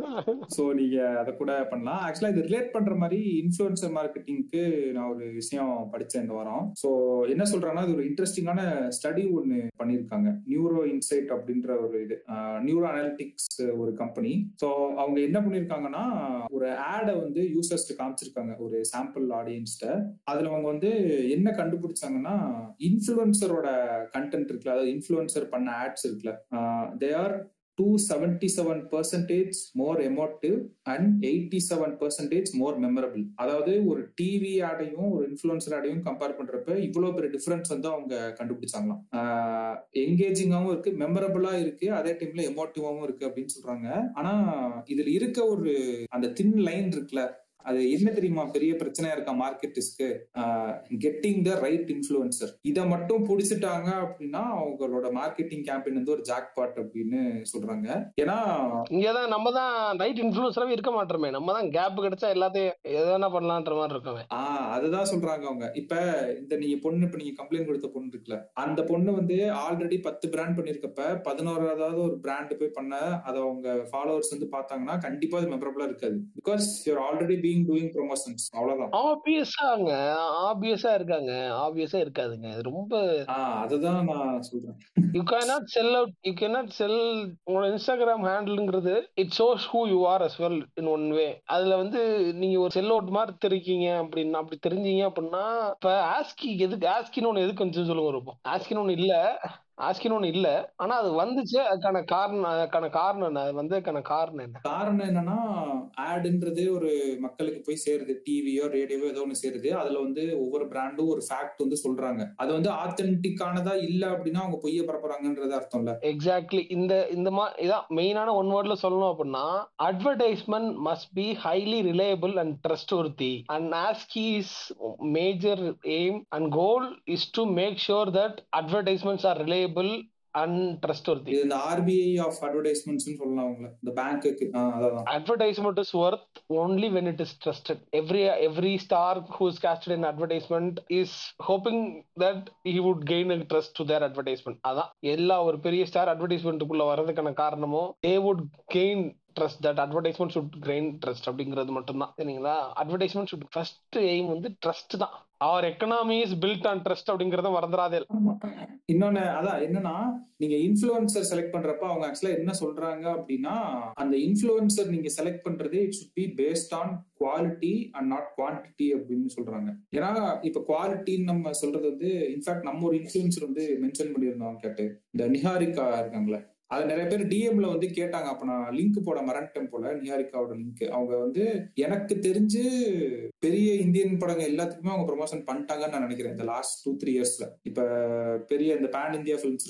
சோ நீங்க அதை கூட பண்ணலாம் ஆக்சுவலா இது ரிலேட் பண்ற மாதிரி இன்ஃபுளுசர் மார்க்கெட்டிங்க்கு நான் ஒரு விஷயம் படிச்சேன் இந்த வாரம் சோ என்ன சொல்றாங்கன்னா இது ஒரு இன்ட்ரெஸ்டிங்கான ஸ்டடி ஒன்னு பண்ணிருக்காங்க நியூரோ இன்சைட் அப்படின்ற ஒரு இது நியூரோ அனாலிட்டிக்ஸ் ஒரு கம்பெனி சோ அவங்க என்ன பண்ணிருக்காங்கன்னா ஒரு ஆடை வந்து யூசர்ஸ்க்கு காமிச்சிருக்காங்க ஒரு சாம்பிள் ஆடியன்ஸ்ட அதுல அவங்க வந்து என்ன கண்டுபிடிச்சாங்கன்னா இன்ஃபுளுசரோட கண்டென்ட் இருக்குல்ல அதாவது இன்ஃபுளுசர் பண்ண ஆட்ஸ் இருக்குல்ல they are two seventy seven percent more emotive and eighty seven percent more memorable அதாவது ஒரு டிவி ஆடையும் ஒரு இன்ஃபுளுசர் ஆடையும் கம்பேர் பண்றப்ப இவ்வளவு பெரிய டிஃபரன்ஸ் வந்து அவங்க கண்டுபிடிச்சாங்களாம் என்கேஜிங்காவும் இருக்கு மெமரபிளா இருக்கு அதே டைம்ல எமோட்டிவாவும் இருக்கு அப்படின்னு சொல்றாங்க ஆனா இதுல இருக்க ஒரு அந்த தின் லைன் இருக்குல்ல அது என்ன தெரியுமா பெரிய பிரச்சனையா இருக்கா மார்க்கெட்டிஸ்க்கு கெட்டிங் த ரைட் இன்ஃபுளுசர் இதை மட்டும் பிடிச்சிட்டாங்க அப்படின்னா அவங்களோட மார்க்கெட்டிங் கேம்பெயின் வந்து ஒரு ஜாக் பாட் அப்படின்னு சொல்றாங்க ஏன்னா இங்கதான் நம்ம தான் ரைட் இன்ஃபுளுசராகவே இருக்க மாட்டோமே நம்ம தான் கேப் கிடைச்சா எல்லாத்தையும் எதனா பண்ணலான்ற மாதிரி இருக்கோமே ஆஹ் அதுதான் சொல்றாங்க அவங்க இப்ப இந்த நீங்க பொண்ணு இப்ப நீங்க கம்ப்ளைண்ட் கொடுத்த பொண்ணு இருக்குல்ல அந்த பொண்ணு வந்து ஆல்ரெடி பத்து பிராண்ட் பண்ணிருக்கப்ப பதினோராவது ஒரு பிராண்ட் போய் பண்ண அதை அவங்க ஃபாலோவர்ஸ் வந்து பார்த்தாங்கன்னா கண்டிப்பா அது மெமரபிளா இருக்காது because you're already being doing promotions அவ்வளவுதான் ஆப்வியஸாங்க ஆப்வியஸா இருக்காங்க ஆப்வியஸா இருக்காதுங்க இது ரொம்ப ஆஹ் அதுதான் நான் சொல்றேன் you cannot sell out you cannot sell உங்களோட இன்ஸ்டாகிராம் ஹேண்டில்ங்கிறது it shows who you are as well in one way அதுல வந்து நீங்க ஒரு செல் அவுட் மாதிரி தெரிக்கீங்க அப்படின்னா அப்படி தெரிஞ்சீங்க அப்படின்னா இப்ப ஆஸ்கி எதுக்கு ஆஸ்கின்னு ஒண்ணு எதுக்கு வந்துச்சு சொல்லுங்க இருப்போம் ஆஸ்கின்னு ஒண்ணு இல்ல ஆஸ்கின்னு ஒண்ணு இல்ல ஆனா அது வந்துச்சு அதுக்கான காரணம் அதுக்கான காரணம் என்ன அது வந்ததுக்கான காரணம் என்ன காரணம் என்னன்னா ஆடுன்றது ஒரு மக்களுக்கு போய் சேருது டிவியோ ரேடியோவோ ஏதோ ஒன்று சேருது அதுல வந்து ஒவ்வொரு பிராண்டும் ஒரு ஃபேக்ட் வந்து சொல்றாங்க அது வந்து ஆத்தென்டிக்கானதா இல்ல அப்படின்னா அவங்க பொய்ய பரப்புறாங்கன்றது அர்த்தம் இல்ல எக்ஸாக்ட்லி இந்த இந்த மா இதான் மெயினான ஒன் வேர்ட்ல சொல்லணும் அப்படின்னா advertisement must be highly reliable and trustworthy and ஆஸ்கிஸ் major aim and goal is to make sure that advertisements are reliable and trustworthy இது இந்த ஆர்பிஐ ஆஃப் அட்வர்டைஸ்மெண்ட்ஸ் சொல்லலாம் அவங்கள இந்த பேங்க்குக்கு அதான் advertisement is worth only when it is trusted every every star who is casted in advertisement is hoping that he would gain a trust to their advertisement அதான் எல்லா ஒரு பெரிய ஸ்டார் அட்வர்டைஸ்மெண்ட்டுக்குள்ள வர்றதுக்கான காரணமும் they would gain trust that advertisement should gain trust அப்படிங்கிறது மட்டும்தான் சரிங்களா advertisement should first aim வந்து ட்ரஸ்ட் தான் our economy is built on trust அப்படிங்கறத மறந்துடாதே ஆமா. இன்னொன்னு அதான் என்னன்னா நீங்க இன்ஃபுளுசர் செலக்ட் பண்றப்ப அவங்க ஆக்சுவலா என்ன சொல்றாங்க அப்படின்னா அந்த இன்ஃபுளுசர் நீங்க செலக்ட் பண்றது it should be based on quality and not quantity அப்படின்னு சொல்றாங்க ஏன்னா இப்ப குவாலிட்டின்னு நம்ம சொல்றது வந்து இன்ஃபேக்ட் நம்ம ஒரு இன்ஃபுளுசர் வந்து மென்ஷன் பண்ணியிருந்தோம் கேட்டு இந்த நிஹாரிகா இருக்காங்களே அது நிறைய பேர் டிஎம்ல வந்து கேட்டாங்க அப்ப நான் லிங்க் போட மறந்துட்டேன் போல நிஹாரிகாவோட லிங்க் அவங்க வந்து எனக்கு தெரிஞ்சு பெரிய இந்தியன் படங்கள் எல்லாத்துக்குமே அவங்க ப்ரொமோஷன் பண்ணிட்டாங்கன்னு நான் நினைக்கிறேன் இந்த லாஸ்ட் டூ த்ரீ இயர்ஸ்ல இப்ப பெரிய இந்த பேன் இந்தியா ஃபிலிம்ஸ் இருக்குல்ல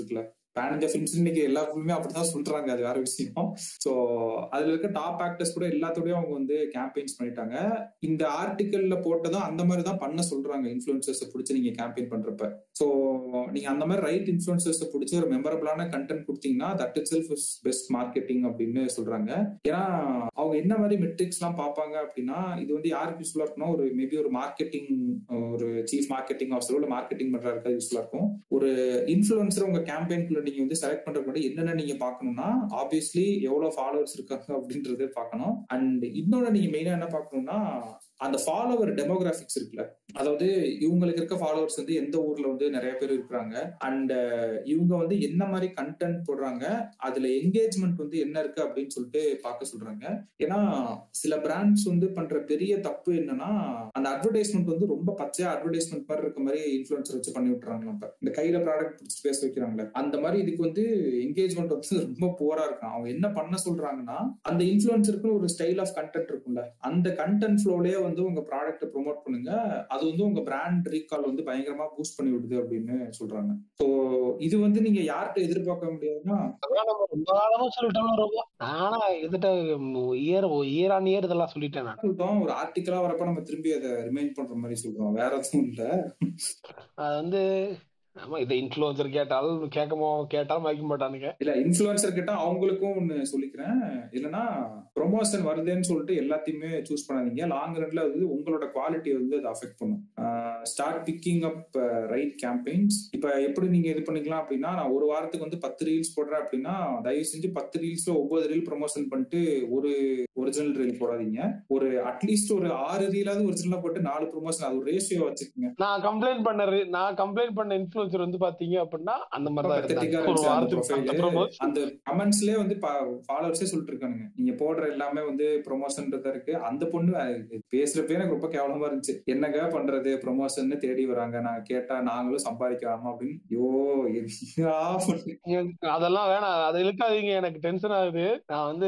பேன் இந்தியா ஃபிலிம்ஸ் இன்னைக்கு எல்லா ஃபிலிமே அப்படிதான் சொல்றாங்க அது வேற விஷயம் சோ அதுல இருக்க டாப் ஆக்டர்ஸ் கூட எல்லாத்தோடயும் அவங்க வந்து கேம்பெயின்ஸ் பண்ணிட்டாங்க இந்த ஆர்டிக்கல்ல போட்டதும் அந்த மாதிரி தான் பண்ண சொல்றாங்க இன்ஃபுளுசர்ஸ் பிடிச்சி நீங்க கேம்பெயின் பண்றப்ப சோ நீங்க அந்த மாதிரி ரைட் இன்ஃபுளுசர்ஸ் பிடிச்சி ஒரு மெமரபிளான கண்டென்ட் கொடுத்தீங்கன்னா that itself is best marketing அப்படின்னு சொல்றாங்க ஏன்னா அவங்க என்ன மாதிரி மெட்ரிக்ஸ் எல்லாம் பார்ப்பாங்க அப்படின்னா இது வந்து யாருக்கு யூஸ்ஃபுல்லா இருக்கும்னா ஒரு மேபி ஒரு மார்க்கெட்டிங் ஒரு சீஃப் மார்க்கெட்டிங் ஆஃபீஸர் இல்ல மார்க்கெட்டிங் பண்றாரு யூஸ்ஃபுல்லா இருக்கும் ஒரு இன்ஃபுளுசர் உங்க கேம்பெயின்குள்ள நீங்க வந்து செலக்ட் பண்றதுக்கு முன்னாடி என்னென்ன நீங்க பார்க்கணும்னா ஆப்வியஸ்லி எவ்வளவு ஃபாலோவர்ஸ் இருக்காங்க அப்படின்றத பார்க்கணும் அண்ட் இன்னொன்னு நீங்க மெயினா என்ன பார்க்கணும்னா அந்த ஃபாலோவர் டெமோகிராபிக்ஸ் இருக்குல்ல அதாவது இவங்களுக்கு இருக்க ஃபாலோவர்ஸ் வந்து எந்த ஊர்ல வந்து நிறைய பேர் இருக்கிறாங்க அண்ட் இவங்க வந்து என்ன மாதிரி கண்டென்ட் போடுறாங்க அதுல என்கேஜ்மெண்ட் வந்து என்ன இருக்கு அப்படின்னு சொல்லிட்டு பார்க்க சொல்றாங்க ஏன்னா சில பிராண்ட்ஸ் வந்து பண்ற பெரிய தப்பு என்னன்னா அந்த அட்வர்டைஸ்மெண்ட் வந்து ரொம்ப பச்சையா அட்வர்டைஸ்மெண்ட் மாதிரி இருக்க மாதிரி இன்ஃபுளுசர் வச்சு பண்ணி விட்டுறாங்க நம்ம இந்த கையில ப்ராடக்ட் பிடிச்சி பேச வைக்கிறாங்களே அந்த மாதிரி இதுக்கு வந்து என்கேஜ்மெண்ட் வந்து ரொம்ப போரா இருக்கும் அவங்க என்ன பண்ண சொல்றாங்கன்னா அந்த இன்ஃபுளுசருக்கு ஒரு ஸ்டைல் ஆஃப் கண்டென்ட் இருக்கும்ல அந்த கண்டென்ட் ஃப்ளோலயே வந்து உங்க ப்ராடக்ட்டை ப்ரொமோட் பண்ணுங்க அது வந்து உங்க பிராண்ட் ரீகால் வந்து பயங்கரமா பூஸ்ட் பண்ணி விடுது அப்படின்னு சொல்றாங்க ஸோ இது வந்து நீங்க யார்கிட்ட எதிர்பார்க்க முடியாதுன்னா அதான் நம்ம ரொம்ப காலமா சொல்லிட்டோம் ரொம்ப நானா இதுட்ட இயர் இயர் ஆன் இயர் இதெல்லாம் சொல்லிட்டேன் நான் சொல்லிட்டோம் ஒரு ஆர்டிக்கலா வரப்ப நம்ம திரும்பி அதை ரிமைண்ட் பண்ற மாதிரி சொல்றோம் வேற எதுவும் இல்ல அது வந்து ஆமா இதை இன்ஃபுளுசர் கேட்டாலும் கேட்கமோ கேட்டாலும் வைக்க மாட்டானுங்க இல்ல இன்ஃபுளுசர் கிட்ட அவங்களுக்கும் ஒண்ணு சொல்லிக்கிறேன் இல்லைன்னா ப்ரொமோஷன் வருதுன்னு சொல்லிட்டு எல்லாத்தையுமே சூஸ் பண்ணாதீங்க லாங் ரன்ல வந்து உங்களோட குவாலிட்டி வந்து அது அஃபெக்ட் பண்ணும் start picking up right campaigns இப்ப எப்படி நீங்க இது பண்ணிக்கலாம் அப்படின்னா நான் ஒரு வாரத்துக்கு வந்து பத்து ரீல்ஸ் போடுறேன் அப்படின்னா தயவு செஞ்சு பத்து ரீல்ஸ்ல ஒன்பது ரீல் ப்ரொமோஷன் பண்ணிட்டு ஒரு ஒரிஜினல் ரீல் போடாதீங்க ஒரு அட்லீஸ்ட் ஒரு ஆறு ரீலாவது ஒரிஜினலா போட்டு நாலு ப்ரொமோஷன் அது ஒரு ரேஷியோ வச்சுக்கோங்க நான் கம்ப்ளைண்ட் பண்ண re- நான் கம்ப்ளைண்ட் பண்ண இன்ஃபுளுசர் வந்து பாத்தீங்க அப்படின்னா அந்த மாதிரி தான் pathetic ஆ இருந்தாங்க ஒரு இருந்துச்சு அந்த வாரத்துக்கு profile. பத்து promotion. அந்த கமெண்ட்ஸ்லயே வந்து ஃபாலோவர்ஸே சொல்லிட்டு இருக்கானுங்க நீங்க போடுற எல்லாமே வந்து ப்ரொமோஷன்றதா இருக்கு அந்த பொண்ணு அது பேசுறப்பே எனக்கு ரொம்ப கேவலமா இருந்துச்சு என்னங்க பண்றது ப்ரொமோஷன் தேடி வராங்க நான் கேட்டா நாங்களும் சம்பாதிக்கலாமா அப்படின்னு ஐயோ என்னடா பண்ணு- எனக்கு அதெல்லாம் வேணாம் அதை இழுக்காதீங்க எனக்கு டென்ஷன் ஆகுது நான் வந்து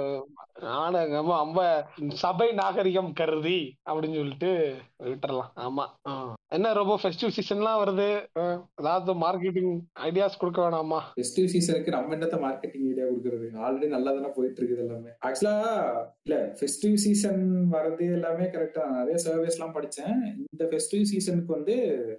நானும் ரொம்ப ரொம்ப சபை நாகரிகம் கருதி அப்படின்னு சொல்லிட்டு விட்டுறலாம் ஆமா ஆ. என்ன ரொம்ப ஃபெஸ்டிவ் சீசன்லாம் வருது ஆ, ஏதாவது மார்க்கெட்டிங் ஐடியாஸ் கொடுக்க வேணாமா ஃபெஸ்டிவ் சீசனுக்கு நம்ம என்னத்த மார்க்கெட்டிங் ஐடியா கொடுக்கறது ஆல்ரெடி நல்லா தானே போயிட்டு இருக்குது எல்லாமே ஆக்சுவலா இல்ல ஃபெஸ்டிவ் சீசன் வரது எல்லாமே கரெக்டா நிறைய சர்வேஸ் எல்லாம் படிச்சேன் இந்த ஃபெஸ்டிவ் சீசனுக்கு வந்து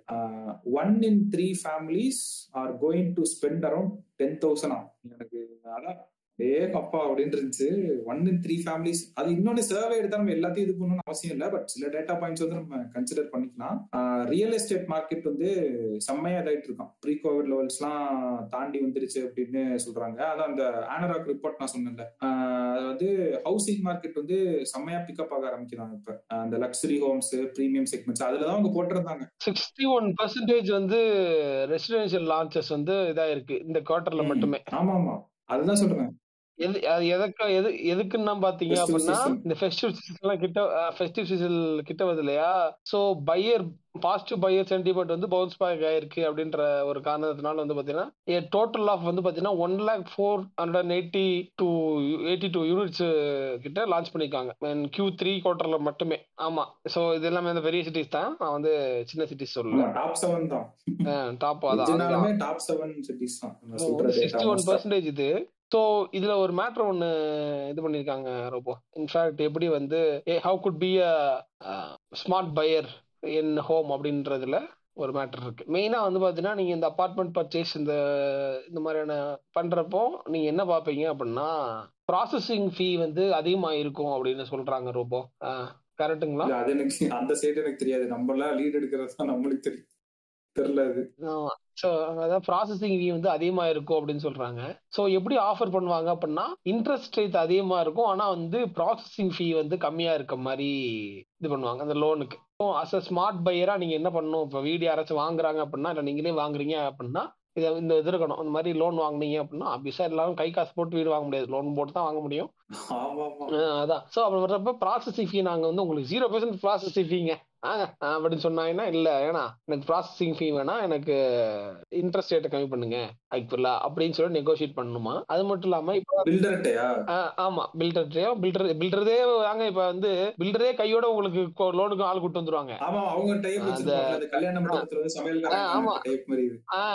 one in three families are going to spend around ten thousand எனக்கு அதான் ஏ அப்பா அப்படின்னு இருந்துச்சு ஒன் இன் த்ரீ ஃபேமிலிஸ் அது இன்னொன்னு சர்வே எடுத்தா நம்ம எல்லாத்தையும் இது பண்ணணும்னு அவசியம் இல்லை பட் சில டேட்டா பாயிண்ட்ஸ் வந்து நம்ம கன்சிடர் பண்ணிக்கலாம் ரியல் எஸ்டேட் மார்க்கெட் வந்து செம்மையா இதாயிட்டு இருக்கான் ப்ரீ கோவிட் லெவல்ஸ்லாம் தாண்டி வந்துருச்சு அப்படின்னு சொல்றாங்க அதான் அந்த ஆனராக் ரிப்போர்ட் நான் சொன்னேன்ல ஆஹ் அது வந்து ஹவுசிங் மார்க்கெட் வந்து செம்மையா பிக்கப் ஆக ஆரம்பிக்கிறாங்க இப்ப ஆஹ் அந்த லக்ஸரி ஹோம்ஸ் பிரீமியம் செக்மெண்ட்ஸ் அதுலதான் அவங்க போட்டிருந்தாங்க சிக்ஸ்டி ஒன் பர்சன்டேஜ் வந்து ரெசிடென்ஷியல் லான்ச்சஸ் வந்து இதா இருக்கு இந்த குவார்டர்ல ம். மட்டுமே ஆமா ஆமா அதுதான் சொல்றேன் எது அது எதற்கு எது எதுக்குன்னா பாத்தீங்க Festive அப்படின்னா season. இந்த ஃபெஸ்டிவ் சீசன்லாம் கிட்ட ஃபெஸ்டிவ் சீசன் கிட்ட வருது இல்லையா so buyer positive buyer sentiment வந்து பவுன்ஸ் பேக் ஆயிருக்கு அப்படின்ற ஒரு காரணத்தினால வந்து பாத்தீங்கன்னா டோட்டல் ஆஃப் வந்து பாத்தீங்கன்னா one lakh four hundred eighty two eighty two units கிட்ட லான்ச் பண்ணிருக்காங்க கியூ த்ரீ குவார்டர்ல மட்டுமே ஆமா சோ இது எல்லாமே இந்த பெரிய சிட்டிஸ் தான் நான் வந்து சின்ன சிட்டிஸ் சொல்லல டாப் செவன் தான் டாப் அதான் அதுதான். நிஜமாலுமே டாப் செவன் சிட்டிஸ் தான் நம்ம சொல்ற சிக்ஸ்டி ஒன் data பர்சன்டேஜ் இது ஸோ இதுல ஒரு மேட்ரு ஒன்னு இது பண்ணிருக்காங்க ரொம்ப இன்ஃபேக்ட் எப்படி வந்து how good be a smart buyer in home அப்படின்றதுல ஒரு மேட்டர் இருக்கு மெயினா வந்து பாத்தீங்கன்னா நீங்க இந்த அபார்ட்மெண்ட் பர்ச்சேஸ் இந்த இந்த மாதிரியான பண்றப்போ நீங்க என்ன பாப்பீங்க அப்படின்னா ப்ராசஸிங் ஃபீ வந்து அதிகமா இருக்கும் அப்படின்னு சொல்றாங்க ரொம்ப கரெக்ட்டுங்களா இல்ல, அது எனக்கு அந்த சைடு எனக்கு தெரியாது நம்ம எல்லாம் லீட் எடுக்கிறது தான் நம்மளுக்கு தெரியும் தெரியல அது ஆமா ஸோ அதான் ப்ராசஸிங் ஃபீ வந்து அதிகமா இருக்கும் அப்படின்னு சொல்றாங்க ஸோ எப்படி ஆஃபர் பண்ணுவாங்க அப்படின்னா இன்ட்ரெஸ்ட் ரேட் அதிகமா இருக்கும் ஆனா வந்து ப்ராசஸிங் ஃபீ வந்து கம்மியா இருக்க மாதிரி இது பண்ணுவாங்க அந்த லோனுக்கு ஸோ அஸ் அ ஸ்மார்ட் பையரா நீங்க என்ன பண்ணணும் இப்போ வீடு யாராச்சும் வாங்குறாங்க அப்படின்னா இல்லை நீங்களே வாங்குறீங்க அப்படின்னா இதை இந்த இது இருக்கணும் இந்த மாதிரி லோன் வாங்குனீங்க அப்படின்னா ஆப்வியஸா எல்லாரும் கை காசு போட்டு வீடு வாங்க முடியாது லோன் போட்டு தான் வாங்க முடியும் ஆமா ஆமா ஆஹ் அதான் ஸோ அப்படி வர்றப்ப ப்ராசஸிங் ஃபீ நாங்கள் வந்து உங்களுக்கு ஜீரோ பர்சன்ட் ப்ராசஸிங் ஃபீங்க ஆங்க அப்படின்னு சொன்னாங்கன்னா இல்லை ஏன்னா எனக்கு ப்ராசஸிங் ஃபீ வேணா எனக்கு இன்ட்ரெஸ்ட் ரேட்டை கம்மி பண்ணுங்க ஆக்சுவலா அப்படின்னு சொல்லி நெகோஷியேட் பண்ணணுமா அது மட்டும் இல்லாம இப்போ பில்டர்ட்டையா ஆஹ் ஆமா பில்டர்டையோ பில்டர் பில்டரே வாங்க இப்ப வந்து பில்டரே கையோட உங்களுக்கு லோனுக்கு ஆள் கூட்டு வந்துருவாங்க ஆமா அவங்க டைப் அந்த- வச்சிருப்பாங்க அந்த கல்யாண மண்டபத்துல வந்து ஆ, ஆமா. சமையல் டைப் மாதிரி இது ஆஹ்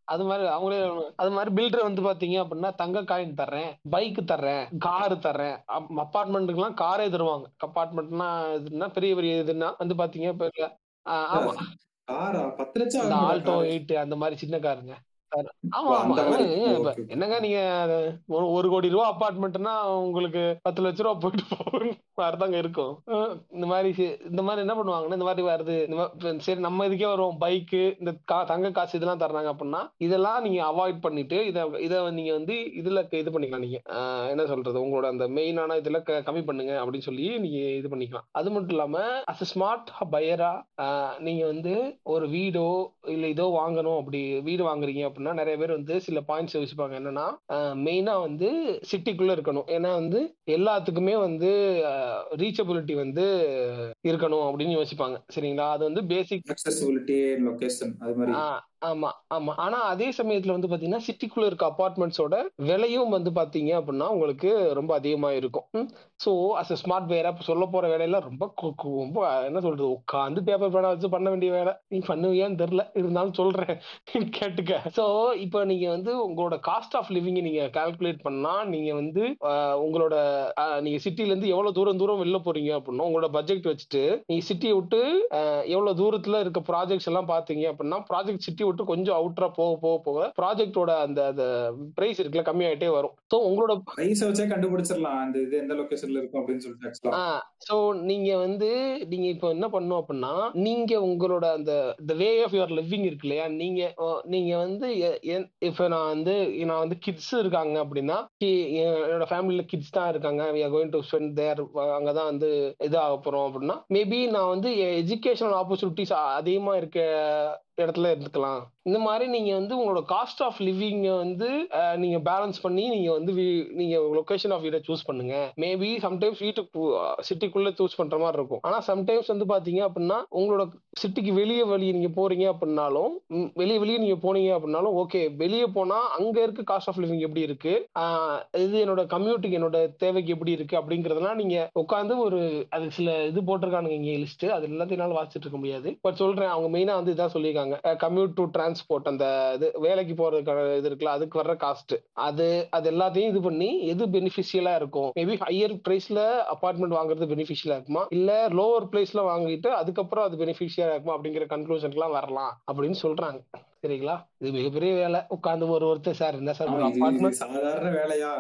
அது மாதிரி அவங்களே அது மாதிரி பில்டர் வந்து பாத்தீங்க அப்படின்னா தங்க காயின் தர்றேன் பைக் தர்றேன் கார் தர்றேன் அப்பார்ட்மெண்ட்டுக்குலாம் காரே தருவாங்க அப்பார்ட்மெண்ட்னா இதுன்னா பெரிய பெரிய இதுன்னா வந்து பாத்தீங்க இப்ப இல்ல, ஆஹ் ஆமா காரா பத்து லட்சம் இந்த ஆகுமா ஆல்டோ காரு? எயிட் அந்த மாதிரி சின்ன காருங்க கார். ஆமா ஓ, ஆமா அந்த மாதிரி. ஏன் இப்ப ஓகே, ஓகே. என்னங்க நீங்க ஒரு ஒரு கோடி ரூபா அப்பார்ட்மெண்ட்னா உங்களுக்கு பத்து லட்ச ரூபா போயிட்டு போகும் மாதிரிதாங்க இருக்கும் அஹ் இந்த மாதிரி சி- இந்த மாதிரி என்ன பண்ணுவாங்கன்னா இந்த மாதிரி வருது இந்த மாதிரி சரி நம்ம இதுக்கே வருவோம் பைக்கு இந்த கா தங்க காசு இதெல்லாம் தர்றாங்க அப்படின்னா இதெல்லாம் நீங்க அவாய்ட் பண்ணிட்டு இதை இதை நீங்க வந்து இதுல இது பண்ணிக்கலாம் நீங்க அஹ் என்ன சொல்றது உங்களோட அந்த மெயினான இதுல க- கம்மி பண்ணுங்க அப்படின்னு சொல்லி நீங்க இது பண்ணிக்கலாம் அது மட்டும் இல்லாம அஸ் ஸ்மார்ட் பையரா நீங்க வந்து ஒரு வீடோ இல்ல இதோ வாங்கணும் அப்படி வீடு வாங்குறீங்க அப்படின்னா நிறைய பேர் வந்து சில பாயிண்ட்ஸ் யோசிப்பாங்க என்னன்னா மெயினா வந்து சிட்டிக்குள்ள இருக்கணும் ஏன்னா வந்து எல்லாத்துக்குமே வந்து ரீச்சபிலிட்டி வந்து இருக்கணும் அப்படின்னு யோசிப்பாங்க சரிங்களா அது வந்து பேசிக் accessibility and location அது மாதிரி ஆமா ஆமா ஆனா அதே சமயத்துல வந்து பாத்தீங்கன்னா சிட்டிக்குள்ள இருக்க அபார்ட்மெண்ட்ஸோட விலையும் வந்து பாத்தீங்க அப்படின்னா உங்களுக்கு ரொம்ப அதிகமா இருக்கும் சோ அஸ் ஸ்மார்ட் வேற சொல்ல போற வேலையெல்லாம் ரொம்ப கு- கு- ரொம்ப என்ன சொல்றது உட்காந்து பேப்பர் பேனா வச்சு பண்ண வேண்டிய வேலை நீ பண்ணுவியான்னு தெரியல இருந்தாலும் சொல்றேன் கேட்டுக்க சோ இப்போ நீங்க வந்து உங்களோட காஸ்ட் ஆஃப் லிவிங் நீங்க கால்குலேட் பண்ணா நீங்க வந்து ஆஹ், உங்களோட ஆஹ், நீங்க சிட்டில இருந்து எவ்வளவு தூரம் தூரம் வெளில போறீங்க அப்படின்னா உங்களோட பட்ஜெட் வச்சுட்டு நீங்க சிட்டியை விட்டு ஆஹ், எவ்வளவு தூரத்துல இருக்க ப்ராஜெக்ட்ஸ் எல்லாம் பாத்தீங்க அப்படின்னா ப்ராஜெக்ட் சிட்டி விட்டு கொஞ்சம் அவுட்டரா போக போக போக ப்ராஜெக்டோட அந்த அந்த பிரைஸ் இருக்குல்ல கம்மியாயிட்டே வரும் ஸோ உங்களோட பிரைஸ் வச்சே கண்டுபிடிச்சிடலாம் அந்த இது எந்த லொகேஷன்ல இருக்கும் அப்படின்னு சொல்லிட்டு ஆக்சுவலா சோ நீங்க வந்து நீங்க இப்போ என்ன பண்ணணும் அப்படின்னா நீங்க உங்களோட அந்த the way of your living இருக்கு இல்லையா நீங்க அஹ், நீங்க வந்து இப்போ நான் வந்து நான் வந்து கிட்ஸ் இருக்காங்க அப்படின்னா கி- என்னோட ஃபேமிலியில கிட்ஸ் தான் இருக்காங்க we are going to spend there அங்கதான் வந்து இது ஆக போறோம் அப்படின்னா மேபி நான் வந்து எஜுகேஷனல் ஆப்பர்ச்சுனிட்டிஸ் அதிகமா இருக்க இடத்துல இருந்துக்கலாம் இந்த மாதிரி நீங்க வந்து உங்களோட காஸ்ட் ஆஃப் லிவிங் வந்து அஹ், நீங்க பேலன்ஸ் பண்ணி நீங்க வந்து வீ- நீங்க லொகேஷன் ஆஃப் வீடை சூஸ் பண்ணுங்க மேபி சம்டைம்ஸ் வீட்டுக்கு சிட்டிக்குள்ள சூஸ் பண்ற மாதிரி இருக்கும் ஆனா சம்டைம்ஸ் வந்து பாத்தீங்க அப்படின்னா உங்களோட சிட்டிக்கு வெளியே வெளியே நீங்க போறீங்க அப்படின்னாலும் ம், வெளியே வெளியே நீங்க போனீங்க அப்படின்னாலும் ஓகே வெளியே போனா அங்க இருக்க காஸ்ட் ஆஃப் லிவிங் எப்படி இருக்கு ஆஹ், இது என்னோட கம்யூனிட்டிக்கு என்னோட தேவைக்கு எப்படி இருக்கு அப்படிங்கறதெல்லாம் நீங்க உட்காந்து ஒரு அது சில இது போட்டிருக்கானுங்க இங்க லிஸ்ட் அது எல்லாத்தையும் என்னால வாசிச்சுட்டு இருக்க முடியாது பட் சொல்றேன் அவங்க மெயினா வந்து இதான் சொல்லியிருக்காங்க கம்யூட் டு டிரான்ஸ்போர்ட் அந்த இது வேலைக்கு போறதுக்கான இது இருக்குல்ல அதுக்கு வர்ற காஸ்ட் அது அது எல்லாத்தையும் இது பண்ணி எது பெனிஃபிஷியலா இருக்கும் மேபி ஹையர் பிரைஸ்ல அபார்ட்மெண்ட் வாங்குறது பெனிஃபிஷியலா இருக்குமா இல்ல லோவர் பிரைஸ்ல வாங்கிட்டு அதுக்கப்புறம் அது பெனிஃபிஷியலா இருக்குமா அப்படிங்கிற கன்க்ளூஷன்க்குலாம் வரலாம் அப்படின்னு சொல்றாங்க சரிங்களா இது மிகப்பெரிய வேலை உட்கார்ந்து ஒரு ஒருத்தர் சார் என்ன சார் ஆமா, இது- இது அபார்ட்மெண்ட் சாதாரண வேலையா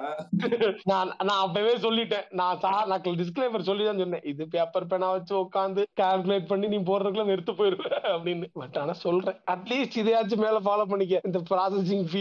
நான் நான் அப்பவே சொல்லிட்டேன் நான் சா நான் டிஸ்கிளைமர் சொல்லி தான் சொன்னேன் இது பேப்பர் பேனா வச்சு உட்காந்து கால்குலேட் பண்ணி நீ போடுறதுக்குள்ள நிறுத்து போயிருவ அப்படின்னு பட் ஆனா சொல்றேன் அட்லீஸ்ட் இதையாச்சும் மேல ஃபாலோ பண்ணிக்க இந்த ப்ராசஸிங் ஃபீ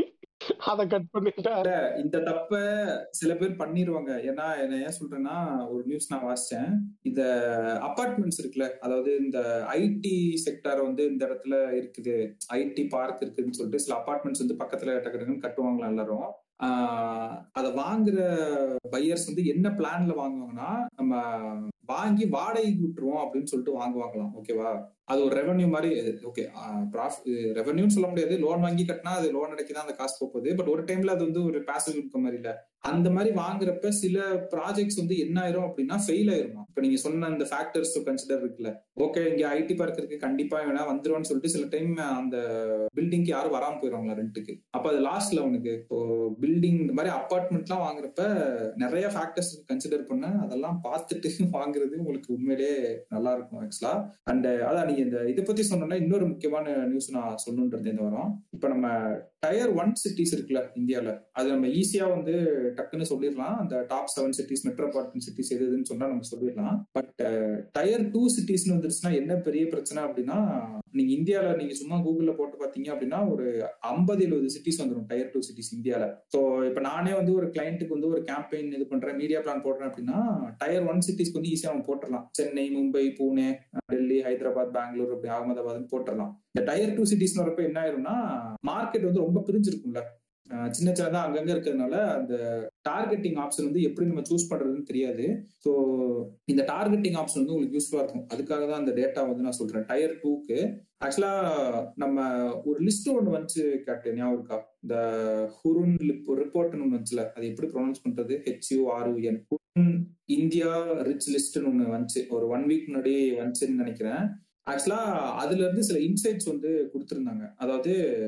அதை கட் பண்ணிட்டா இந்த தப்ப சில பேர் பண்ணிருவாங்க ஏன்னா என்ன ஏன் சொல்றேன்னா ஒரு நியூஸ் நான் வாசிச்சேன் இந்த அபார்ட்மெண்ட்ஸ் இருக்குல்ல அதாவது இந்த ஐடி செக்டார் வந்து இந்த இடத்துல இருக்குது ஐடி பார்க் இருக்குதுன்னு சொல்லிட்டு சில அபார்ட்மெண்ட்ஸ் வந்து பக்கத்துல டக்கு டக்குன்னு கட்டுவாங்களா எல்லாரும் ஆஹ் அதை வாங்குற பையர்ஸ் வந்து என்ன பிளான்ல வாங்குவாங்கன்னா நம்ம வாங்கி வாடகைக்கு விட்டுருவோம் அப்படின்னு சொல்லிட்டு வாங்குவாங்களாம் ஓகேவா அது ஒரு ரெவன்யூ மாதிரி ஓகே ரெவன்யூன்னு சொல்ல முடியாது லோன் வாங்கி கட்டினா அது லோன் அடைக்கி தான் அந்த காசு போகுது பட் ஒரு டைம்ல அது வந்து ஒரு பேசிவ் இன்கம் மாதிரி இல்ல அந்த மாதிரி வாங்குறப்ப சில ப்ராஜெக்ட்ஸ் வந்து என்ன ஆயிரும் அப்படின்னா ஃபெயில் ஆயிருமா இப்ப நீங்க சொன்ன அந்த ஃபேக்டர்ஸ் கன்சிடர் இருக்குல்ல ஓகே இங்க ஐடி பார்க் இருக்கு கண்டிப்பா வேணா வந்துருவான்னு சொல்லிட்டு சில டைம் அந்த பில்டிங்க்கு யாரும் வராம போயிருவாங்களா ரெண்டுக்கு அப்ப அது லாஸ்ட்ல அவனுக்கு இப்போ பில்டிங் இந்த மாதிரி அபார்ட்மெண்ட்லாம் வாங்குறப்ப நிறைய ஃபேக்டர்ஸ் கன்சிடர் பண்ண அதெல்லாம் பார்த்துட்டு வாங்குறது உங்களுக்கு உண்மையிலேயே நல்லா இருக்கும் ஆக்சுவலா அண்ட் அதான் நீங்க இந்த இதை பத்தி சொன்னோம்னா இன்னொரு முக்கியமான நியூஸ் நான் சொல்லணுன்றது இந்த வாரம் இப்ப நம்ம டயர் ஒன் சிட்டிஸ் இருக்குல்ல இந்தியால அது நம்ம ஈஸியா வந்து டக்குன்னு சொல்லிடலாம் அந்த top seven cities metropolitan cities எது எதுன்னு சொன்னா நம்ம சொல்லிடலாம் பட் டயர் டூ சிட்டிஸ்னு வந்துருச்சுன்னா என்ன பெரிய பிரச்சனை அப்படின்னா நீங்க இந்தியால நீங்க சும்மா கூகுள்ல போட்டு பாத்தீங்க அப்படின்னா ஒரு ஐம்பது எழுபது சிட்டிஸ் வந்துடும் டயர் டூ சிட்டிஸ் இந்தியால ஸோ இப்ப நானே வந்து ஒரு கிளைண்ட்டுக்கு வந்து ஒரு கேம்பெயின் இது பண்றேன் மீடியா பிளான் போடுறேன் அப்படின்னா டயர் ஒன் சிட்டிஸ்க்கு வந்து ஈஸியா அவன் போட்டுடலாம் சென்னை மும்பை பூனே டெல்லி ஹைதராபாத் பெங்களூர் அப்படி அகமதாபாத் போட்டுடலாம் இந்த டயர் டூ சிட்டிஸ் வரப்ப என்ன ஆயிரும்னா மார்க்கெட் வந்து ரொம்ப பிரிஞ்சிருக்கும்ல அஹ் சின்ன சின்னதா அங்கங்க இருக்கிறதுனால அந்த டார்கெட்டிங் ஆப்ஷன் வந்து எப்படி நம்ம சூஸ் பண்றதுன்னு தெரியாது ஸோ இந்த டார்கெட்டிங் ஆப்ஷன் வந்து உங்களுக்கு யூஸ்ஃபுல்லா இருக்கும் அதுக்காக தான் அந்த டேட்டா வந்து நான் சொல்றேன் டயர் டூக்கு ஆக்சுவலா நம்ம ஒரு லிஸ்ட் ஒன்று வந்துச்சு கேப்டன் ஞாபகம் இருக்கா இந்த ஹுருன் ரிப்போர்ட்னு ஒன்று வந்துச்சுல அது எப்படி ப்ரொனவுன்ஸ் பண்றது H U R U N Hurun India rich லிஸ்ட்னு ஒன்று வந்துச்சு ஒரு ஒன் வீக் முன்னாடி வந்துச்சுன்னு நினைக்கிறேன் ஆக்சுவலா அதுல இருந்து சில இன்சைட்ஸ் வந்து கொடுத்துருந்தாங்க அதாவது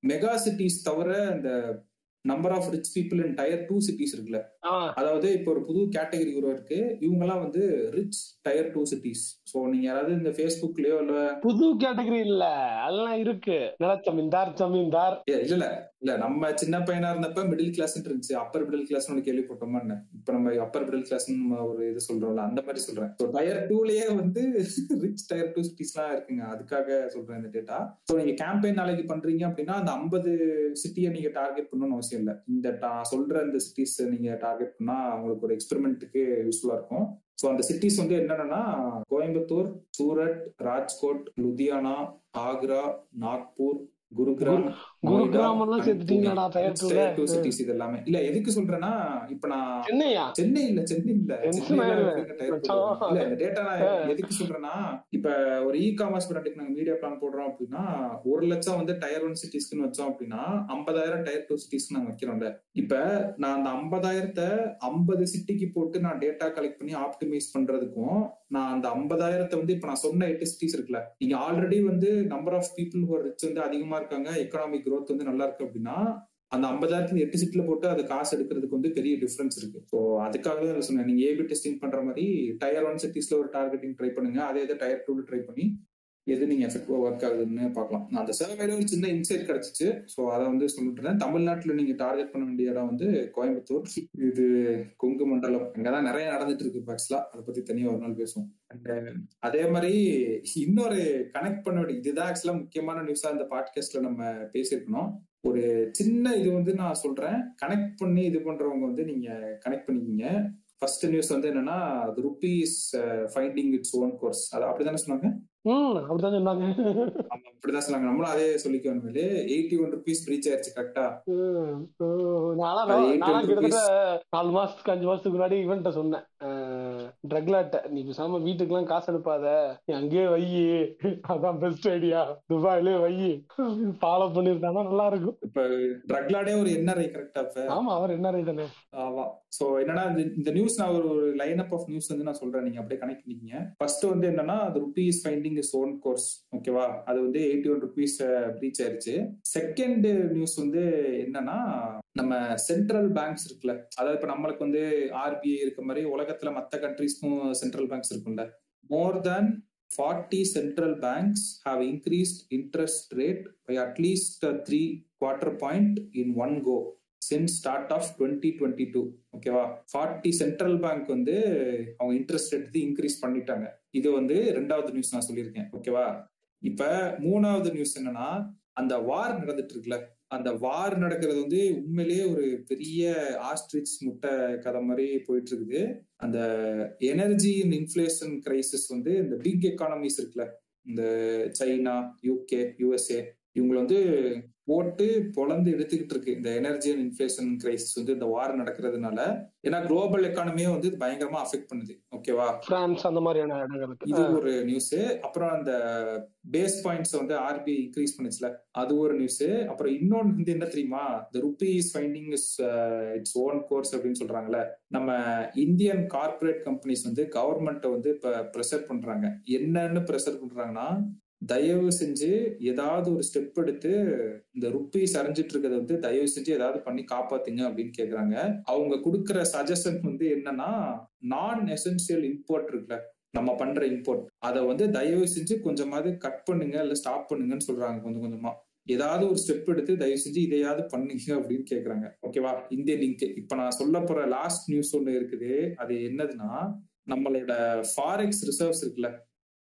மெகா சிட்டிஸ் தவிர இந்த number of rich people in tier two cities இருக்குல்ல ஆ, அதாவது இப்போ ஒரு புது கேட்டகரி உருவாயிருக்கு இவங்க எல்லாம் வந்து rich tier two cities so நீங்க யாராவது இந்த ஃபேஸ்புக்லயோ இல்ல புது கேட்டகரி இல்ல அதெல்லாம் இருக்கு நிலச்சமீன்தார் ஜமீன்தார் ஏ, இல்ல இல்ல இல்ல நம்ம சின்ன பையனா இருந்தப்ப மிடில் கிளாஸ் இருந்துச்சு அப்பர் மிடில் கிளாஸ் ஒன்று கேள்விப்பட்டோமா என்ன இப்ப நம்ம அப்பர் மிடில் கிளாஸ் ஒரு இது சொல்றோம்ல அந்த மாதிரி சொல்றேன் ஸோ டயர் டூலயே வந்து ரிச் டயர் டூ சிட்டிஸ் எல்லாம் இருக்குங்க அதுக்காக சொல்றேன் இந்த டேட்டா ஸோ நீங்க கேம்பெயின் நாளைக்கு பண்றீங்க அப்படின்னா அந்த ஐம்பது சிட்டியை நீங்க டார்கெட் பண்ணணும்னு அவசியம் இல்லை இந்த நான் சொல்ற இந்த சிட்டிஸ் நீங்க டார்கெட் பண்ணா உங்களுக்கு ஒரு எக்ஸ்பெரிமெண்ட்டுக்கு யூஸ்ஃபுல்லா இருக்கும் ஸோ அந்த சிட்டிஸ் வந்து என்னென்னா கோயம்புத்தூர் சூரட் ராஜ்கோட் லுதியானா ஆக்ரா நாக்பூர் குருகிராம் குருகிராம் எல்லாம் சேர்த்துட்டீங்களாடா டயர் டூல டூ சிட்டிஸ் இது எல்லாமே இல்ல எதுக்கு சொல்றேன்னா இப்ப நான் சென்னையா சென்னை இல்ல சென்னை இல்ல Tension சென்னையில ஆயிடுவேன். எப்படிங்க tier two வரும்? இல்ல இந்த டேட்டா நான் எதுக்கு சொல்றேன்னா இப்ப ஒரு இ காமர்ஸ் பிராண்டுக்கு நாங்க மீடியா பிளான் போடுறோம் அப்படின்னா ஒரு லட்சம் வந்து டயர் ஒன் சிட்டிஸ்க்குன்னு வச்சோம் அப்படின்னா ஐம்பதாயிரம் டயர் டூ சிட்டிஸ்க்கு நாங்க வைக்கிறோம்ல இப்ப நான் அந்த ஐம்பதாயிரத்தை ஐம்பது சிட்டிக்கு போட்டு நான் டேட்டா கலெக்ட் பண்ணி ஆப்டிமைஸ் பண்றதுக்கும் நான் அந்த ஐம்பதாயிரத்தை வந்து இப்ப நான் சொன்ன எட்டு சிட்டிஸ் இருக்குல்ல நீங்க ஆல்ரெடி வந்து number of people who rich வந்து அதிகமா இருக்காங்க எக்கனாமிக் growth வந்து நல்லா இருக்கு அப்படின்னா அந்த ஐம்பதாயிரத்துல எட்டு சிட்டில போட்டு அது காசு எடுக்கிறதுக்கு வந்து பெரிய டிஃபரன்ஸ் இருக்கு ஸோ அதுக்காக தான் இதை சொன்னேன் நீங்க ஏபி டெஸ்டிங் பண்ற மாதிரி டயர் ஒன் சிட்டிஸ்ல ஒரு டார்கெட்டிங் ட்ரை பண்ணுங்க அதே இதை டயர் டூல ட்ரை பண்ணி எது நீங்க எஃபெக்டிவா ஒர்க் ஆகுதுன்னு பார்க்கலாம் நான் அந்த சர்வேல ஒரு சின்ன இன்சைட் கிடைச்சிச்சு ஸோ அதை வந்து சொல்லிட்டு இருந்தேன் தமிழ்நாட்டுல நீங்க டார்கெட் பண்ண வேண்டிய இடம் வந்து கோயம்புத்தூர் இது கொங்கு மண்டலம் அங்கதான் நிறைய நடந்துட்டு இருக்கு ஆக்சுவலா அதை பத்தி தனியா ஒரு நாள் பேசுவோம் அண்ட் அதே மாதிரி இன்னொரு கனெக்ட் பண்ண வேண்டிய இதுதான் ஆக்சுவலா முக்கியமான நியூஸா இந்த பாட்காஸ்ட்ல நம்ம பேசியிருக்கணும் ஒரு சின்ன இது வந்து நான் சொல்றேன் கனெக்ட் பண்ணி இது பண்றவங்க வந்து நீங்க கனெக்ட் பண்ணிக்கிங்க ஃபர்ஸ்ட் நியூஸ் வந்து என்னன்னா rupee is finding its own course அது அப்படிதானே சொன்னாங்க ம் அப்படிதான் சொன்னாங்க ஆமா அப்படிதான் சொன்னாங்க நம்மளும் அதே சொல்லிக்கணும் எயிட்டி ஒன் ருபீஸ் ரீச் ஆயிருச்சு கரெக்டா ம், ம், நானா அது 8 நானா rupees. கிட்டத்தட்ட நாலு மாசத்துக்கு அஞ்சு மாசத்துக்கு முன்னாடி இவன்ட்ட சொன்னேன் ட்ரக்லாட்ட நீ பேசாம வீட்டுக்குலாம் காசு அனுப்பாத நீ அங்கேயே வை அதான் பெஸ்ட் ஐடியா துபாயிலே வை ஃபாலோ பண்ணிருந்தானா நல்லா இருக்கும் இப்ப ட்ரக்லாடே ஒரு என்ஆர்ஐ கரெக்டா இப்ப ஆமா அவர் என்ன தானே ஆமா சோ என்னன்னா இந்த- இந்த நியூஸ் நான் ஒரு ஒரு லைன் அப் ஆஃப் நியூஸ் வந்து நான் சொல்றேன் நீங்க அப்படியே கனெக்ட் பண்ணிக்கங்க ஃபர்ஸ்ட் வந்து என்னன்னா அது rupees finding is own course ஓகேவா அது வந்து எயிட்டி ஒன் ருபீஸ் ரீச் ஆயிருச்சு செகண்ட் நியூஸ் வந்து என்னன்னா நம்ம சென்ட்ரல் பேங்க்ஸ் இருக்குல்ல அதாவது இப்ப நம்மளுக்கு வந்து ஆர்பிஐ இருக்க மாதிரி உலகத்துல மத்த கண்ட்ரீஸ்க்கும் சென்ட்ரல் பேங்க்ஸ் இருக்கும்ல மோர் தேன் 40 central banks have increased interest rate by at least uh, three quarter point in one go since start of 2022 ஓகேவா 40 சென்ட்ரல் பேங்க் வந்து அவங்க இன்ட்ரெஸ்ட் எடுத்து இன்க்ரீஸ் பண்ணிட்டாங்க இது வந்து ரெண்டாவது நியூஸ் நான் சொல்லியிருக்கேன் ஓகேவா இப்ப மூணாவது நியூஸ் என்னன்னா அந்த வார் நடந்துட்டு இருக்குல்ல அந்த வார் நடக்கிறது வந்து உண்மையிலேயே ஒரு பெரிய ஆஸ்ட்ரிச் முட்டை கதை மாதிரி போயிட்டு இருக்குது அந்த எனர்ஜி அண்ட் இன்ஃபிளேஷன் கிரைசிஸ் வந்து இந்த பிக் எக்கானமிஸ் இருக்குல்ல இந்த சைனா யூகே யூஎஸ்ஏ இவங்களை வந்து போட்டு பொழந்து எடுத்துக்கிட்டு இருக்கு இந்த எனர்ஜி அண்ட் இன்ஃபிளேஷன் கிரைசிஸ் வந்து இந்த வார் நடக்கிறதுனால ஏன்னா குளோபல் எக்கானமியே வந்து இது பயங்கரமா அஃபெக்ட் பண்ணுது ஓகேவா பிரான்ஸ் அந்த மாதிரியான இடங்களுக்கு இது ஒரு நியூஸ் அப்புறம் அந்த பேஸ் பாயிண்ட்ஸ் வந்து ஆர்பிஐ இன்க்ரீஸ் பண்ணுச்சுல அது ஒரு நியூஸ் அப்புறம் இன்னொன்னு வந்து என்ன தெரியுமா the rupee is finding is its own course அப்படின்னு சொல்றாங்கல்ல நம்ம இந்தியன் கார்பரேட் கம்பெனிஸ் வந்து கவர்மெண்ட்டை வந்து இப்ப ப்ரெஷர் பண்றாங்க என்னன்னு ப்ரெஷர் பண்றாங்கன்னா தயவு செஞ்சு ஏதாவது ஒரு ஸ்டெப் எடுத்து இந்த ருப்பீஸ் அரைஞ்சிட்டு இருக்கிறத வந்து தயவு செஞ்சு ஏதாவது பண்ணி காப்பாத்துங்க அப்படின்னு கேக்குறாங்க அவங்க கொடுக்குற சஜஷன் வந்து என்னன்னா நான் எசென்சியல் இம்போர்ட் இருக்குல்ல நம்ம பண்ற இம்போர்ட் அதை வந்து தயவு செஞ்சு கொஞ்சமாவது கட் பண்ணுங்க இல்ல ஸ்டாப் பண்ணுங்கன்னு சொல்றாங்க கொஞ்சம் கொஞ்சமா ஏதாவது ஒரு ஸ்டெப் எடுத்து தயவு செஞ்சு இதையாவது பண்ணுங்க அப்படின்னு கேக்குறாங்க ஓகேவா இந்திய லிங்க் இப்ப நான் சொல்ல போற லாஸ்ட் நியூஸ் ஒண்ணு இருக்குது அது என்னதுன்னா நம்மளோட ஃபாரெக்ஸ் ரிசர்வ்ஸ் இருக்குல்ல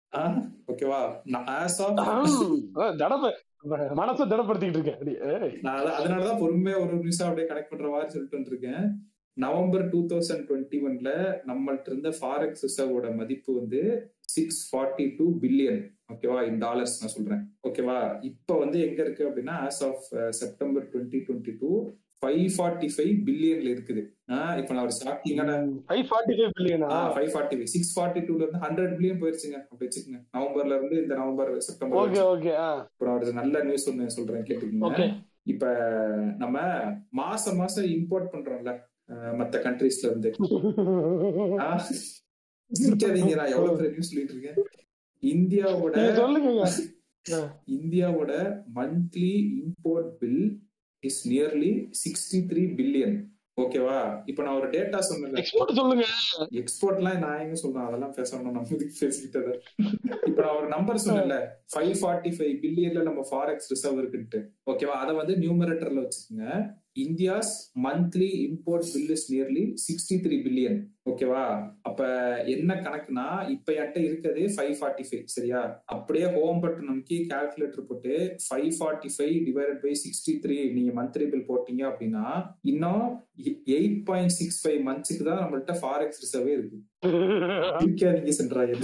ஓகேவா ஆஸ் ஆஃப் தடப்ப மனசை திடப்படுத்திக்கிட்டு இருக்கேன் அப்படி ஏய். நான் அத- அதனாலதான் பொறுமையா ஒரு நிமிஷம் அப்படியே கனெக்ட் பண்ற மாதிரி சொல்லிட்டு வந்துருக்கேன் நவம்பர் டூ தௌசண்ட் டுவெண்ட்டி ஒன்ல நம்மள்ட்ட இருந்த ஃபாரெக்ஸ் ரிசர்வோட மதிப்பு வந்து சிக்ஸ் ஃபார்ட்டி டூ பில்லியன் ஓகேவா இன் டாலர்ஸ் நான் சொல்றேன் ஓகேவா இப்ப வந்து எங்க இருக்கு அப்படின்னா as of September twenty twenty two five forty five பில்லியன்ல இருக்குது ஆஹ் இப்ப நான் ஒரு ஷாக்கிங்கான ஃபைவ் ஃபார்ட்டி ஃபைவ் பில்லியனா five forty five six forty டூல இருந்து ஹண்ட்ரட் பில்லியன் போயிருச்சுங்க அப்படி வச்சுக்கோங்க நவம்பர்ல இருந்து இந்த நவம்பர் செப்டம்பர் ஓகே ஓகே ஆ அப்புறம் ஒரு நல்ல நியூஸ் ஒண்ணு சொல்றேன் கேட்டுக்கோங்க ஓகே இப்ப நம்ம மாசம் மாசம் இம்போர்ட் பண்றோம்ல அஹ் மத்த கண்ட்ரீஸ்ல இருந்து ஆஹ் சிரிக்காதீங்க நான் எவ்வளவு பெரிய நியூஸ் சொல்லிட்டு இருக்கேன் இந்தியாவோட நீங்க சொல்லுங்க ஆ. இந்தியாவோட monthly import bill is nearly sixty three billion ஓகேவா இப்ப நான் ஒரு டேட்டா சொன்னேன் எக்ஸ்போர்ட் சொல்லுங்க எக்ஸ்போர்ட்லாம் நான் எங்க சொல்றேன் அதெல்லாம் பேசணும் நம்ம இதுக்கு பேசிக்கிட்டது இப்ப நான் ஒரு நம்பர் சொன்னேன்ல ஃபைவ் ஃபார்ட்டி ஃபைவ் பில்லியன்ல நம்ம ஃபாரெக்ஸ் ரிசர்வ் இருக்குன்ட்டு ஓகேவா அதை வந்து நியூமரேட்டர்ல வச்சுக்கோங்க India's monthly import bill is nearly sixty three billion ஓகேவா அப்ப என்ன கணக்குனா இப்ப என்கிட்ட இருக்கிறது ஃபைவ் ஃபார்ட்டி ஃபைவ் சரியா அப்படியே ஹோம் பட்டன் நமக்கு கால்குலேட்டர் போட்டு five forty five divided by sixty three நீங்க மந்த்லி பில் போட்டீங்க அப்படின்னா இன்னும் எயிட் பாயிண்ட் சிக்ஸ் ஃபைவ் மந்த்ஸுக்கு தான் நம்மள்ட்ட ஃபாரெக்ஸ் ரிசர்வே இருக்கு சிரிக்காதீங்க சென்றாயர்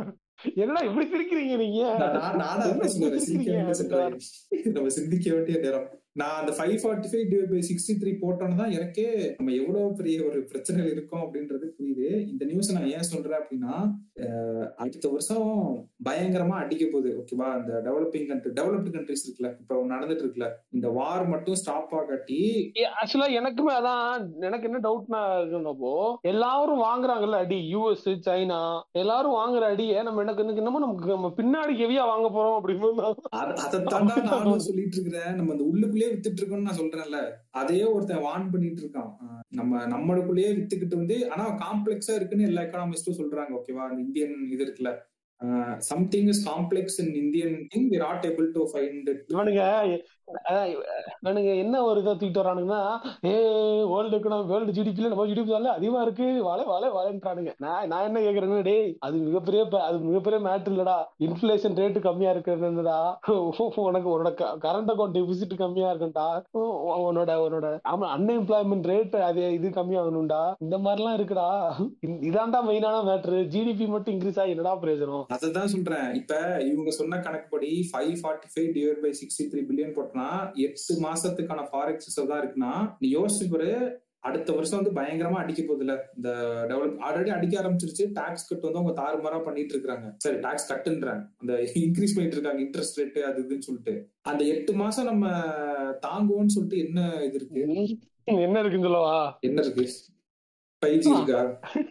என்னடா இப்படி சிரிக்கிறீங்க நீங்க நான் நானும் அதான் சொல்றேன் சிரிக்காதீங்க சென்றாயர் நம்ம சிந்திக்க வேண்டிய நேரம் நான் அந்த five forty five divide by sixty three போட்டோன்னு தான் எனக்கே நம்ம எவ்வளவு பெரிய ஒரு பிரச்சனைகள் இருக்கோம் அப்படின்றது புரியுது இந்த நியூஸ் நான் ஏன் சொல்றேன் அப்படின்னா அஹ், அடுத்த வருஷம் பயங்கரமா அடிக்க போகுது ஓகேவா இந்த டெவலப்பிங் கண்ட்ரி டெவலப்டு கண்ட்ரிஸ் இருக்குல்ல இப்ப நடந்துட்டு இருக்குல்ல இந்த வார் மட்டும் ஸ்டாப் ஆகாட்டி ஆக்சுவலா எனக்குமே அதான் எனக்கு என்ன டவுட்னா இருக்குன்னப்போ எல்லாரும் வாங்குறாங்கல்ல அடி யூஎஸ் சைனா எல்லாரும் வாங்குற அடியை நம்ம எனக்கு எனக்கு என்னமோ நமக்கு நம்ம பின்னாடி ஹெவியா வாங்க போறோம் அப்படின்னு அத- அதைத்தாண்டா நானும் சொல்லிட்டு இருக்கிறேன் நம்ம அந்த உள்ளுக்குள்ளேயே வித்துட்டு இருக்கோம்னு நான் சொல்றேன்ல அதையே ஒருத்தன் வான் பண்ணிட்டு இருக்கான் அஹ் நம்ம நம்மளுக்குள்ளேயே வித்துக்கிட்டு வந்து ஆனா காம்ப்ளெக்ஸா இருக்குன்னு எல்லா எக்கனாமிஸ்டும் சொல்றாங்க ஓகேவா அந்த இந்தியன் இது இருக்குல்ல something is complex in Indian thing we not able to find இவனுங்க அஹ், இவனுங்க என்ன ஒரு இதை தூக்கிட்டு வரானுங்கன்னா ஏ வேர்ல்டு எக்கனாமி வேர்ல்டு ஜிடிபில நம்ம ஜிடிபி தான் அதிகமா இருக்கு வாழை வாழை வாழைன்றானுங்க நான் நான் என்ன கேக்குறேன்னா டேய் அது மிகப்பெரிய ப- அது மிகப்பெரிய மேட்ரு இல்லடா இன்ஃபிளேஷன் ரேட்டு கம்மியா இருக்கிறதுடா உனக்கு உன்னோட கரண்ட் அக்கௌண்ட் டெபிசிட் கம்மியா இருக்கும்டா உன்னோட உன்னோட ஆமா அன்எம்ப்ளாய்மெண்ட் ரேட் அது இது கம்மியாகணும்டா இந்த மாதிரிலாம் இருக்குடா இந்த- இதான்டா மெயினான மேட்ரு ஜிடிபி மட்டும் இன்க்ரீஸ் ஆகி என்னடா பிரயோஜனம் அதான் சொல்றேன் இப்ப இவங்க சொன்ன கணக்குப்படி five forty five divide by sixty three billion போட்டோம்னா எட்டு மாசத்துக்கான ஃபாரெக்ஸ் ரிசர்வ் தான் இருக்குன்னா நீ யோசிச்சு பாரு அடுத்த வருஷம் வந்து பயங்கரமா அடிக்க போகுதுல இந்த டெவலப் ஆல்ரெடி அடிக்க ஆரம்பிச்சிருச்சு டாக்ஸ் கட் வந்து அவங்க தாறுமாறா பண்ணிட்டு இருக்காங்க சரி டாக்ஸ் கட்டுன்றேன் அந்த இன்க்ரீஸ் பண்ணிட்டு இருக்காங்க இன்ட்ரெஸ்ட் ரேட் அது இதுன்னு சொல்லிட்டு அந்த எட்டு மாசம் நம்ம தாங்குவோம்னு சொல்லிட்டு என்ன இது இருக்கு என்ன இருக்குன்னு சொல்லவா என்ன இருக்கு ஃபைவ் ஜி இருக்கா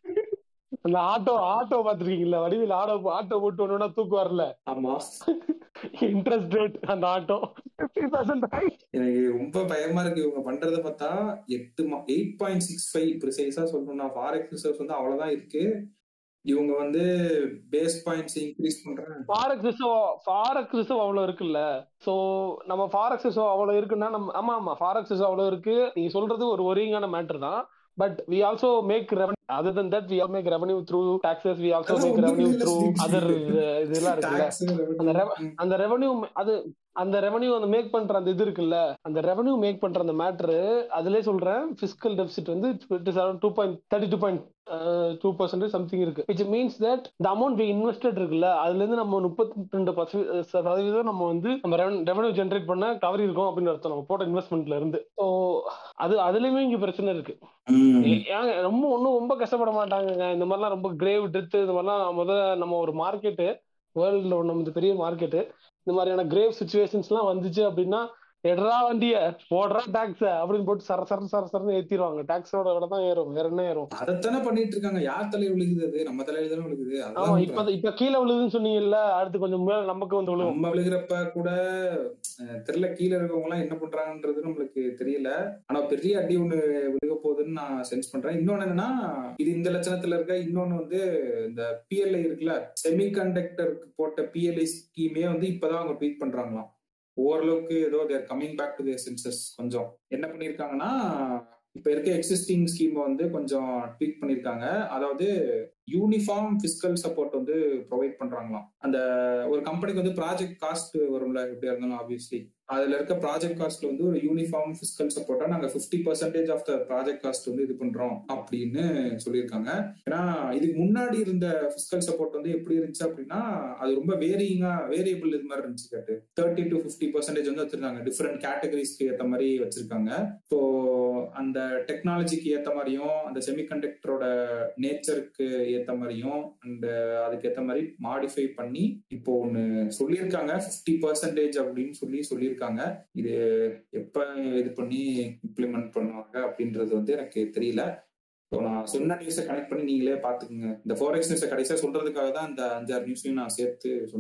அந்த ஆட்டோ ஆட்டோ பாத்திருக்கீங்களா வடிவில் ஆட்டோ ஆட்டோ போட்டு ஒண்ணு தூக்கு வரல ஆமா இன்ட்ரெஸ்ட் ரேட் அந்த ஆட்டோ பிப்டி பர்சன்ட் எனக்கு ரொம்ப பயமா இருக்கு இவங்க பண்றத பார்த்தா எட்டு எயிட் பாயிண்ட் சிக்ஸ் ஃபைவ் ப்ரிசைஸா சொல்லணும்னா ஃபாரெக்ஸ் ரிசர்வ்ஸ் வந்து அவ்வளவுதான் இருக்கு இவங்க வந்து பேஸ் பாயிண்ட்ஸ் இன்க்ரீஸ் பண்றாங்க ஃபாரெக்ஸ் ரிசர்வ் ஃபாரெக்ஸ் ரிசர்வ் அவ்வளவு இருக்குல்ல சோ நம்ம ஃபாரெக்ஸ் ரிசர்வ் அவ்வளவு இருக்குன்னா நம்ம ஆமா ஆமா ஃபாரெக்ஸ் ரிசர்வ் அவ்வளவு இருக்கு நீங்க சொல்றது ஒரு ஒரிங்கான மேட்டர் தான் but we also make revenue other than that we all make revenue through taxes we also make revenue through other இதெல்லாம் இருக்குல்ல Tax, அந்த revenue. rev- அந்த ரெவன்யூ அது அந்த ரெவன்யூ அந்த மேக் பண்ற அந்த இது இருக்குல்ல அந்த ரெவன்யூ மேக் பண்ற அந்த மேட்ரு அதுலயே சொல்றேன் பிசிக்கல் டெபிசிட் வந்து two point thirty two point two percentage something இருக்கு which means that the amount we invested இருக்குல்ல அதுல இருந்து நம்ம முப்பத்தி ரெண்டு சதவீதம் நம்ம வந்து நம்ம ரெவன்யூ ஜென்ரேட் பண்ண தவறி இருக்கோம் அப்படின்னு அர்த்தம் நம்ம போட்ட இன்வெஸ்ட்மெண்ட்ல இருந்து ஸோ அது அதுலயுமே இங்க பிரச்சனை இருக்கு ம். ஏ- ஏங்க ரொம்ப ஒன்றும் ரொம்ப கஷ்டப்பட மாட்டாங்கங்க இந்த மாதிரிலாம் ரொம்ப கிரேவ் டெத் இந்த மாதிரிலாம் முத நம்ம ஒரு மார்க்கெட்டு வேர்ல்டுல ஒன்று நம்ம பெரிய மார்க்கெட்டு இந்த மாதிரியான கிரேவ் சுச்சுவேஷன்ஸ்லாம் வந்துச்சு அப்படின்னா எட்ரா வண்டிய போடுறா டாக்ஸ் அப்படின்னு போட்டு சர சர சர சரன்னு ஏத்திடுவாங்க டாக்ஸோட விட தான் ஏறும் வேற என்ன ஏறும் அதைத்தானே பண்ணிட்டு இருக்காங்க யார் தலையில விழுகுது அது நம்ம தலையில தானே விழுகுது ஆமா அதான் இப்ப இப்ப கீழே விழுதுன்னு சொன்னீங்கல்ல அடுத்து கொஞ்சம் மேல நமக்கு வந்து விழுகும் நம்ம விழுகிறப்ப கூட அஹ், தெரியல கீழே இருக்கவங்க எல்லாம் என்ன பண்றாங்கன்றது நம்மளுக்கு தெரியல ஆனா பெரிய அடி ஒண்ணு விழுக போகுதுன்னு நான் சென்ஸ் பண்றேன் இன்னொன்னு என்னன்னா இது இந்த லட்சணத்துல இருக்க இன்னொன்னு வந்து இந்த பிஎல்ஐ இருக்குல்ல செமி கண்டக்டருக்கு போட்ட பிஎல்ஐ ஸ்கீமே வந்து இப்பதான் அவங்க ட்வீட் பண்றாங்களாம் ஓரளவுக்கு ஏதோ they're coming back to their senses கொஞ்சம் என்ன பண்ணிருக்காங்கன்னா இப்ப இருக்க எக்ஸிஸ்டிங் ஸ்கீம் வந்து கொஞ்சம் ட்வீட் பண்ணிருக்காங்க அதாவது யூனிஃபார்ம் பிசிக்கல் சப்போர்ட் வந்து ப்ரொவைட் பண்றாங்களாம் அந்த ஒரு கம்பெனிக்கு வந்து ப்ராஜெக்ட் காஸ்ட் வரும்ல எப்படியா இருந்தாலும் ஆப்வியஸ்லி அதுல இருக்க ப்ராஜெக்ட் காஸ்ட்ல வந்து ஒரு யூனிஃபார்ம் பிசிக்கல் சப்போர்ட்டா நாங்க 50% percentage of the project cost வந்து இது பண்றோம் அப்படின்னு சொல்லியிருக்காங்க ஏன்னா இதுக்கு முன்னாடி இருந்த பிசிக்கல் சப்போர்ட் வந்து எப்படி இருந்துச்சு அப்படின்னா அது ரொம்ப வேரியிங்கா வேரியபிள் இது மாதிரி இருந்துச்சு கேட்டு தேர்ட்டி டு ஃபிஃப்டி பர்சன்டேஜ் வந்து வச்சிருக்காங்க டிஃப்ரெண்ட் கேட்டகரிஸ்க்கு ஏற்ற மாதிரி வச்சிருக்காங்க ஸோ அந்த டெக்னாலஜிக்கு ஏற்ற மாதிரியும் அந்த செமிகண்டக்டரோட நேச்சருக்கு ஏற்ற மாதிரியும் அண்ட் அதுக்கு ஏற்ற மாதிரி மாடிஃபை பண்ணி இப்போ ஒன்று சொல்லியிருக்காங்க ஃபிஃப்டி பர்சன்டேஜ் அப்படின்னு சொல்லி சொல்லியிருக்காங்க இது எப்ப இது பண்ணி இம்ப்ளிமெண்ட் பண்ணுவாங்க அப்படின்றது வந்து எனக்கு தெரியல ஸோ நான் சொன்ன நியூஸை கனெக்ட் பண்ணி நீங்களே பார்த்துக்குங்க இந்த ஃபோரெக்ஸ் நியூஸை கடைசியாக சொல்றதுக்காக தான் இந்த அஞ்சாறு நியூஸையும் நான் சேர்த்து சொன்னது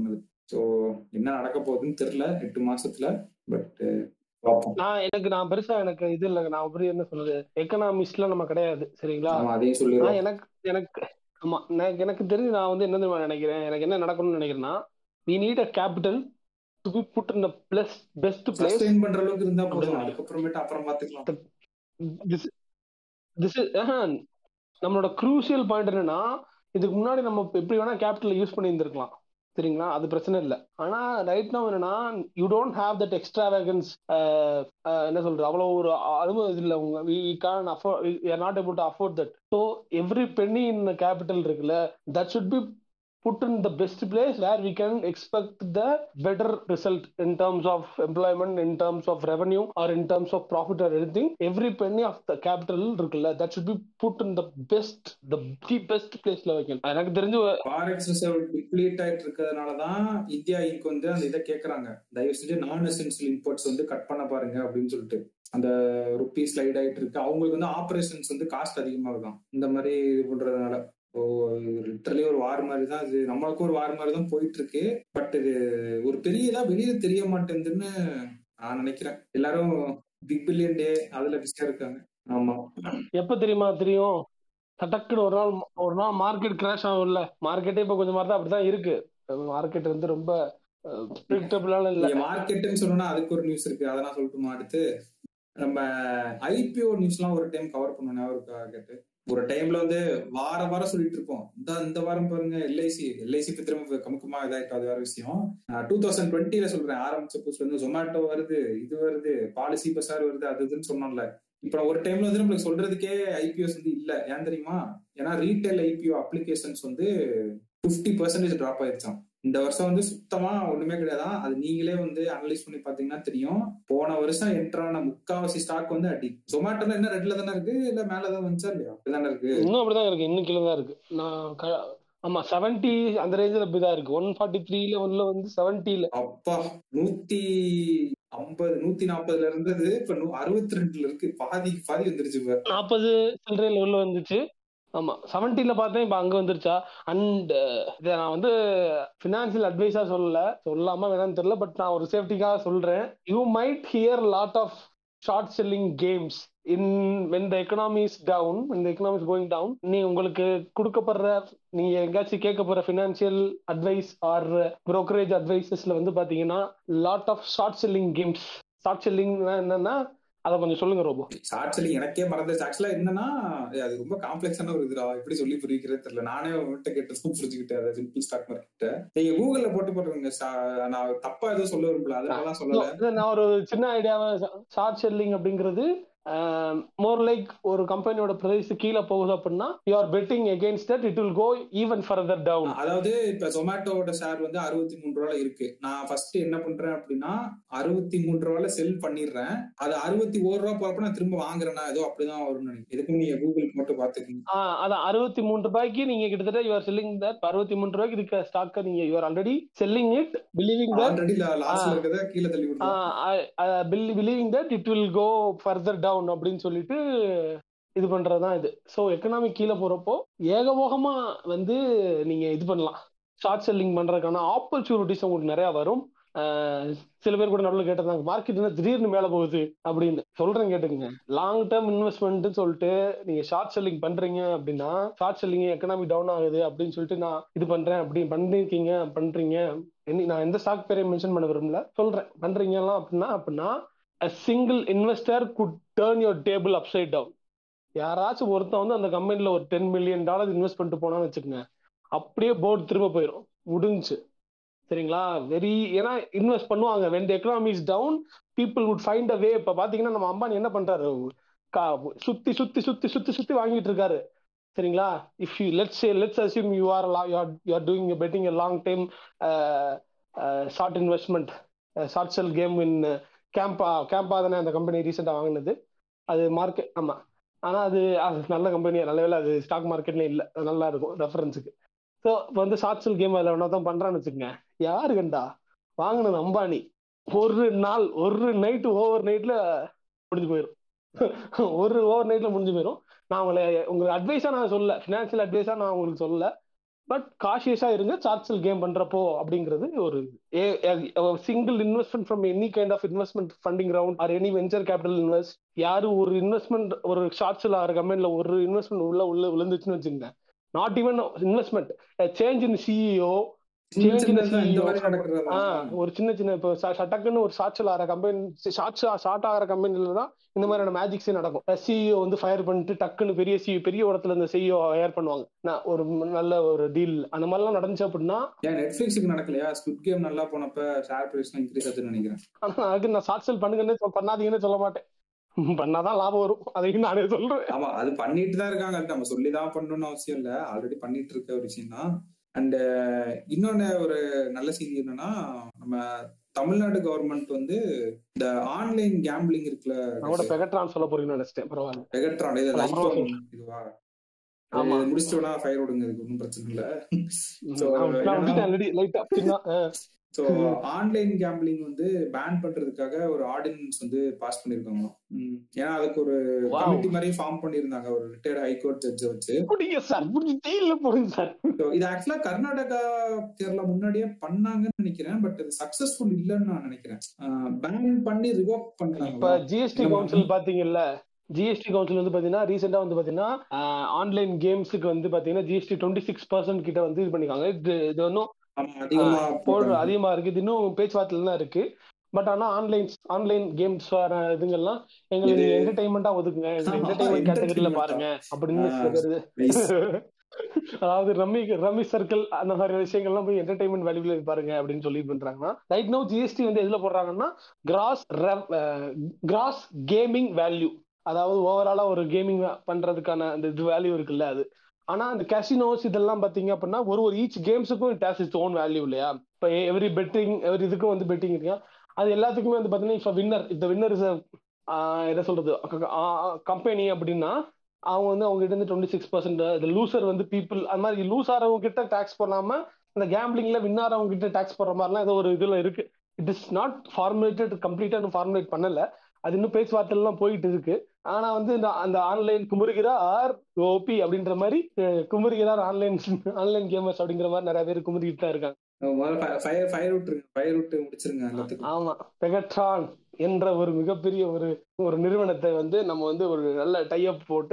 ஸோ என்ன நடக்க போகுதுன்னு தெரியல எட்டு மாசத்துல பட் பார்ப்போம் நான் எனக்கு நான் பெருசா எனக்கு இது இல்லை நான் அப்படி என்ன சொல்றது எக்கனாமிக்ஸ்ல நம்ம கிடையாது சரிங்களா ஆமா அதையும் ஆனா சொல்லிடுவோம் எனக்கு எனக்கு ஆமா எனக்கு எனக்கு தெரிஞ்சு நான் வந்து என்ன தெரியுமா நினைக்கிறேன் எனக்கு என்ன நடக்கணும்னு நினைக்கிறேன்னா we need a capital to be put in plus best place sustain பண்ற அளவுக்கு இருந்தா போதும் அப்படின்னு அதுக்கப்புறமேட்டு அப்புறம் பாத்துக்கலாம் திஸ் திஸ் நம்மளோட க்ரூசியல் பாயிண்ட் என்னன்னா இதுக்கு முன்னாடி நம்ம இப்ப எப்படி வேணா கேபிட்டல் யூஸ் பண்ணி இருந்திருக்கலாம் சரிங்களா அது பிரச்சனை இல்லை ஆனா ரைட் now என்னன்னா you don't have that extravagance என்ன சொல்றது அவ்வளவு ஒரு அனுபவம் இது இல்லை உங்க we can afford not able to afford that so every penny in capital இருக்குல்ல that should be put in the best place where we can expect the better result in terms of employment, in terms of revenue, or in terms of profit or anything. Every penny of the capital இருக்குல்ல that should be put in the best, the the best placeல வைக்கணும் எனக்கு தெரிஞ்சு forex reserve deplete ஆயிட்டு இருக்கிறதுனாலதான் India இங்க வந்து அந்த இதை கேக்குறாங்க தயவு செஞ்சு நான் எசென்சியல் இம்போர்ட்ஸ் வந்து கட் பண்ண பாருங்க அப்படின்னு சொல்லிட்டு அந்த ருப்பி ஸ்லைட் ஆயிட்டு இருக்கு அவங்களுக்கு வந்து ஆபரேஷன்ஸ் வந்து காஸ்ட் அதிகமாகுதான் இந்த மாதிரி இது பண்றதுனால ஓ லிட்டரலி ஒரு வார் மாதிரி தான் இது நம்மளுக்கும் ஒரு வார் மாதிரி தான் போயிட்டு இருக்கு பட் இது ஒரு பெரிய இதா வெளியில தெரிய மாட்டேங்குதுன்னு நான் நினைக்கிறேன் எல்லாரும் பிக் பில்லியன் டே அதுல பிஸியா இருக்காங்க ஆமா எப்ப தெரியுமா தெரியும் டக்குன்னு ஒரு நாள் ஒரு நாள் மார்க்கெட் கிராஷ் ஆகும்ல மார்க்கெட்டே இப்ப கொஞ்சம் மாதிரி தான் அப்படிதான் இருக்கு மார்க்கெட் வந்து ரொம்ப ப்ரிடிக்டபிளான இல்ல நீங்க மார்க்கெட்னு சொன்னா அதுக்கு ஒரு நியூஸ் இருக்கு அதை நான் சொல்லட்டுமா அடுத்து நம்ம ஐபிஓ நியூஸ்லாம் ஒரு டைம் கவர் பண்ணோம் ஞாபகம் இருக்கா கேட்டு ஒரு டைம்ல வந்து வார வாரம் சொல்லிட்டு இருப்போம் இந்த இந்த வாரம் பாருங்க எல்ஐசி எல்ஐசி இப்ப திரும்ப கமுக்கமா இதாயிட்டு அது வேற விஷயம் டூ தௌசண்ட் டுவெண்ட்டில சொல்றேன் ஆரம்பிச்ச புதுசுல வந்து ஜொமேட்டோ வருது இது வருது பாலிசி பசார் வருது அது இதுன்னு சொன்னோம்ல இப்ப ஒரு டைம்ல வந்து நம்மளுக்கு சொல்றதுக்கே ஐபிஓஸ் வந்து இல்ல ஏன் தெரியுமா ஏன்னா ரீட்டைல் ஐபிஓ அப்ளிகேஷன்ஸ் வந்து பிப்டி பர்சன்டேஜ் டிராப் ஆயிருச்சான் இந்த வருஷம் வந்து சுத்தமா ஒண்ணுமே கிடையாதான் அது நீங்களே வந்து அனலைஸ் பண்ணி பாத்தீங்கன்னா தெரியும் போன வருஷம் என்ட்ரான முக்காவாசி ஸ்டாக் வந்து அடி ஜொமேட்டோல என்ன ரெட்ல தானே இருக்கு இல்ல மேலதான் வந்துச்சா இல்லையா அப்படிதானே இருக்கு இன்னும் அப்படிதான் இருக்கு இன்னும் கீழே தான் இருக்கு நான் க- ஆமா செவன்டி அந்த ரேஞ்சில் இப்படிதான் இருக்கு ஒன் ஃபார்ட்டி த்ரீல ஒன்ல வந்து செவன்டில அப்பா நூத்தி ஐம்பது நூத்தி நாற்பதுல இருந்தது இப்ப அறுபத்தி ரெண்டுல இருக்கு பாதிக்கு பாதி வந்துருச்சு இப்ப நாற்பது சில்லறையில் உள்ள வந்துச்சு ஆமா செவன்டில பார்த்தேன் இப்ப அங்க வந்துருச்சா அண்ட் இதை நான் வந்து ஃபினான்சியல் அட்வைஸா சொல்லல சொல்லாம வேணாம்னு தெரியல பட் நான் ஒரு சேஃப்டிக்காக சொல்றேன் you might hear lot of short selling games in when the economy is down when the economy is going down நீ உங்களுக்கு கொடுக்கப்படுற நீங்க எங்கேயாச்சும் கேட்க போற ஃபினான்சியல் அட்வைஸ் ஆர் brokerage அட்வைசஸ்ல வந்து பாத்தீங்கன்னா lot of short selling games short selling என்னன்னா அதை கொஞ்சம் சொல்லுங்க ரோபோ ஷார்ட் செல்லிங் எனக்கே மறந்துச்சு ஆக்சுவலா என்னன்னா ஏய், அது ரொம்ப காம்ப்ளெக்ஸான ஒரு இதுடா எப்படி சொல்லி புரிவிக்கிறதே தெரியல நானே உங்ககிட்ட கேட்டு புரிஞ்சுக்கிட்டேன் அதை சிம்பிள் ஸ்டாக் மார்க்கெட்ட நீங்க கூகுள்ல போட்டு போட்டுருங்க சா- நான் தப்பா எதுவும் சொல்ல விரும்பல அதனாலதான் சொல்லல இல்ல, நான் ஒரு சின்ன ஐடியாவை ஷார்ட் செல்லிங் அப்படிங்கிறது மோர் லைக் ஒரு கம்பெனியோட பிரைஸ் கீழே போகுது அப்படின்னா you are betting against that it will go even further down அதாவது இப்ப ஜொமேட்டோட ஷேர் வந்து அறுபத்தி மூணு ரூபால இருக்கு நான் ஃபர்ஸ்ட் என்ன பண்றேன் அப்படின்னா அறுபத்தி மூணு ரூபால செல் பண்ணிடுறேன் அது அறுபத்தி ஒரு ரூபா போறப்ப நான் திரும்ப வாங்குறேன்னா ஏதோ அப்படிதான் வரும்னு நினைக்கிறேன் எதுக்கும் நீங்க கூகுளுக்கு மட்டும் பாத்துக்கீங்க அதான் அறுபத்தி மூணு ரூபாய்க்கு நீங்க கிட்டத்தட்ட யூ ஆர் செல்லிங் தட் அறுபத்தி மூணு ரூபாய்க்கு இருக்க ஸ்டாக்கை நீங்க you are already selling it believing that already லாஸ்ட்ல இருக்கத கீழே தள்ளி விட்டுருவோம் believing that it will go further down அப்படின்னு சொல்லிட்டு இது பண்றதுதான் இது ஸோ எக்கனாமிக் கீழே போறப்போ ஏகபோகமா வந்து நீங்க இது பண்ணலாம் ஷார்ட் செல்லிங் பண்றதுக்கான ஆப்பர்ச்சுனிட்டிஸ் உங்களுக்கு நிறைய வரும் ஆஹ் சில பேர் கூட நடுவில் கேட்டிருந்தாங்க மார்க்கெட் என்ன திடீர்னு மேல போகுது அப்படின்னு சொல்றேன் கேட்டுக்கங்க லாங் டேர்ம் இன்வெஸ்ட்மெண்ட் சொல்லிட்டு நீங்க ஷார்ட் செல்லிங் பண்றீங்க அப்படின்னா ஷார்ட் செல்லிங் எக்கனாமி டவுன் ஆகுது அப்படின்னு சொல்லிட்டு நான் இது பண்றேன் அப்படி பண்ணிருக்கீங்க பண்றீங்க என்ன- நான் எந்த ஸ்டாக் பேரையும் மென்ஷன் பண்ண விரும்பல சொல்றேன் பண்றீங்கலாம் அப்படின்னா அப்படின்னா a single investor could turn your table upside down யாராச்சும் ஒருத்தன் வந்து அந்த கம்பெனில ஒரு டென் மில்லியன் டாலர் இன்வெஸ்ட் பண்ணிட்டு போனான்னு வச்சுக்கோங்க அப்படியே போர்டு திரும்ப போயிடும் முடிஞ்சு சரிங்களா வெரி ஏன்னா இன்வெஸ்ட் பண்ணுவாங்க when the economy is down people would find a way இப்ப பாத்தீங்கன்னா நம்ம அம்பானி என்ன பண்றாரு கா- சுத்தி சுத்தி சுத்தி சுத்தி சுத்தி வாங்கிட்டு இருக்காரு சரிங்களா if you let's let's assume you are you are doing betting a long time short investment short sell game in கேம்பா கேம்பா தானே அந்த கம்பெனி ரீசெண்டாக வாங்கினது அது மார்க்கெட் ஆமா ஆனா அது அது நல்ல கம்பெனி நல்ல வேலை அது ஸ்டாக் மார்க்கெட்ல இல்ல அது நல்லா இருக்கும் ரெஃபரன்ஸுக்கு ஸோ இப்போ வந்து ஷார்ட் செல் கேம் அதில் ஒன்றா தான் பண்றான்னு வச்சுக்கோங்க யாரு கண்டா வாங்கினது அம்பானி ஒரு நாள் ஒரு நைட்டு ஓவர் நைட்ல முடிஞ்சு போயிடும் ஒரு ஓவர் நைட்ல முடிஞ்சு போயிடும் நான் உங்களை உங்களுக்கு அட்வைஸா நான் சொல்ல ஃபினான்ஷியல் அட்வைஸா நான் உங்களுக்கு சொல்ல பட் காஷியஸா இருங்க சார்ட்ஸில் கேம் பண்றப்போ அப்படிங்கிறது ஒரு single investment from any kind of investment funding round or any venture capital invest யாரு ஒரு இன்வெஸ்ட்மெண்ட் ஒரு ஷார்ட்ஸ்ல ஆகிற கம்பெனில ஒரு இன்வெஸ்ட்மெண்ட் உள்ள உள்ள விழுந்துச்சுன்னு வச்சுங்க not even investment change in CEO சின்ன சேஞ்ச் இன் சின்னதா இந்த மாதிரி சிஇஓ நடக்கிறதா ஒரு சின்ன சின்ன இப்போ சட்டக்குன்னு ஒரு ஷார்ட்ஸ்ல ஆகிற கம்பெனி ஷார்ட்ஸ் ஷார்ட் ஆகிற கம்பெனில தான் இந்த மாதிரியான மேஜிக்ஸே நடக்கும் சிஇஓ வந்து ஃபயர் பண்ணிட்டு டக்குன்னு பெரிய சிஇஓ பெரிய இடத்துல இந்த சிஇஓ ஹயர் பண்ணுவாங்க நான் ஒரு நல்ல ஒரு டீல் அந்த மாதிரிலாம் நடந்துச்சு அப்படின்னா ஏன் நெட்ஃபிளிக்ஸுக்கு நடக்கலையா ஸ்குட் கேம் நல்லா போனப்ப ஷேர் பிரைஸ் இன்க்ரீஸ் ஆச்சுன்னு நினைக்கிறேன் ஆனா அதுக்கு நான் ஷார்ட் செல் பண்ணுங்கன்னு சொ- பண்ணாதீங்கன்னு சொல்ல மாட்டேன் பண்ணாதான் லாபம் வரும் அதையும் நானே சொல்றேன் ஆமா அது பண்ணிட்டு தான் இருக்காங்க அது நம்ம சொல்லிதான் பண்ணணும்னு அவசியம் இல்ல ஆல்ரெடி பண்ணிட்டு இருக்க ஒரு விஷயம் தான் அண்ட் இன்னொன்னு ஒரு நல்ல செய்தி என்னன்னா நம்ம தமிழ்நாடு கவர்மெண்ட் வந்து இந்த ஆன்லைன் கேம்பிளிங் இருக்குல்ல நான் கூட பெகட்ரான் சொல்ல போறீங்கன்னு நினைச்சிட்டேன் பரவாயில்ல பெகட்ரான் இது அது லைஃப் அப்புறம் இதுவா ஆமா இது முடிச்சிட்டோம்னா ஃபயர் விடுங்க இதுக்கு ஒன்றும் பிரச்சனை இல்ல ஸோ நான் நான் என்னன்னா விட்டுட்டேன் ஆல்ரெடி லைட்டா பின்னா ஸோ ஆன்லைன் கேம்பிளிங் வந்து பேன் பண்றதுக்காக ஒரு ஆர்டினன்ஸ் வந்து பாஸ் பண்ணிருக்காங்க ஏன்னா அதுக்கு ஒரு வாவ் கமிட்டி மாதிரி ஃபார்ம் பண்ணியிருந்தாங்க ஒரு ரிட்டையர்ட் ஹைகோர்ட் ஜட்ஜை வச்சு புடிங்க சார் புடி ஜெயில போடுங்க சார் So, இது ஆக்சுவலா கர்நாடகா கேரளா முன்னாடியே பண்ணாங்கன்னு நினைக்கிறேன் பட் இது சக்சஸ்ஃபுல் இல்லைன்னு நான் நினைக்கிறேன் பேன் பண்ணி ரிவோக் இப்ப பண்றாங்களா ஜிஎஸ்டி நம்ம கவுன்சில் பாத்தீங்கல்ல ஜிஎஸ்டி கவுன்சில் வந்து பாத்தீங்கன்னா ரீசெண்டா வந்து பாத்தீங்கன்னா ஆன்லைன் கேம்ஸுக்கு வந்து பாத்தீங்கன்னா ஜிஎஸ்டி டுவெண்ட்டி சிக்ஸ் பர்சன்ட் கிட்ட வந்து இது பண்ணிருக்காங்க இது இது ஒன்றும் ஆமா அதிகமா போடுற போட்டாங்க அதிகமா இருக்கு இது இன்னும் பேச்சுவார்த்தையில தான் இருக்கு பட் ஆனா ஆன்லைன் ஆன்லைன் கேம்ஸ் வர இதுங்கெல்லாம் எங்களுக்கு இது நீங்க என்டர்டைன்மெண்டா ஒதுக்குங்க எங்களை என்டர்டைன்மெண்ட் கேட்டகரியில என்டர்டைன்மெண்டா பாருங்க அப்படின்னு சில பேர் நைஸ் அதாவது ரம்மி ரம்மி சர்க்கிள் அந்த மாதிரி விஷயங்கள்லாம் போய் என்டர்டைன்மெண்ட் வேல்யூல பாருங்க அப்படின்னு சொல்லி இது பண்றாங்கன்னா ரைட் நோ ஜிஎஸ்டி வந்து எதுல போடுறாங்கன்னா கிராஸ் கிராஸ் கேமிங் வேல்யூ அதாவது ஓவராலா ஒரு கேமிங் பண்றதுக்கான அந்த இது வேல்யூ இருக்குல்ல அது ஆனா அந்த கேசினோஸ் இதெல்லாம் பாத்தீங்க அப்படின்னா ஒரு ஒரு ஈச் கேம்ஸுக்கும் it has its own value இல்லையா இப்போ எவ்ரி பெட்டிங் எவ்ரி இதுக்கும் வந்து பெட்டிங் இருக்கு அது எல்லாத்துக்குமே வந்து பாத்தீங்கன்னா இப்போ வின்னர் இந்த வின்னர் இஸ் என்ன சொல்றது கம்பெனி அப்படின்னா அவங்க வந்து அவங்க கிட்ட இருந்து டுவெண்ட்டி சிக்ஸ் பர்சன்ட் இந்த லூசர் வந்து பீப்புள் அந்த மாதிரி லூஸ் ஆறவங்க கிட்ட டாக்ஸ் போடாம அந்த கேம்பிளிங்ல வின் ஆறவங்க கிட்ட டாக்ஸ் போடுற மாதிரிலாம் ஏதோ ஒரு இதுல இருக்கு இட் இஸ் நாட் ஃபார்முலேட்டட் கம்ப்ளீட்டா ஃபார்முலேட் பண்ணல அது இன்னும் பேச்சுவார்த்தைலாம் போயிட்டு இருக்கு ஆனா வந்து இந்த அந்த ஆன்லைன் குமுறுகிறார் ஓபி அப்படின்ற மாதிரி அஹ், குமுறுகிறார் ஆன்லைன் ஆன்லைன் கேமர்ஸ் அப்படிங்கிற மாதிரி நிறைய பேர் குமுறிட்டு தான் இருக்காங்க ஃபயர் ஃபயர் விட்டுருங்க ஃபயர் விட்டு முடிச்சிருங்க எல்லாத்துக்கும் ஆமா பெகட்ரான் என்ற ஒரு மிகப்பெரிய ஒரு ஒரு நிறுவனத்தை வந்து நம்ம வந்து ஒரு நல்ல டைப் போட்டு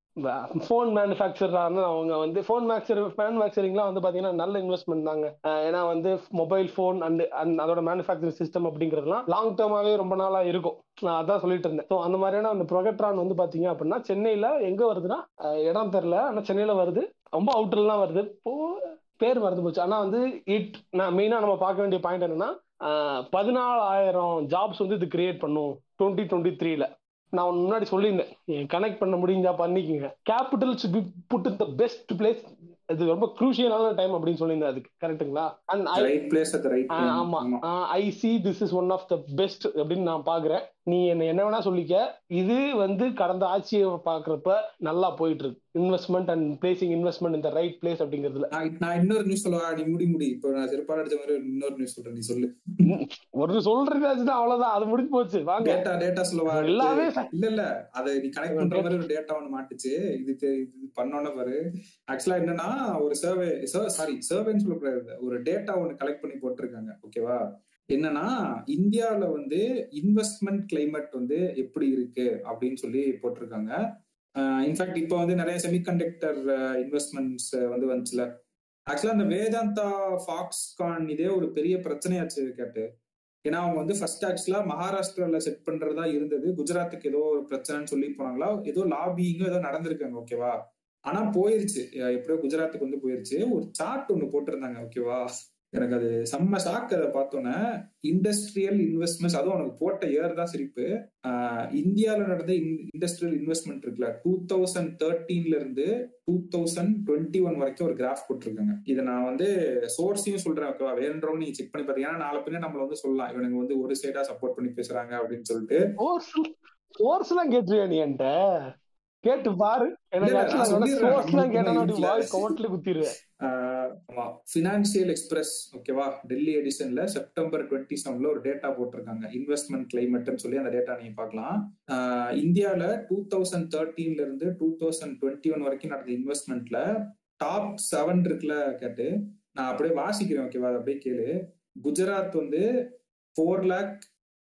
ஃபோன் மேனுஃபேக்சரான அவங்க வந்து ஃபோன் மேக்சர் மேனுஃபேக்சரிங்லாம் வந்து பாத்தீங்கன்னா நல்ல இன்வெஸ்ட்மெண்ட் தாங்க அஹ் ஏன்னா வந்து மொபைல் ஃபோன் அண்ட் அதோட மேனுஃபேக்சரிங் சிஸ்டம் அப்படிங்கிறதுலாம் லாங் டேர்மாவே ரொம்ப நாளா இருக்கும் நான் அதான் சொல்லிட்டு இருந்தேன் ஸோ அந்த மாதிரியான அந்த ப்ரொகட்ரான் வந்து பாத்தீங்க அப்படின்னா சென்னையில எங்க வருதுன்னா அஹ் இடம் தெரியல ஆனா சென்னையில வருது ரொம்ப அவுட்டர்லாம் வருது இப்போ பேர் மறந்து போச்சு ஆனா வந்து இட் நான் மெயினா நம்ம பார்க்க வேண்டிய பாயிண்ட் என்னன்னா ஆஹ் பதினாலாயிரம் ஜாப்ஸ் வந்து இது கிரியேட் பண்ணும் டுவெண்ட்டி டுவெண்ட்டி த்ரீல நான் உனக்கு முன்னாடி சொல்லியிருந்தேன் கனெக்ட் பண்ண முடிஞ்சா பண்ணிக்கங்க capital should be put in the best place இது ரொம்ப குரூஷியலான டைம் அப்படின்னு சொல்லியிருந்தேன் அதுக்கு கரெக்ட்டுங்களா and I right place at right ஆமா I see this is one of the best அப்படின்னு நான் பாக்குறேன் நீ என்ன என்ன வேணா சொல்லிக்க இது வந்து கடந்த ஆட்சியை பாக்குறப்ப நல்லா போயிட்டு இருக்கு இன்வெஸ்ட்மெண்ட் அண்ட் பிளேசிங் இன்வெஸ்ட்மெண்ட் இந்த ரைட் பிளேஸ் அப்படிங்கிறதுல நான் நான் இன்னொரு நியூஸ் சொல்லவா நீ முடி முடி இப்போ நான் செருப்பாடு அடிச்ச மாதிரி ஒரு இன்னொரு நியூஸ் சொல்றேன் நீ சொல்லு ஒரு சொல்றது அதுதான் அவ்வளவுதான் அது முடிஞ்சு போச்சு வாங்க டேட்டா டேட்டா சொல்லவா எல்லாமே இல்ல இல்ல அதை நீ கனெக்ட் பண்ற மாதிரி ஒரு டேட்டா ஒன்று மாட்டுச்சு இது தெ- இது பண்ணோன்னு பாரு ஆக்சுவலா என்னன்னா ஒரு சர்வே சாரி சர்வேன்னு சொல்லக்கூடாது ஒரு டேட்டா ஒன்று கலெக்ட் பண்ணி போட்டிருக்காங்க ஓகேவா என்னன்னா இந்தியாவுல வந்து இன்வெஸ்ட்மெண்ட் கிளைமேட் வந்து எப்படி இருக்கு அப்படின்னு சொல்லி போட்டிருக்காங்க இன்ஃபேக்ட் இப்போ வந்து நிறைய செமிகண்டக்டர் இன்வெஸ்ட்மெண்ட்ஸ் வந்து வந்துச்சுல ஆக்சுவலா அந்த வேதாந்தா ஃபாக்ஸ்கான் இதே ஒரு பெரிய பிரச்சனையாச்சு கேட்டு ஏன்னா அவங்க வந்து ஃபர்ஸ்ட் ஆக்சுவலா மகாராஷ்டிரால செட் பண்றதா இருந்தது குஜராத்துக்கு ஏதோ ஒரு பிரச்சனைன்னு சொல்லி போனாங்களா ஏதோ லாபிங்கும் ஏதோ நடந்திருக்காங்க ஓகேவா ஆனா போயிருச்சு அஹ் எப்படியோ குஜராத்துக்கு வந்து போயிருச்சு ஒரு சார்ட் ஒண்ணு போட்டிருந்தாங்க ஓகேவா எனக்கு அது செம்ம ஷாக் அதை பார்த்தோன்னே இண்டஸ்ட்ரியல் இன்வெஸ்ட்மெண்ட்ஸ் அதுவும் உனக்கு போட்ட இயர் தான் சிரிப்பு ஆஹ் இந்தியால நடந்த இண்டஸ்ட்ரியல் இன்வெஸ்ட்மெண்ட் இருக்குல்ல டூ தௌசண்ட் தேர்ட்டீன்ல இருந்து டூ தௌசண்ட் டுவெண்ட்டி ஒன் வரைக்கும் ஒரு கிராஃப் போட்டிருக்காங்க இதை நான் வந்து சோர்ஸையும் சொல்றேன் ஓகேவா வேணுன்றவங்க நீங்க செக் பண்ணி பாத்தீங்கன்னா நாளை பின்ன நம்மள வந்து சொல்லலாம் இவனுங்க வந்து ஒரு சைடா சப்போர்ட் பண்ணி பேசுறாங்க அப்படின்னு சொல்லிட்டு சோர்ஸ் சோர்ஸ் எல்லாம் கேட்டுருவியா நீ என்கிட்ட கேட்டு பாரு எனக்கு இல்ல, நான் ஆக்சுவலா சொல்லிடுறேன். சோர்ஸ் எல்லாம் கேட்டா நம்ம அப்படி வீட்ல- வாய் கமெண்ட்ல குத்திடுவேன் ஆஹ் ஆமா பினான்சியல் எக்ஸ்பிரஸ் ஓகேவா டெல்லி எடிஷன்ல செப்டம்பர் டுவெண்ட்டி செவன்ல ஒரு டேட்டா போட்டிருக்காங்க இன்வெஸ்ட்மெண்ட் கிளைமேட்னு சொல்லி அந்த டேட்டா நீங்க பார்க்கலாம் ஆஹ் இந்தியால டூ தௌசண்ட் தேர்ட்டீன்ல இருந்து டூ தௌசண்ட் டுவெண்ட்டி ஒன் வரைக்கும் நடந்த இன்வெஸ்ட்மெண்ட்ல டாப் செவன் இருக்குல்ல கேட்டு நான் அப்படியே வாசிக்கிறேன் ஓகேவா அதை அப்படியே கேளு குஜராத் வந்து ஃபோர் லேக்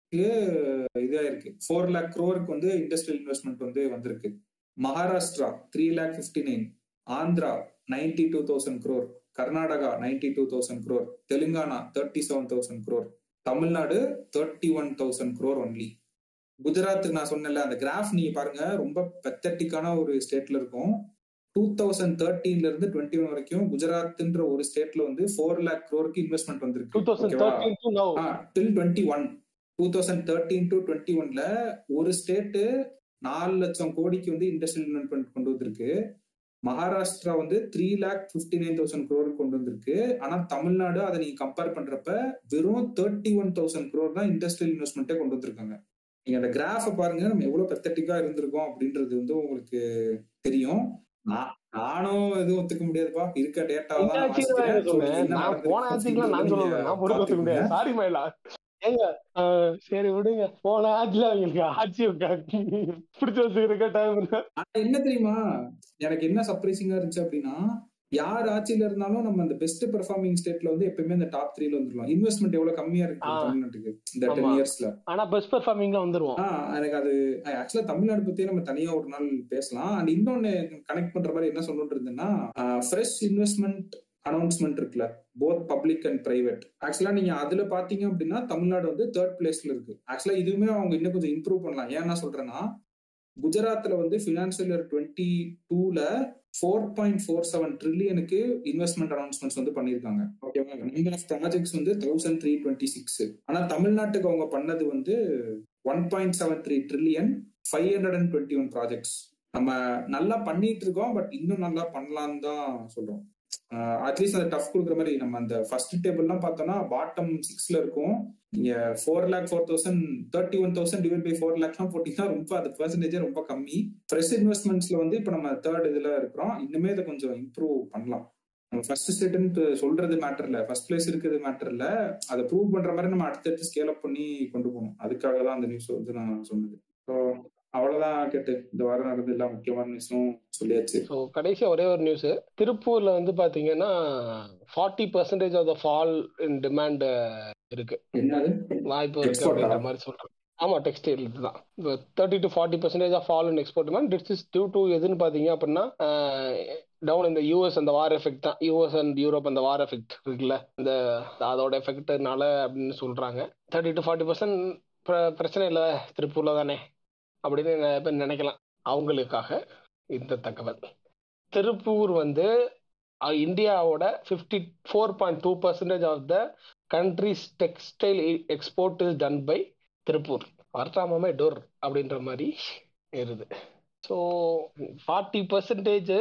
இதா இருக்கு ஃபோர் லேக் க்ரோருக்கு வந்து இண்டஸ்ட்ரியல் இன்வெஸ்ட்மெண்ட் வந்து வந்திருக்கு Maharashtra three lakh fifty nine Andhra ninety two thousand crore Karnataka ninety two thousand crore Telangana thirty seven thousand crore Tamil Nadu thirty one thousand crore only குஜராத்துக்கு நான் சொன்னேன்ல அந்த கிராஃப் நீங்க பாருங்க ரொம்ப பெத்தட்டிக்கான ஒரு ஸ்டேட்ல இருக்கும் டூ தௌசண்ட் தேர்ட்டீன்ல இருந்து டுவெண்ட்டி ஒன் வரைக்கும் குஜராத்ன்ற ஒரு ஸ்டேட்ல வந்து ஃபோர் லேக் க்ரோருக்கு இன்வெஸ்ட்மெண்ட் டூ வந்திருக்கு தௌசண்ட் ஓகேவா thirteen to now till twenty one two thousand thirteen to twenty ஒன்ல ஒரு ஸ்டேட்டு நாலு லட்சம் கோடிக்கு வந்து இண்டஸ்ட்ரியல் இன்வெஸ்ட்மெண்ட் கொண்டு வந்திருக்கு மகாராஷ்டிரா வந்து three lakh fifty nine thousand crore கொண்டு வந்திருக்கு ஆனா தமிழ்நாடு அதை நீங்க கம்பேர் பண்றப்ப வெறும் தேர்ட்டி ஒன் தௌசண்ட் க்ரோர் தான் இண்டஸ்ட்ரியல் இன்வெஸ்ட்மெண்ட்டே கொண்டு வந்திருக்காங்க நீங்க அந்த கிராஃபை பாருங்க நம்ம எவ்வளவு பெத்தட்டிக்கா இருந்திருக்கோம் அப்படின்றது வந்து உங்களுக்கு தெரியும் நான்- நானும் எதுவும் ஒத்துக்க முடியாதுப்பா இருக்க டேட்டாவை இந்த தான் நான் ஆட்சிக்கு தான் வாசிக்கிறேன். என்ன சொன்னேன் என்ன நான் போன நடந்திருக்கு ஆட்சிக்குலாம் நான் நீங்க சொல்லல நான் பொறுக்க பாத்துக்கோங்க. முடியாது சாரி மயிலா ஏங்க ஆஹ் சரி விடுங்க போன ஆட்சியில அவங்களுக்கு ஆட்சி பிடிச்ச வச்சுக்கிறக்க டைம் ஆனா என்ன தெரியுமா எனக்கு என்ன சர்ப்ரைசிங்கா இருந்துச்சு அப்படின்னா யார் ஆட்சியில இருந்தாலும் நம்ம அந்த பெஸ்ட் பெர்ஃபார்மிங் ஸ்டேட்ல வந்து எப்பயுமே அந்த டாப் த்ரீல வந்துடலாம் இன்வெஸ்ட்மெண்ட் எவ்வளவு கம்மியா இருக்கு ஆ. தமிழ்நாட்டுக்கு இந்த ஆமா. டென் இயர்ஸ்ல ஆனா பெஸ்ட் பெர்ஃபார்மிங்ல வந்துருவோம் ஆஹ் எனக்கு அது ஆக்சுவலா தமிழ்நாடு பத்தியே நம்ம தனியா ஒரு நாள் பேசலாம் அண்ட் இன்னொன்னு கனெக்ட் பண்ற மாதிரி என்ன சொல்லணும்னு இருந்ததுன்னா ஃப்ரெஷ் இன்வெஸ்ட்மெண்ட் அனௌன்ஸ்மெண்ட் இருக்குல்ல போத் பப்ளிக் அண்ட் பிரைவேட் ஆக்சுவலா நீங்க அதுல பாத்தீங்க அப்படின்னா தமிழ்நாடு வந்து தேர்ட் பிளேஸ்ல இருக்கு ஆக்சுவலா இதுவுமே அவங்க இன்னும் கொஞ்சம் இம்ப்ரூவ் பண்ணலாம் ஏன் நான் சொல்றேன்னா குஜராத்ல வந்து பினான்சியல் இயர் டுவெண்ட்டி டூல ஃபோர் பாயிண்ட் ஃபோர் செவன் ட்ரில்லியனுக்கு இன்வெஸ்ட்மெண்ட் அனௌன்ஸ்மெண்ட்ஸ் வந்து பண்ணியிருக்காங்க ஓகேவா நம்பர் ஆஃப் ப்ராஜெக்ட்ஸ் வந்து தௌசண்ட் த்ரீ டுவெண்ட்டி சிக்ஸ் ஆனா தமிழ்நாட்டுக்கு அவங்க பண்ணது வந்து one point seven three trillion five hundred and twenty one projects நம்ம நல்லா பண்ணிட்டு இருக்கோம் பட் இன்னும் நல்லா பண்ணலாம்னு தான் சொல்றோம் அட்லீஸ்ட் அந்த டஃப் கொடுக்குற மாதிரி நம்ம அந்த ஃபர்ஸ்ட் டேபிள்லாம் பார்த்தோம்னா பாட்டம் சிக்ஸ்ல இருக்கும் நீங்க four lakh four thousand thirty one thousand divide by four லேக்லாம் போட்டீங்கன்னா ரொம்ப அது பெர்சன்டேஜே ரொம்ப கம்மி ஃப்ரெஷ் இன்வெஸ்ட்மெண்ட்ஸ்ல வந்து இப்போ நம்ம தேர்ட் இதுல இருக்கிறோம் இன்னுமே இதை கொஞ்சம் இம்ப்ரூவ் பண்ணலாம் நம்ம ஃபர்ஸ்ட் ஸ்டேட்னு சொல்றது மேட்டர் இல்ல ஃபர்ஸ்ட் பிளேஸ் இருக்கிறது மேட்டர் இல்ல அதை ப்ரூவ் பண்ற மாதிரி நம்ம அடுத்தடுத்து ஸ்கேல் அப் பண்ணி கொண்டு போகணும் அதுக்காக தான் அந்த நியூஸ் வந்து நான் சொன்னது ஸோ அவ்வளவுதான் கேட்டு இந்த வாரம் நடந்த எல்லா முக்கியமான நியூஸும் சொல்லியாச்சு ஸோ கடைசியா ஒரே ஒரு நியூஸ் திருப்பூர்ல வந்து பாத்தீங்கன்னா forty percentage of the fall in demand இருக்கு என்னது வாய்ப்பு இருக்கு Export ஆ? அப்படின்ற மாதிரி சொல்றாங்க ஆமா டெக்ஸ்டைல் இதுதான் thirty to forty percentage of fall in export demand this is due to எதுன்னு பாத்தீங்க அப்படின்னா டவுன் இந்த யூஎஸ் அந்த வார் எஃபெக்ட் தான் யூஎஸ் அண்ட் யூரோப் அந்த வார் எஃபெக்ட் இருக்குல்ல இந்த அதோட எஃபெக்ட்னால அப்படின்னு சொல்றாங்க தேர்ட்டி டு ஃபார்ட்டி பர்சன்ட் பிரச்சனை இல்லை திருப்பூர்ல தானே அப்படின்னு நிறைய பேர் நினைக்கலாம் அவங்களுக்காக இந்த தகவல் திருப்பூர் வந்து அஹ், இந்தியாவோட fifty four point two percentage of the country's textile export is done by Tiruppur வரட்டாமே டோர் அப்படின்ற மாதிரி இருது ஸோ ஃபார்ட்டி பர்சன்டேஜ்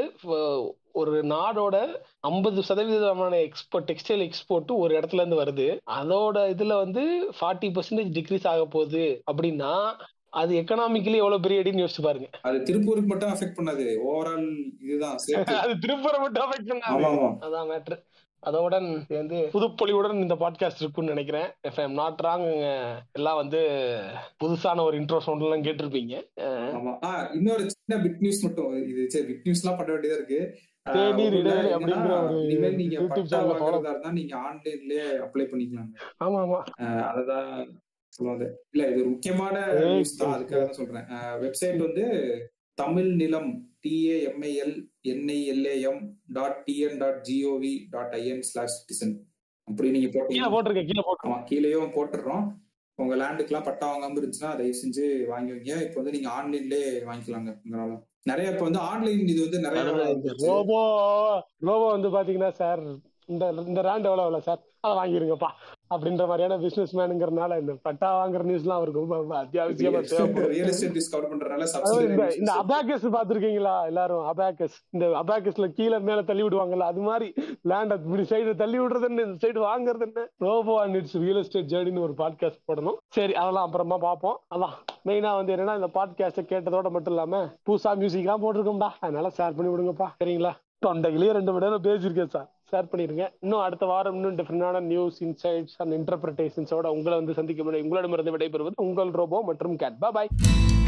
ஒரு நாடோட ஐம்பது சதவீதமான எக்ஸ்போர்ட் டெக்ஸ்டைல் எக்ஸ்போர்ட் ஒரு இடத்துல இருந்து வருது அதோட இதுல வந்து ஃபார்ட்டி பர்சன்டேஜ் டிக்ரீஸ் ஆக போகுது அப்படின்னா அது எக்கனாமிக்கலி எவ்வளவு பெரிய அடின்னு யோசிச்சு பாருங்க அது திருப்பூருக்கு மட்டும் அஃபெக்ட் பண்ணாது ஓவரால் இதுதான் சேர்த்து அது திருப்பூரை மட்டும் அஃபெக்ட் பண்ணாது ஆமா ஆமா அதான் மேட்ரு அதோடன் இது வந்து புதுப்பொலிவுடன் இந்த பாட்காஸ்ட் இருக்கும்னு நினைக்கிறேன் எஃப் எம் நாட் ராங் எல்லாம் வந்து புதுசான ஒரு இன்ட்ரோ சவுண்ட் எல்லாம் கேட்டிருப்பீங்க அஹ் ஆமா ஆ இன்னொரு சின்ன பிட் நியூஸ் மட்டும் இது சரி பிட் நியூஸ் எல்லாம் பண்ண வேண்டியதா இருக்கு ஆ, தேநீர் ஒண்ணும் இல்ல, இடைவெளி என்னன்னா, அப்படிங்கிற ஒரு இனிமேல் நீங்க YouTube பட்டா channel follow வாங்குறதா இருந்தா நீங்க ஆன்லைன்லயே அப்ளை பண்ணிக்கலாம் ஆமா ஆமா அததான் சொல்லுவாங்க இல்ல இது ஒரு முக்கியமான ஏய், நியூஸ் தான் ஏய், அதுக்காக தான் சொல்றேன் வெப்சைட் வந்து Tamil Nilam T A M I L N I L A M dot TN dot G O V dot I N slash citizen அப்படி நீங்க கீழே போட்டீங்க போட்டிருக்கேன் கீழே போட்டிருக்கேன் ஆமா கீழேயும் போட்டுடுறோம் உங்க லேண்டுக்குலாம் பட்டா வாங்காம இருந்துச்சுன்னா தயவு செஞ்சு வாங்கி வைங்க இப்போ வந்து நீங்க ஆன்லைன்லயே வாங்கிக்கலாங்க உங்களால நிறைய இப்போ வந்து ஆன்லைன் இது வந்து நிறைய அதுதான் இந்த வந்துருச்சு. ரோபோ ரோபோ வந்து பாத்தீங்கன்னா சார் இந்த இந்த ரேண்ட் எவ்வளவு எவ்வளவு சார் அதை வாங்கிருங்கப்பா அப்படின்ற மாதிரியான பிசினஸ் மேனுங்கிறதுனால இந்த பட்டா வாங்குற நியூஸ்லாம் அவருக்கு ரொம்ப ரொம்ப அத்தியாவசியமா தேவைப்படுது ரியல் எஸ்டேட் டிஸ்கவர் பண்றதுனால அதாவது இந்த சப்சிடி இந்த அபாக்கஸ் பாத்திருக்கீங்களா எல்லாரும் அபாக்கஸ் இந்த அபாக்கஸ்ல கீழே மேல தள்ளி விடுவாங்கல்ல அது மாதிரி லேண்ட் இப்படி சைடு தள்ளி விடுறது என்ன இந்த சைடு வாங்குறது என்ன robo and its real estate ஜேர்னின்னு ஒரு பாட்காஸ்ட் போடணும் சரி அதெல்லாம் அப்புறமா பார்ப்போம் அதான் மெயினா வந்து என்னன்னா இந்த பாட்காஸ்ட கேட்டதோட மட்டும் இல்லாம புதுசா மியூசிக்லாம் போட்டிருக்கோம்டா அதனால ஷேர் பண்ணி விடுங்கப்பா சரிங்களா தொண்டையிலேயே ரெண்டு மணி நேரம் பேசியிருக்கேன் சார் ஷேர் பண்ணிருங்க இன்னும் அடுத்த வாரம் இன்னும் டிஃப்ரெண்டான நியூஸ் இன்சைட்ஸ் அண்ட் இன்டர்பிரிட்டேஷன்ஸோட உங்களை வந்து சந்திக்க முடியும் உங்களிடமிருந்து விடைபெறுவது உங்கள் ரோபோ மற்றும் கேட் பாய்